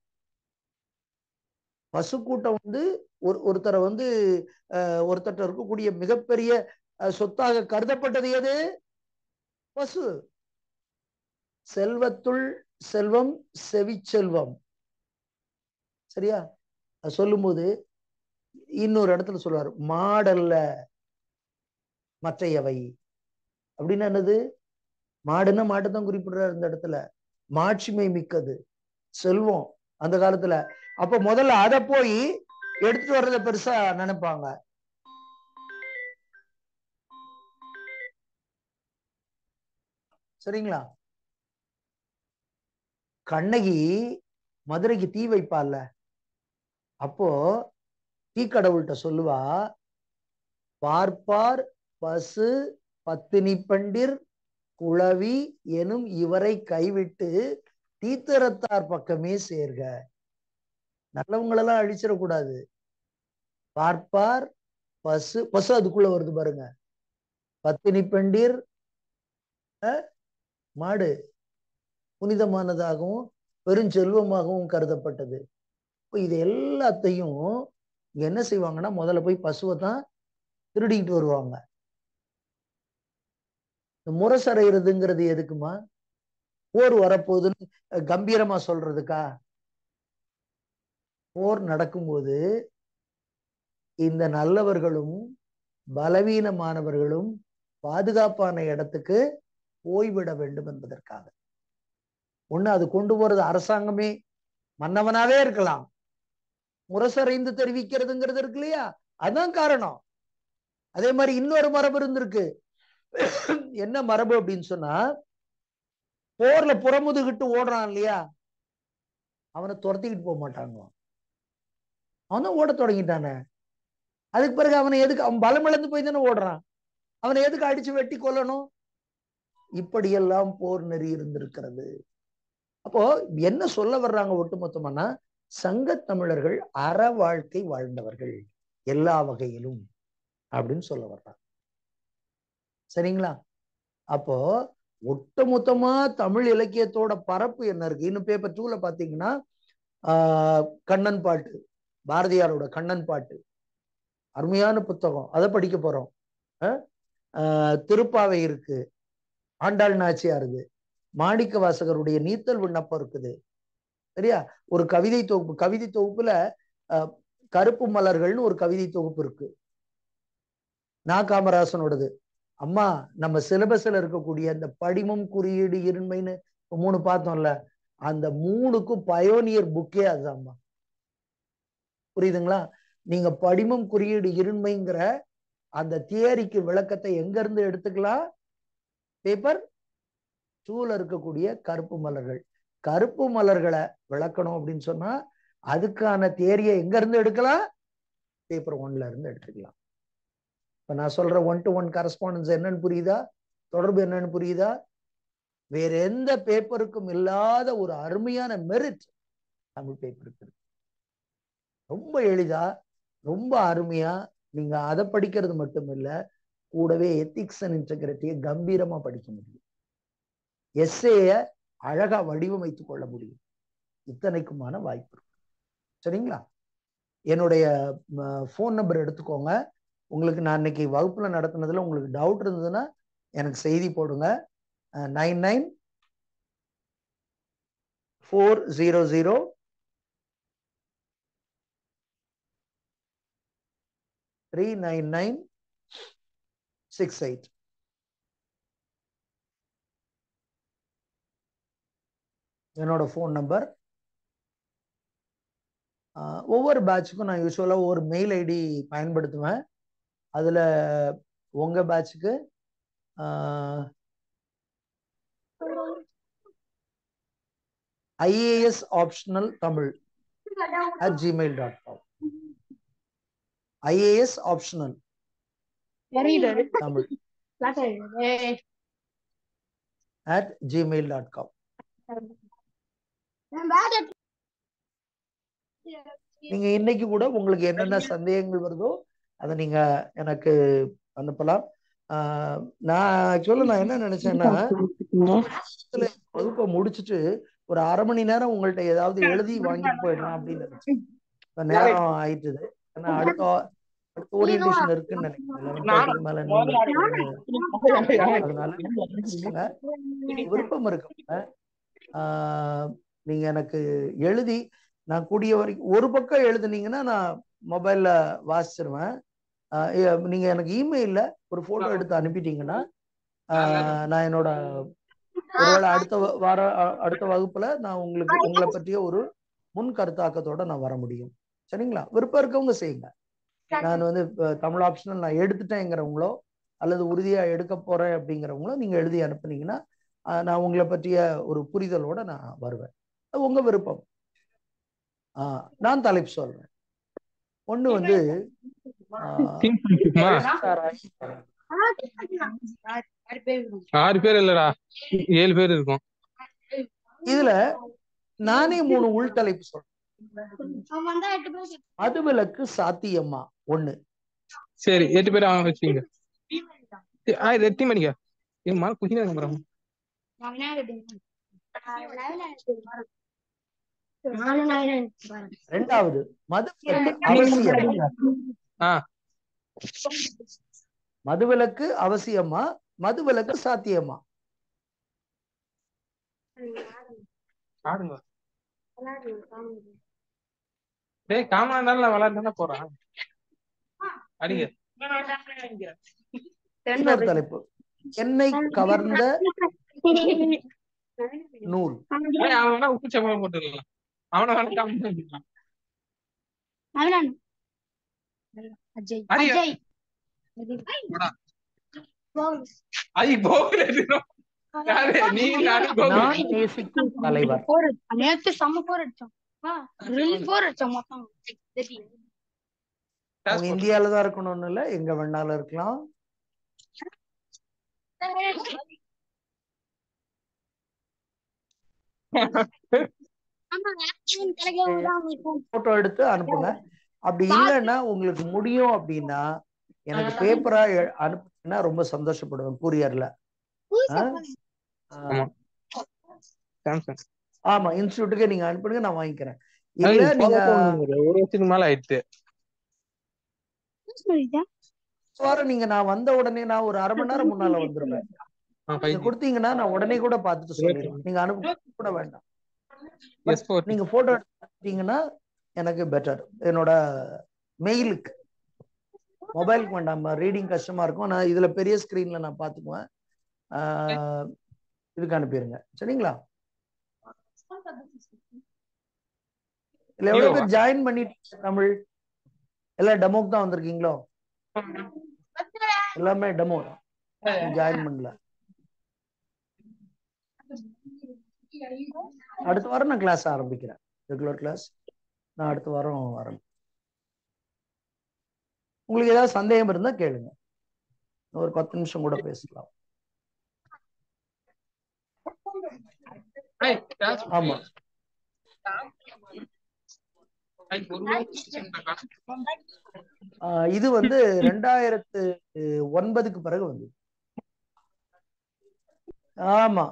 பசுக்கூட்டம் வந்து ஒரு ஒருத்தரை வந்து அஹ், ஒருத்தர்ட்ட இருக்கக்கூடிய மிகப்பெரிய அஹ், சொத்தாக கருதப்பட்டது எது பசு செல்வத்துள் செல்வம் செவிச்செல்வம் சரியா அது சொல்லும்போது இன்னொரு இடத்துல சொல்லுவார் மாடல்ல மற்றையவை அப்படின்னு என்னது மாடுன்னா மாட்டு தான் குறிப்பிடுறாரு இந்த இடத்துல மாட்சிமை மிக்கது செல்வம் அந்த காலத்துல அப்ப முதல்ல அத போய் எடுத்துட்டு வர்றத பெருசா நினைப்பாங்க சரிங்களா கண்ணகி மதுரைக்கு தீ வைப்பால்ல அப்போ தீ கடவுள்கிட்ட சொல்லுவா பார்ப்பார் பசு பத்தினி பண்டிர் குளவி எனும் இவரை கைவிட்டு தீத்தரத்தார் பக்கமே சேர்க நல்லவங்களெல்லாம் அழிச்சிடக்கூடாது பார்ப்பார் பசு பசு அதுக்குள்ள வருது பாருங்க பத்தினி பெண்டிர் அஹ், மாடு புனிதமானதாகவும் பெருஞ்செல்வமாகவும் கருதப்பட்டது இப்போ இது எல்லாத்தையும் இங்க என்ன செய்வாங்கன்னா முதல்ல போய் பசுவை தான் திருடிக்கிட்டு வருவாங்க இந்த முரசறைகிறதுங்கிறது எதுக்குமா போர் வரப்போகுதுன்னு அஹ், கம்பீரமா சொல்றதுக்கா போர் நடக்கும்போது இந்த நல்லவர்களும் பலவீனமானவர்களும் பாதுகாப்பான இடத்துக்கு போய்விட வேண்டும் என்பதற்காக ஒண்ணு அது கொண்டு போறது அரசாங்கமே மன்னவனாவே இருக்கலாம் முரசறைந்து தெரிவிக்கிறதுங்கிறது இருக்கு இல்லையா அதான் காரணம் அதே மாதிரி இன்னொரு மரபு இருந்திருக்கு என்ன மரபு அப்படின்னு சொன்னா போர்ல புறமுதுகிட்டு ஓடுறான் இல்லையா அவனை துரத்திக்கிட்டு போக மாட்டாங்களாம் அவன் தான் ஓட தொடங்கிட்டானே அதுக்கு பிறகு அவனை எதுக்கு அவன் பலம் இழந்து போய் தானே ஓடுறான் அவனை எதுக்கு அடிச்சு வெட்டி கொல்லணும் இப்படியெல்லாம் போர் நெறி இருந்திருக்கிறது அப்போ என்ன சொல்ல வர்றாங்க ஒட்டுமொத்தமானா சங்க தமிழர்கள் அற வாழ்க்கை வாழ்ந்தவர்கள் எல்லா வகையிலும் அப்படின்னு சொல்ல வர்றாங்க சரிங்களா அப்போ ஒட்டுமொத்தமா தமிழ் இலக்கியத்தோட பரப்பு என்ன இருக்கு இன்னும் பேப்பர் டூல பாத்தீங்கன்னா ஆஹ் கண்ணன் பாட்டு பாரதியாரோட கண்ணன் பாட்டு அருமையான புத்தகம் அதை படிக்க போறோம் அஹ் ஆஹ் திருப்பாவை இருக்கு ஆண்டாள் நாச்சியாருது மாணிக்க வாசகருடைய நீத்தல் விண்ணப்பம் இருக்குது சரியா ஒரு கவிதை தொகுப்பு கவிதை தொகுப்புல அஹ், கருப்பு மலர்கள்னு ஒரு கவிதை தொகுப்பு இருக்கு நா காமராசனோடது அம்மா நம்ம சிலபஸ்ல இருக்கக்கூடிய அந்த படிமம் குறியீடு இருண்மைன்னு இப்ப மூணு பார்த்தோம்ல அந்த மூணுக்கும் பயோனியர் புக்கே அதுதான்மா புரியுதுங்களா நீங்க படிமம் குறியீடு இருண்மைங்கிற அந்த தியரிக்கு விளக்கத்தை எங்க இருந்து எடுத்துக்கலாம் பேப்பர் டூல இருக்கக்கூடிய கருப்பு மலர்கள் கருப்பு மலர்களை விளக்கணும் அப்படின்னு சொன்னா அதுக்கான தேரியை எங்க இருந்து எடுக்கலாம் பேப்பர் ஒன்ல இருந்து எடுத்துக்கலாம் இப்ப நான் சொல்ற ஒன் டு ஒன் கரஸ்பாண்டன்ஸ் என்னன்னு புரியுதா தொடர்பு என்னன்னு புரியுதா வேற எந்த பேப்பருக்கும் இல்லாத ஒரு அருமையான மெரிட் தமிழ் பேப்பருக்கு இருக்கு ரொம்ப எளிதா ரொம்ப அருமையா நீங்க அதை படிக்கிறது மட்டும் இல்ல கூடவே எத்திக்ஸ் அண்ட் இன்டெகிரிட்டியை கம்பீரமா படிக்க முடியும் எஸ்ஏய அழகா வடிவமைத்துக் கொள்ள முடியும் இத்தனைக்குமான வாய்ப்பு இருக்கு சரிங்களா என்னுடைய ஃபோன் நம்பர் எடுத்துக்கோங்க உங்களுக்கு நான் இன்னைக்கு வகுப்புல நடத்தினதுல உங்களுக்கு டவுட் இருந்ததுன்னா எனக்கு செய்தி போடுங்க nine nine four zero zero three nine nine six eight என்னோட ஃபோன் நம்பர் ஒவ்வொரு பேட்சுக்கும் நான் யூஸ்வலாக ஒவ்வொரு மெயில் ஐடி பயன்படுத்துவேன் அதில் உங்கள் பேட்சுக்கு IAS optional Tamil at Gmail dot com IAS optional Tamil at Gmail dot com நீங்க இன்னைக்கு கூட உங்களுக்கு என்னென்ன சந்தேகங்கள் வருதோ அதை நீங்க எனக்கு அனுப்பலாம் ஆஹ் நான் ஆக்சுவலா நான் என்ன நினைச்சேன்னா இதுல வகுப்பை முடிச்சுட்டு ஒரு அரை மணி நேரம் உங்கள்ட்ட ஏதாவது எழுதி வாங்கிட்டு போயிடலாம் அப்படின்னு நினைச்சேன் இப்ப நேரம் ஆயிட்டுது ஏன்னா அடுத்த அடுத்த ஓரியன்டேஷன் இருக்குன்னு நினைக்கிறேன் லெவன் மேல நீங்க அதனால பேசுங்க. விருப்பம் இருக்குங்க ஆஹ் நீங்க எனக்கு எழுதி நான் கூடிய வரைக்கும் ஒரு பக்கம் எழுதுனீங்கன்னா நான் மொபைல்ல வாசிச்சிருவேன் ஆஹ் ஏ- நீங்க எனக்கு இமெயில்ல ஒரு போட்டோ எடுத்து அனுப்பிட்டீங்கன்னா ஆஹ் நான் என்னோட ஒருவேளை அடுத்த வ- வார அ- அடுத்த வகுப்புல நான் உங்களுக்கு உங்களை பற்றிய ஒரு முன் கருத்தாக்கத்தோட நான் வர முடியும் சரிங்களா விருப்பம் இருக்கவங்க செய்யுங்க நான் வந்து இப்ப தமிழ் ஆப்ஷனல் நான் எடுத்துட்டேங்கிறவங்களோ அல்லது உறுதியா எடுக்க போறேன் அப்படிங்கிறவங்களோ நீங்க எழுதி அனுப்புனீங்கன்னா ஆஹ் நான் உங்களை பற்றிய ஒரு புரிதலோட நான் வருவேன் அது உங்க விருப்பம் ஆஹ் நான் தலைப்பு சொல்றேன் ஒண்ணு வந்து ஆஹ் சாராய் ஆறு பேர் இல்லடா ஏழு பேர் இருக்கும் இதுல நானே மூணு உள் தலைப்பு சொல்றேன் மதுவிலக்கு சாத்தியமா ஒண்ணு சரி எட்டு பேர் அவங்க வச்சுக்கீங்க ஆ இது எத்தி மணிக்கா ஏன் மா குச்சினா நம்புறோம் ரெண்டாவது மதுவிலக்கு அவசியம் ஆ மதுவிலக்கு அவசியமா மதுவிலக்கு சாத்தியமா ஆடுங்க டேய் காமனா இருந்தாலும் நான் விளையாட்டு தானே போறேன் அடிங்க இன்னொரு தலைப்பு என்னை கவர்ந்த நூல் ஏய், அவன் வேணா உப்பு சம்பளம் போட்டுக்கலாம் அவனை வேணா காமனா வச்சுக்கலாம் அஜய் அரிய. அஜய் போடா. ஐ கோகுல் யாரு நீ நானு கோகுல் நான் நேசிக்கும் தலைவர் போர் நேத்து செம்ம போர் அடிச்சோம் ரெண்டு போர் அடிச்சோம் மொத்தம் அவங்க இந்தியால தான் இருக்கணும்னு இல்ல எங்க வேணாலும் இருக்கலாம் போட்டோ எடுத்து அனுப்புங்க அப்படி இல்லைன்னா உங்களுக்கு முடியும் அப்படின்னா எனக்கு பேப்பரா அனுப்புனா ரொம்ப சந்தோஷப்படுவேன் கூரியர்ல ஆமா. சாம்சங் ஆமா இன்ஸ்டியூட்டுக்கே நீங்க அனுப்புங்க நான் வாங்கிக்கிறேன் ஐய், இல்ல நீங்க ஒரு வருஷத்துக்கு மேல ஆயிடுச்சு வாரம் நீங்க நான் வந்த உடனே நான் ஒரு அரை மணி நேரம் முன்னால வந்துருவேன் ஆ, நீங்க 5G. கொடுத்தீங்கன்னா நான் உடனே கூட பார்த்துட்டு சொல்லிடுவேன் நீங்க அனுப்ப கூட வேண்டாம் S4. நீங்க போட்டோ எடுத்தீங்கன்னா எனக்கு பெட்டர் என்னோட மெயிலுக்கு மொபைலுக்கு வேண்டாம் ரீடிங் கஷ்டமா இருக்கும் நான் இதுல பெரிய ஸ்கிரீன்ல நான் பாத்துக்குவேன் ஆஹ் இதுக்கு அனுப்பிடுங்க சரிங்களா இல்ல எவ்வளவு பேர் ஜாயின் பண்ணிட்டு தமிழ் எல்லாம் டெமோக்கு தான் வந்திருக்கீங்களோ எல்லாமே டெமோ ஜாயின் பண்ணல அடுத்த வாரம் நான் கிளாஸ் ஆரம்பிக்கிறேன் ரெகுலர் கிளாஸ் நான் அடுத்த வாரம் வரேன் உங்களுக்கு ஏதாவது சந்தேகம் இருந்தா கேளுங்க ஒரு பத்து நிமிஷம் கூட பேசலாம் ஐய், transfer. ஆமா ஐய், ஒரு வருஷம் ஆஹ் இது வந்து ரெண்டாயிரத்து ஒன்பதுக்கு பிறகு வந்து ஆமா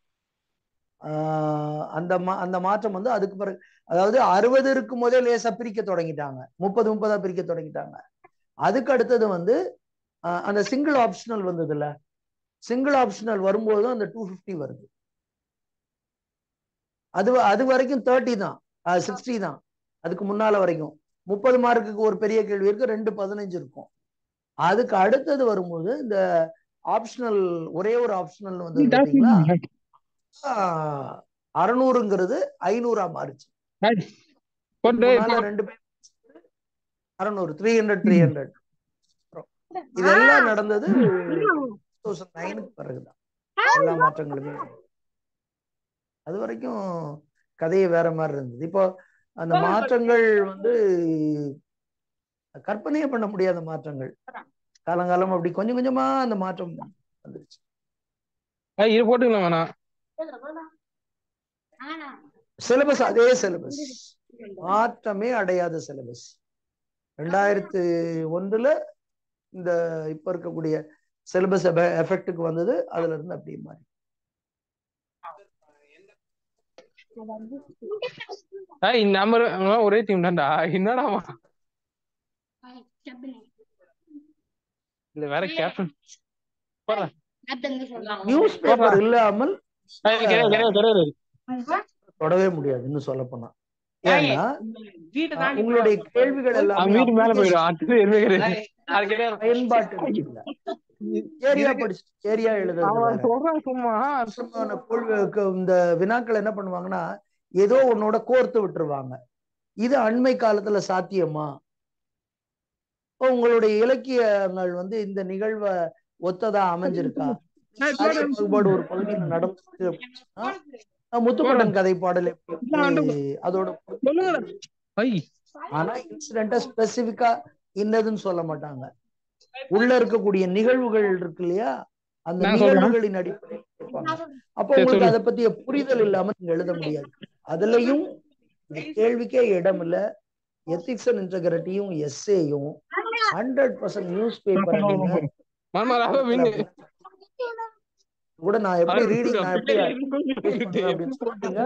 ஆஹ் அந்த மா அந்த மாற்றம் வந்து அதுக்கு பிறகு அதாவது அறுபது இருக்கும் போதே லேசா பிரிக்க தொடங்கிட்டாங்க முப்பது முப்பதா பிரிக்க தொடங்கிட்டாங்க அதுக்கு அடுத்தது வந்து ஆஹ் அந்த சிங்கிள் ஆப்ஷனல் வந்தது இல்ல சிங்கிள் ஆப்ஷனல் வரும்போது தான் அந்த டூ ஃபிஃப்டி வருது அது அது வரைக்கும் தேர்ட்டி தான் சிக்ஸ்டி தான் அதுக்கு முன்னால வரைக்கும் முப்பது மார்க்குக்கு ஒரு பெரிய கேள்வி இருக்கு ரெண்டு பதினஞ்சு இருக்கும் அதுக்கு அடுத்தது வரும்போது இந்த ஆப்ஷனல் ஒரே ஒரு ஆப்ஷனல் வந்து பாத்தீங்களா ஆஹ் அறநூறுங்கிறது ஐநூறா மாறுச்சு ஐய், போட்டு முன்னால ரெண்டு பேர் அறநூறு த்ரீ ஹண்ட்ரட் த்ரீ ஹண்ட்ரட் இதெல்லாம் நடந்தது தௌசண்ட் நைனுக்கு பிறகுதான் எல்லா மாற்றங்களுமே அது வரைக்கும் கதையே வேற மாதிரி இருந்தது இப்போ அந்த மாற்றங்கள் வந்து கற்பனையே பண்ண முடியாத மாற்றங்கள் காலங்காலம் அப்படி கொஞ்சம் கொஞ்சமா அந்த மாற்றம் வந்துருச்சு ஐய், இது போட்டுக்கலாம் வேணாம் சிலபஸ் அதே சிலபஸ் மாற்றமே அடையாத சிலபஸ் ரெண்டாயிரத்து ஒன்றுல இந்த இப்ப இருக்கக்கூடிய சிலபஸ் எஃபெக்ட்டுக்கு வந்தது அதுல இருந்து அப்படியே மாறி ஏய் நம்ம ரெ- ஒரே டீம் தான்டா என்னடா அவன்? இல்ல வேற கேப்டன் போடுறேன் நியூஸ் பேப்பர் இல்லாமல் ஏய், கிடையாது கிடையாது கிடையாது தொடவே முடியாது இன்னும் சொல்ல போனா ஏன்னா அஹ், உங்களுடைய கேள்விகள் அவன் எல்லாமே வீட்டு மேல போயிடும் அது எதுவுமே கிடையாது அது கிடையாது பயன்பாட்டு இல்ல ஏரியா படிச்சு ஏரியா எழுதுறது அவன் வேற. சொல்றான் சும்மா வருஷமான கேள்வி- இந்த வினாக்கள் என்ன பண்ணுவாங்கன்னா ஏதோ உன்னோட கோர்த்து விட்டுருவாங்க இது அண்மை காலத்துல சாத்தியமா இப்போ உங்களுடைய இலக்கியங்கள் வந்து இந்த நிகழ்வை ஒத்ததா அமைஞ்சிருக்கா சாதிய பாகுபாடு ஒரு பகுதியில் நடந்திருக்கு அப்படின்னா, அஹ் முத்துப்பட்டன் கதை பாடல் எப்படி அதோட சொல்லுங்கடா ஐ ஆனா இன்சிடென்ட்டா ஸ்பெசிபிக்கா இன்னதுன்னு சொல்ல மாட்டாங்க உள்ள இருக்கக்கூடிய நிகழ்வுகள் இருக்கு இல்லையா அந்த நான் சொல்றேன். நிகழ்வுகளின் அடிப்படையில் கேட்பாங்க அப்ப சரி, உங்களுக்கு சொல்லு. அதை பத்திய புரிதல் இல்லாம நீங்க எழுத முடியாது அதுலயும் இந்த கேள்விக்கே இடம் இல்ல எத்திக்ஸ் அண்ட் இன்டெகிரிட்டியும் எஸ்ஏயும் ஹண்ட்ரட் பர்சன்ட் நியூஸ் பேப்பர் நீங்க மர்மராக வின்னு கூட நான் எப்படி ரீடிங் நான் எப்படி use பண்ணுவேன் அப்படின்னு சொல்லிட்டீங்க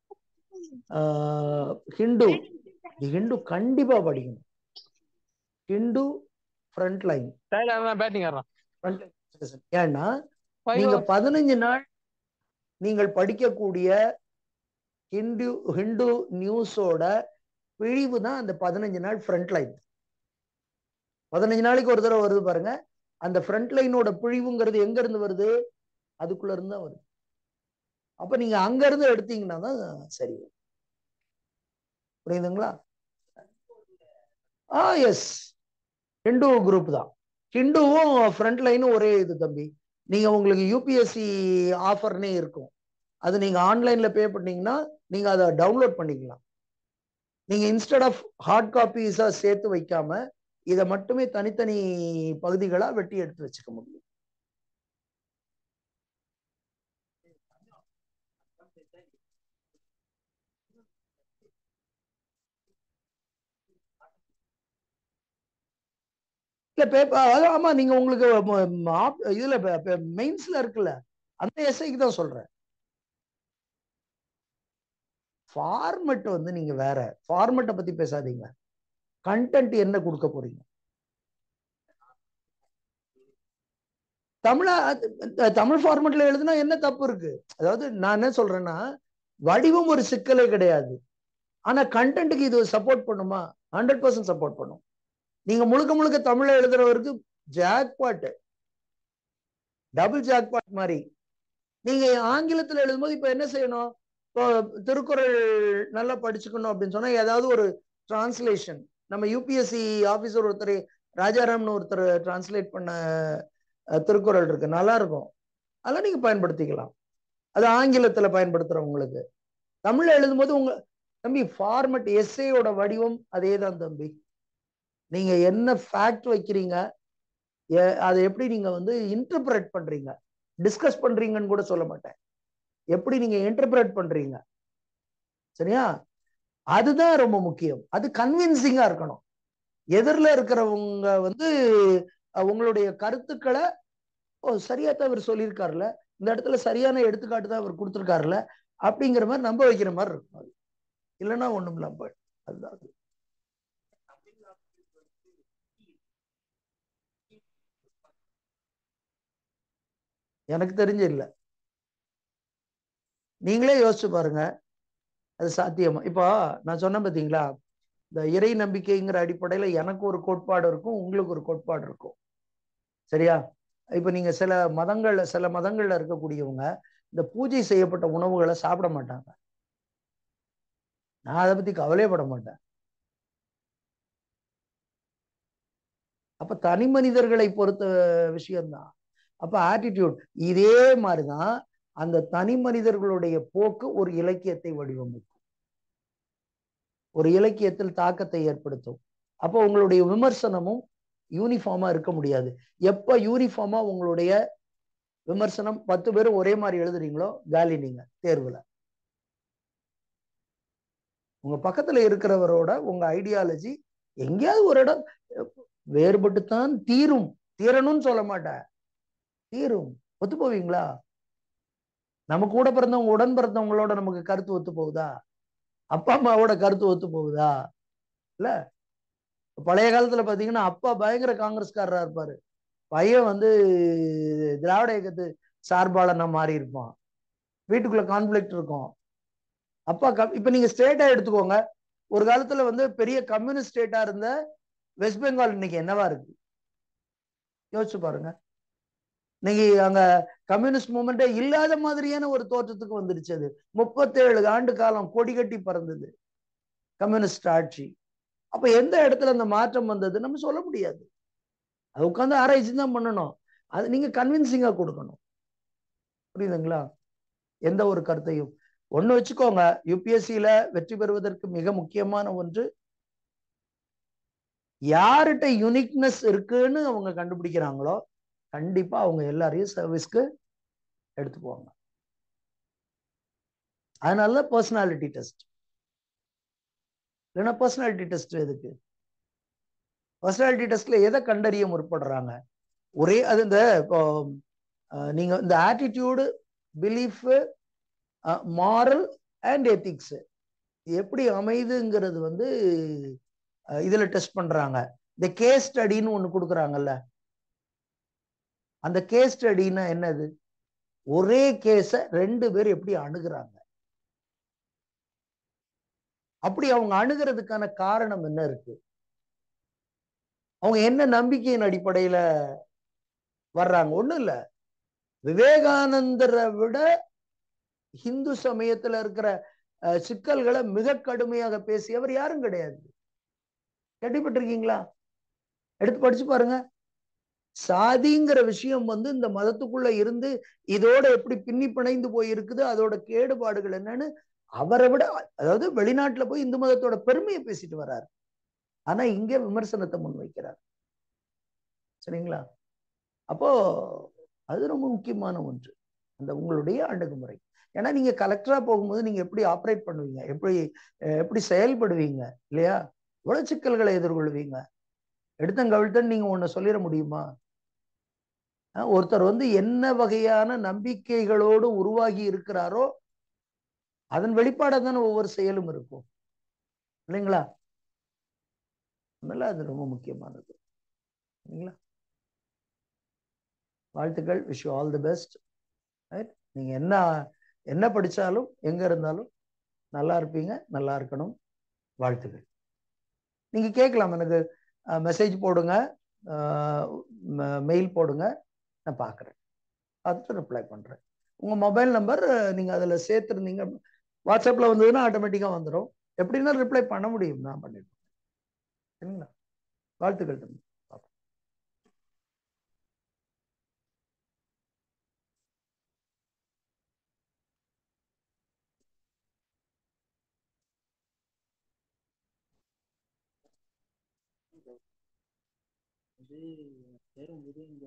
ஆஹ் ஹிந்து தி ஹிந்து கண்டிப்பா படிக்கணும் ஹிந்து ஃப்ரண்ட் லைன் பேட்டிங் ஆடுறான் ஃப்ரண்ட் லைன் ஏன்னா நீங்க பதினஞ்சு நாள் நீங்கள் படிக்கக்கூடிய ஹிந்து ஹிந்து நியூஸோட பிழிவு தான் அந்த பதினஞ்சு நாள் ஃப்ரண்ட் லைன் பதினஞ்சு நாளைக்கு ஒரு தடவை வருது பாருங்க அந்த ஃப்ரண்ட் லைனோட பிழிவுங்கிறது எங்க இருந்து வருது அதுக்குள்ள இருந்து தான் வருது அப்ப நீங்க அங்க இருந்து எடுத்தீங்கன்னா தான் சரி வரும். புரியுதுங்களா ஆ எஸ் ஹிந்து குரூப் தான் ஹிந்துவும் ஃப்ரண்ட் லைனும் ஒரே இது தம்பி நீங்க உங்களுக்கு யூபிஎஸ்சி ஆஃபர்னே இருக்கும் அது நீங்க ஆன்லைன்ல பே பண்ணீங்கன்னா நீங்க அதை டவுன்லோட் பண்ணிக்கலாம் நீங்க இன்ஸ்டெட் ஆஃப் ஹார்ட் காப்பீஸா சேர்த்து வைக்காம இதை மட்டுமே தனித்தனி பகுதிகளா வெட்டி எடுத்து வச்சுக்க முடியும் இல்ல பேப்பர் அதான் ஆமா நீங்க உங்களுக்கு ம- ம- ஆப்- இதுல மெயின்ஸ்ல இருக்குல்ல அந்த எஸ்ஐக்கு தான் சொல்றேன் ஃபார்மெட் வந்து நீங்க வேற ஃபார்மெட்டை பத்தி பேசாதீங்க கண்டென்ட் என்ன கொடுக்க போறீங்க தமிழா அஹ் தமிழ் ஃபார்மெட்ல எழுதுனா என்ன தப்பு இருக்கு அதாவது நான் என்ன சொல்றேன்னா வடிவம் ஒரு சிக்கலே கிடையாது ஆனா கண்டென்ட்டுக்கு இது சப்போர்ட் பண்ணுமா ஹண்ட்ரட் பர்சன்ட் சப்போர்ட் பண்ணும் நீங்க முழுக்க முழுக்க தமிழ்ல எழுதுறவருக்கு ஜாக்பாட் டபுள் ஜாக்பாட் மாதிரி நீங்க ஆங்கிலத்துல எழுதும்போது இப்ப என்ன செய்யணும் இப்போ திருக்குறள் நல்லா படிச்சுக்கணும் அப்படின்னு சொன்னா ஏதாவது ஒரு டிரான்ஸ்லேஷன் நம்ம யூபிஎஸ்சி ஆபீசர் ஒருத்தர் ராஜாராம்னு ஒருத்தர் டிரான்ஸ்லேட் பண்ண அஹ், திருக்குறள் இருக்கு நல்லா இருக்கும் அதெல்லாம் நீங்க பயன்படுத்திக்கலாம் அது ஆங்கிலத்துல பயன்படுத்துறவங்களுக்கு தமிழ்ல எழுதும்போது உங்க தம்பி ஃபார்மட் எஸ்ஏயோட வடிவம் அதே தான் தம்பி நீங்க என்ன ஃபேக்ட் வைக்கிறீங்க எ- அதை எப்படி நீங்க வந்து இன்டர்பிரேட் பண்றீங்க டிஸ்கஸ் பண்றீங்கன்னு கூட சொல்ல மாட்டேன் எப்படி நீங்க இன்டர்பிரேட் பண்றீங்க சரியா அதுதான் ரொம்ப முக்கியம் அது கன்வின்சிங்கா இருக்கணும் எதிரில் இருக்கிறவங்க வந்து அஹ், உங்களுடைய கருத்துக்களை ஓ சரியா தான் இவர் சொல்லியிருக்காருல இந்த இடத்துல சரியான எடுத்துக்காட்டு தான் அவர் கொடுத்துருக்காருல அப்படிங்கிற மாதிரி நம்ப வைக்கிற மாதிரி இருக்கும் அது இல்லைன்னா ஒண்ணும் இல்லாம போயிடும். அதுதான் அது. எனக்கு தெரிஞ்சு இல்ல நீங்களே யோசிச்சு பாருங்க அது சாத்தியமா இப்போ நான் சொன்னேன் பாத்தீங்களா இந்த இறை நம்பிக்கைங்கிற அடிப்படையில எனக்கு ஒரு கோட்பாடு இருக்கும் உங்களுக்கு ஒரு கோட்பாடு இருக்கும் சரியா இப்ப நீங்க சில மதங்கள்ல சில மதங்கள்ல இருக்கக்கூடியவங்க இந்த பூஜை செய்யப்பட்ட உணவுகளை சாப்பிட மாட்டாங்க நான் அதை பத்தி கவலையப்பட மாட்டேன் அப்ப தனி மனிதர்களை பொறுத்த விஷயம்தான் அப்ப ஆட்டிடியூட் இதே மாதிரிதான் அந்த தனி மனிதர்களுடைய போக்கு ஒரு இலக்கியத்தை வடிவமைக்கும் ஒரு இலக்கியத்தில் தாக்கத்தை ஏற்படுத்தும் அப்போ உங்களுடைய விமர்சனமும் யூனிஃபார்மா இருக்க முடியாது எப்ப யூனிஃபார்மா உங்களுடைய விமர்சனம் பத்து பேரும் ஒரே மாதிரி எழுதுறீங்களோ காலி நீங்க தேர்வுல உங்க பக்கத்துல இருக்கிறவரோட உங்க ஐடியாலஜி எங்கேயாவது ஒரு இடம் வேறுபட்டு தான் தீரும் தீரணும்னு சொல்ல மாட்டேன் தீரும் ஒத்து போவீங்களா நம்ம கூட பிறந்தவங்க உடன் பிறந்தவங்களோட நமக்கு கருத்து ஒத்து போகுதா அப்பா அம்மாவோட கருத்து ஒத்து போகுதா இல்ல பழைய காலத்துல பாத்தீங்கன்னா அப்பா பயங்கர காங்கிரஸ்காரரா இருப்பாரு பையன் வந்து திராவிட இயக்கத்து சார்பாளனா மாறி இருப்பான் வீட்டுக்குள்ள கான்ஃபிளிக்ட் இருக்கும் அப்பா க- இப்ப நீங்க ஸ்டேட்டா எடுத்துக்கோங்க ஒரு காலத்துல வந்து பெரிய கம்யூனிஸ்ட் ஸ்டேட்டா இருந்த வெஸ்ட் பெங்கால் இன்னைக்கு என்னவா இருக்கு யோசிச்சு பாருங்க இன்னைக்கு அங்க கம்யூனிஸ்ட் மூமெண்டே இல்லாத மாதிரியான ஒரு தோற்றத்துக்கு வந்துருச்சு அது முப்பத்தேழு ஆண்டு காலம் கொடி கட்டி பறந்தது கம்யூனிஸ்ட் ஆட்சி அப்ப எந்த இடத்துல அந்த மாற்றம் வந்தது நம்ம சொல்ல முடியாது அது உட்காந்து ஆராய்ச்சி தான் பண்ணணும் அது நீங்க கன்வின்சிங்கா கொடுக்கணும் புரியுதுங்களா எந்த ஒரு கருத்தையும் ஒண்ணு வச்சுக்கோங்க யூபிஎஸ்சியில வெற்றி பெறுவதற்கு மிக முக்கியமான ஒன்று யார்கிட்ட யுனிக்னஸ் இருக்குன்னு அவங்க கண்டுபிடிக்கிறாங்களோ கண்டிப்பா அவங்க எல்லாரையும் சர்வீஸ்க்கு எடுத்துக்குவாங்க அதனால பர்சனாலிட்டி டெஸ்ட் இல்லைன்னா பர்சனாலிட்டி டெஸ்ட் எதுக்கு பர்சனாலிட்டி டெஸ்ட்ல எதை கண்டறிய முற்படுறாங்க ஒரே அது இந்த இப்போ அஹ், நீங்க இந்த attitude belief moral and ethics எப்படி அமைதுங்கிறது வந்து அஹ், இதுல டெஸ்ட் பண்றாங்க இந்த கேஸ் ஸ்டடின்னு ஒண்ணு கொடுக்குறாங்கல்ல அந்த கேஸ் ஸ்டடின்னா என்னது ஒரே கேஸ ரெண்டு பேர் எப்படி அணுகுறாங்க அப்படி அவங்க அணுகிறதுக்கான காரணம் என்ன இருக்கு அவங்க என்ன நம்பிக்கையின் அடிப்படையில வர்றாங்க ஒண்ணும் இல்ல விவேகானந்தரை விட இந்து சமயத்துல இருக்கிற அஹ், சிக்கல்களை மிக கடுமையாக பேசியவர் யாரும் கிடையாது கேள்விப்பட்டிருக்கீங்களா எடுத்து படிச்சு பாருங்க சாதிங்கிற விஷயம் வந்து இந்த மதத்துக்குள்ள இருந்து இதோட எப்படி பின்னி பிணைந்து போய் இருக்குது அதோட கேடுபாடுகள் என்னன்னு அவரை விட அதாவது வெளிநாட்டுல போய் இந்து மதத்தோட பெருமையை பேசிட்டு வர்றாரு ஆனா இங்க விமர்சனத்தை முன்வைக்கிறார் சரிங்களா அப்போ அது ரொம்ப முக்கியமான ஒன்று அந்த உங்களுடைய அணுகுமுறை ஏன்னா நீங்க கலெக்டரா போகும்போது நீங்க எப்படி ஆப்ரேட் பண்ணுவீங்க எப்படி அஹ், எப்படி செயல்படுவீங்க இல்லையா எவ்வளவு சிக்கல்களை எதிர்கொள்வீங்க எடுத்தங்கவிழ்த்தன் நீங்க ஒண்ணு சொல்லிட முடியுமா அஹ், ஒருத்தர் வந்து என்ன வகையான நம்பிக்கைகளோடு உருவாகி இருக்கிறாரோ அதன் வெளிப்பாடா தானே ஒவ்வொரு செயலும் இருக்கும் இல்லைங்களா அதனால அது ரொம்ப முக்கியமானது சரிங்களா வாழ்த்துக்கள் wish you all the best right நீங்க என்ன என்ன படிச்சாலும் எங்க இருந்தாலும் நல்லா இருப்பீங்க நல்லா இருக்கணும் வாழ்த்துக்கள் நீங்க கேட்கலாம் எனக்கு மெசேஜ் போடுங்க மெயில் போடுங்க நான் பார்க்குறேன் பார்த்துட்டு ரிப்ளை பண்றேன் உங்க மொபைல் நம்பர் நீங்க அதுல சேர்த்துருந்தீங்க வாட்ஸ்அப்ல வந்ததுன்னா ஆட்டோமேட்டிக்கா வந்துடும் எப்படின்னா ரிப்ளை பண்ண முடியும் நான் பண்ணிடுவேன் சரிங்களா வாழ்த்துக்கள் தம்பி வந்து சேரும்போது இந்த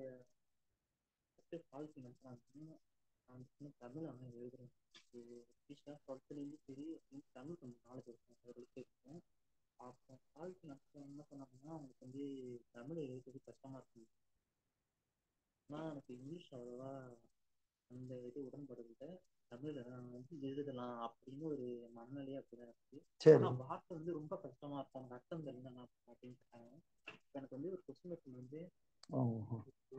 கால் நடத்துறாங்க நான் சின்ன தமிழ் ஆனால் எழுதுறேன் டீச்சராக டுவெல்த்துலேருந்து சரி எனக்கு தமிழ் கொஞ்சம் நாலேஜ் இருக்கும் ஓரளவுக்கு இருக்கும் அப்போ காலேஜ் நடத்துறவங்க என்ன சொன்னாங்கன்னா அவங்களுக்கு வந்து தமிழ் எழுதுறது கஷ்டமாக இருக்கும் ஆனால் எனக்கு இங்கிலீஷ் அவ்வளோவா அந்த இது உடன்படல தமிழில் நான் வந்து எழுதலாம் அப்படின்னு ஒரு மனநிலையே அப்படிதான் இருக்கு சரி ஆனா வார்த்தை வந்து ரொம்ப கஷ்டமா இருக்கும் அந்த அர்த்தம் என்னன்னா அப்படின்னு கேட்டாங்க இப்ப எனக்கு வந்து ஒரு கொஸ்டின் வந்து ஓஹோ.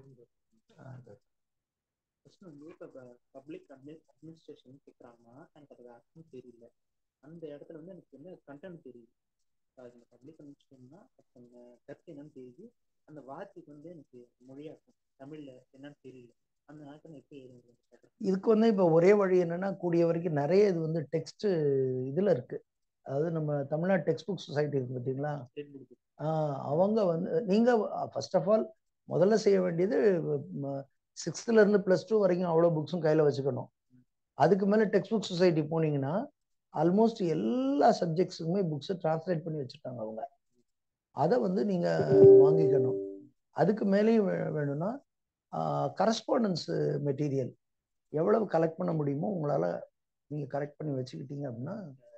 கொஸ்டின் வந்து இப்போ பப்ளிக் அட்மினிஸ்ட்ரேஷன் கேட்குறாங்கன்னா எனக்கு அது அர்த்தம் தெரியல அந்த இடத்துல வந்து எனக்கு வந்து கண்டென்ட் தெரியுது அது இந்த பப்ளிக் அட்மினிஸ்ட்ரேஷன்னா அந்த கருத்து என்னன்னு தெரியுது அந்த வார்த்தைக்கு வந்து எனக்கு மொழியாக்கும் தமிழ்ல என்னன்னு தெரியல அந்த நேரத்தில் எப்படி எழுதுறது இதுக்கு வந்து இப்போ ஒரே வழி என்னன்னா கூடிய வரைக்கும் நிறைய இது வந்து டெக்ஸ்ட் இதுல இருக்கு அதாவது நம்ம தமிழ்நாடு டெக்ஸ்ட் புக் சொசைட்டி இருக்கு பார்த்தீங்களா தெரிஞ்சுக்கிட்டு ஆஹ் அவங்க வந்து நீங்க ஃபர்ஸ்ட் ஆஃப் ஆல் முதல்ல செய்ய வேண்டியது சிக்ஸ்த்ல இருந்து பிளஸ் டூ வரைக்கும் அவ்வளோ புக்ஸும் கையில வச்சுக்கணும் அதுக்கு மேல டெக்ஸ்ட் புக் சொசைட்டி போனீங்கன்னா ஆல்மோஸ்ட் எல்லா சப்ஜெக்ட்ஸுக்குமே புக்ஸை டிரான்ஸ்லேட் பண்ணி வச்சுருக்காங்க அவங்க அதை வந்து நீங்க வாங்கிக்கணும் அதுக்கு மேலேயும் வே- வேணும்னா கரஸ்பாண்டன்ஸ் மெட்டீரியல் எவ்வளவு கலெக்ட் பண்ண முடியுமோ உங்களால நீங்க கரெக்ட் பண்ணி வச்சுக்கிட்டீங்க அப்படின்னா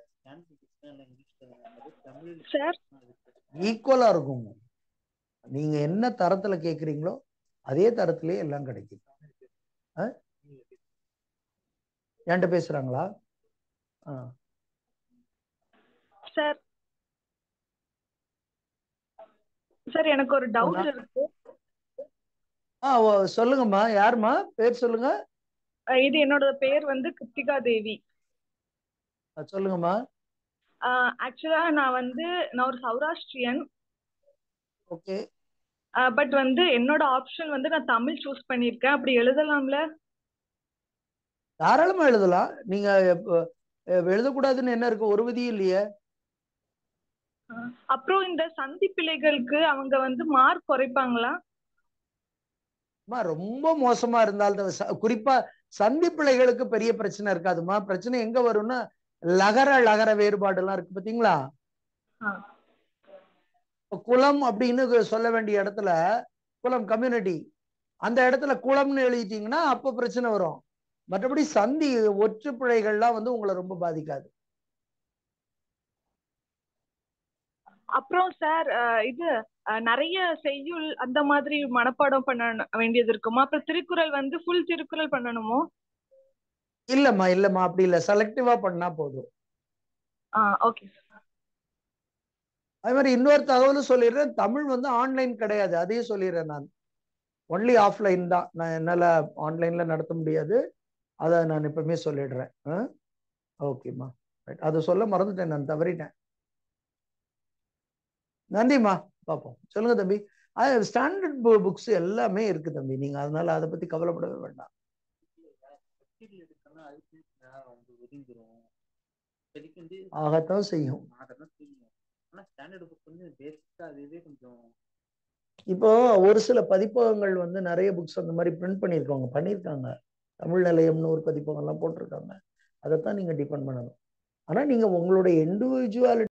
தமிழ் சார் ஈக்குவலா இருக்கும் நீங்க என்ன தரத்துல கேக்குறீங்களோ அதே தரத்திலே எல்லாம் கிடைக்கும் என்கிட்ட பேசுறாங்களா ஆ சார் சார் எனக்கு ஒரு டவுட் சொன்னா- இருக்கு ஆ ஓ, சொல்லுங்கம்மா யாரும்மா பேர் சொல்லுங்க அஹ் இது என்னோட பேர் வந்து கிருத்திகா தேவி ஆ, சொல்லுங்கம்மா ஆக்சுவலா நான் வந்து நான் ஒரு சௌராஷ்டிரியன் ஓகே பட் வந்து என்னோட ஆப்ஷன் வந்து நான் தமிழ் சூஸ் பண்ணியிருக்கேன் அப்படி எழுதலாம்ல தாராளமா எழுதலாம் நீங்க எப்ப- அஹ் எழுதக்கூடாதுன்னு என்ன இருக்கு ஒரு விதியும் இல்லையே அஹ் அப்புறம் இந்த சந்தி பிள்ளைகளுக்கு அவங்க வந்து மார்க் குறைப்பாங்களா அம்மா ரொம்ப மோசமா இருந்தால் ச- குறிப்பா சந்தி பிள்ளைகளுக்கு பெரிய பிரச்சனை இருக்காதும்மா பிரச்சனை எங்க வரும்னா லகர லகர வேறுபாடு எல்லாம் இருக்கு பாத்தீங்களா ஆ. இப்ப குளம் அப்படின்னு சொல்ல வேண்டிய இடத்துல குளம் கம்யூனிட்டி அந்த இடத்துல குளம்னு எழுதிட்டீங்கன்னா அப்ப பிரச்சனை வரும் மற்றபடி சந்தி ஒற்று பிழைகள்லாம் வந்து உங்களை ரொம்ப பாதிக்காது அப்புறம் சார் இது அஹ், நிறைய செய்யுள் அந்த மாதிரி மனப்பாடம் பண்ண வேண்டியது இருக்குமா அப்புறம் திருக்குறள் வந்து ஃபுல் திருக்குறள் பண்ணணுமோ இல்லம்மா இல்லம்மா அப்படி இல்ல செலக்டிவா பண்ணா போதும் ஆ ஓகே அதே மாதிரி இன்னொரு தகவலும் சொல்லிடுறேன் தமிழ் வந்து ஆன்லைன் கிடையாது அதையும் சொல்லிடுறேன் நான் ஒன்லி ஆஃப்லைன் தான் நான் என்னால ஆன்லைன்ல நடத்த முடியாது அதை நான் எப்பவுமே சொல்லிடுறேன் ஓகேம்மா ரைட் அதை சொல்ல மறந்துட்டேன் நான் தவறிட்டேன் நன்றிம்மா பார்ப்போம் சொல்லுங்க தம்பி ஸ்டாண்டர்ட் புக்ஸ் எல்லாமே இருக்கு தம்பி நீங்க அதனால அதை பத்தி கவலைப்படவே வேண்டாம் மெட்டீரியல் எடுக்கணும்னா அதுக்கு நேரம் வந்து ஒதுங்கிரும் இப்போதைக்கு வந்து ஆகத்தான் செய்யும் அதெல்லாம் செய்யும் ஆனா ஸ்டாண்டர்ட் புக் வந்து பேசிக்கா அதுவே கொஞ்சம் இப்போ ஒரு சில பதிப்பகங்கள் வந்து நிறைய புக்ஸ் அந்த மாதிரி பிரிண்ட் பண்ணியிருக்காங்க பண்ணியிருக்காங்க தமிழ் நிலையம்னு ஒரு பதிப்பகம் எல்லாம் போட்டிருக்காங்க அதைத்தான் நீங்க டிபெண்ட் பண்ணணும் ஆனா நீங்க உங்களுடைய இண்டிவிஜுவாலிட்டி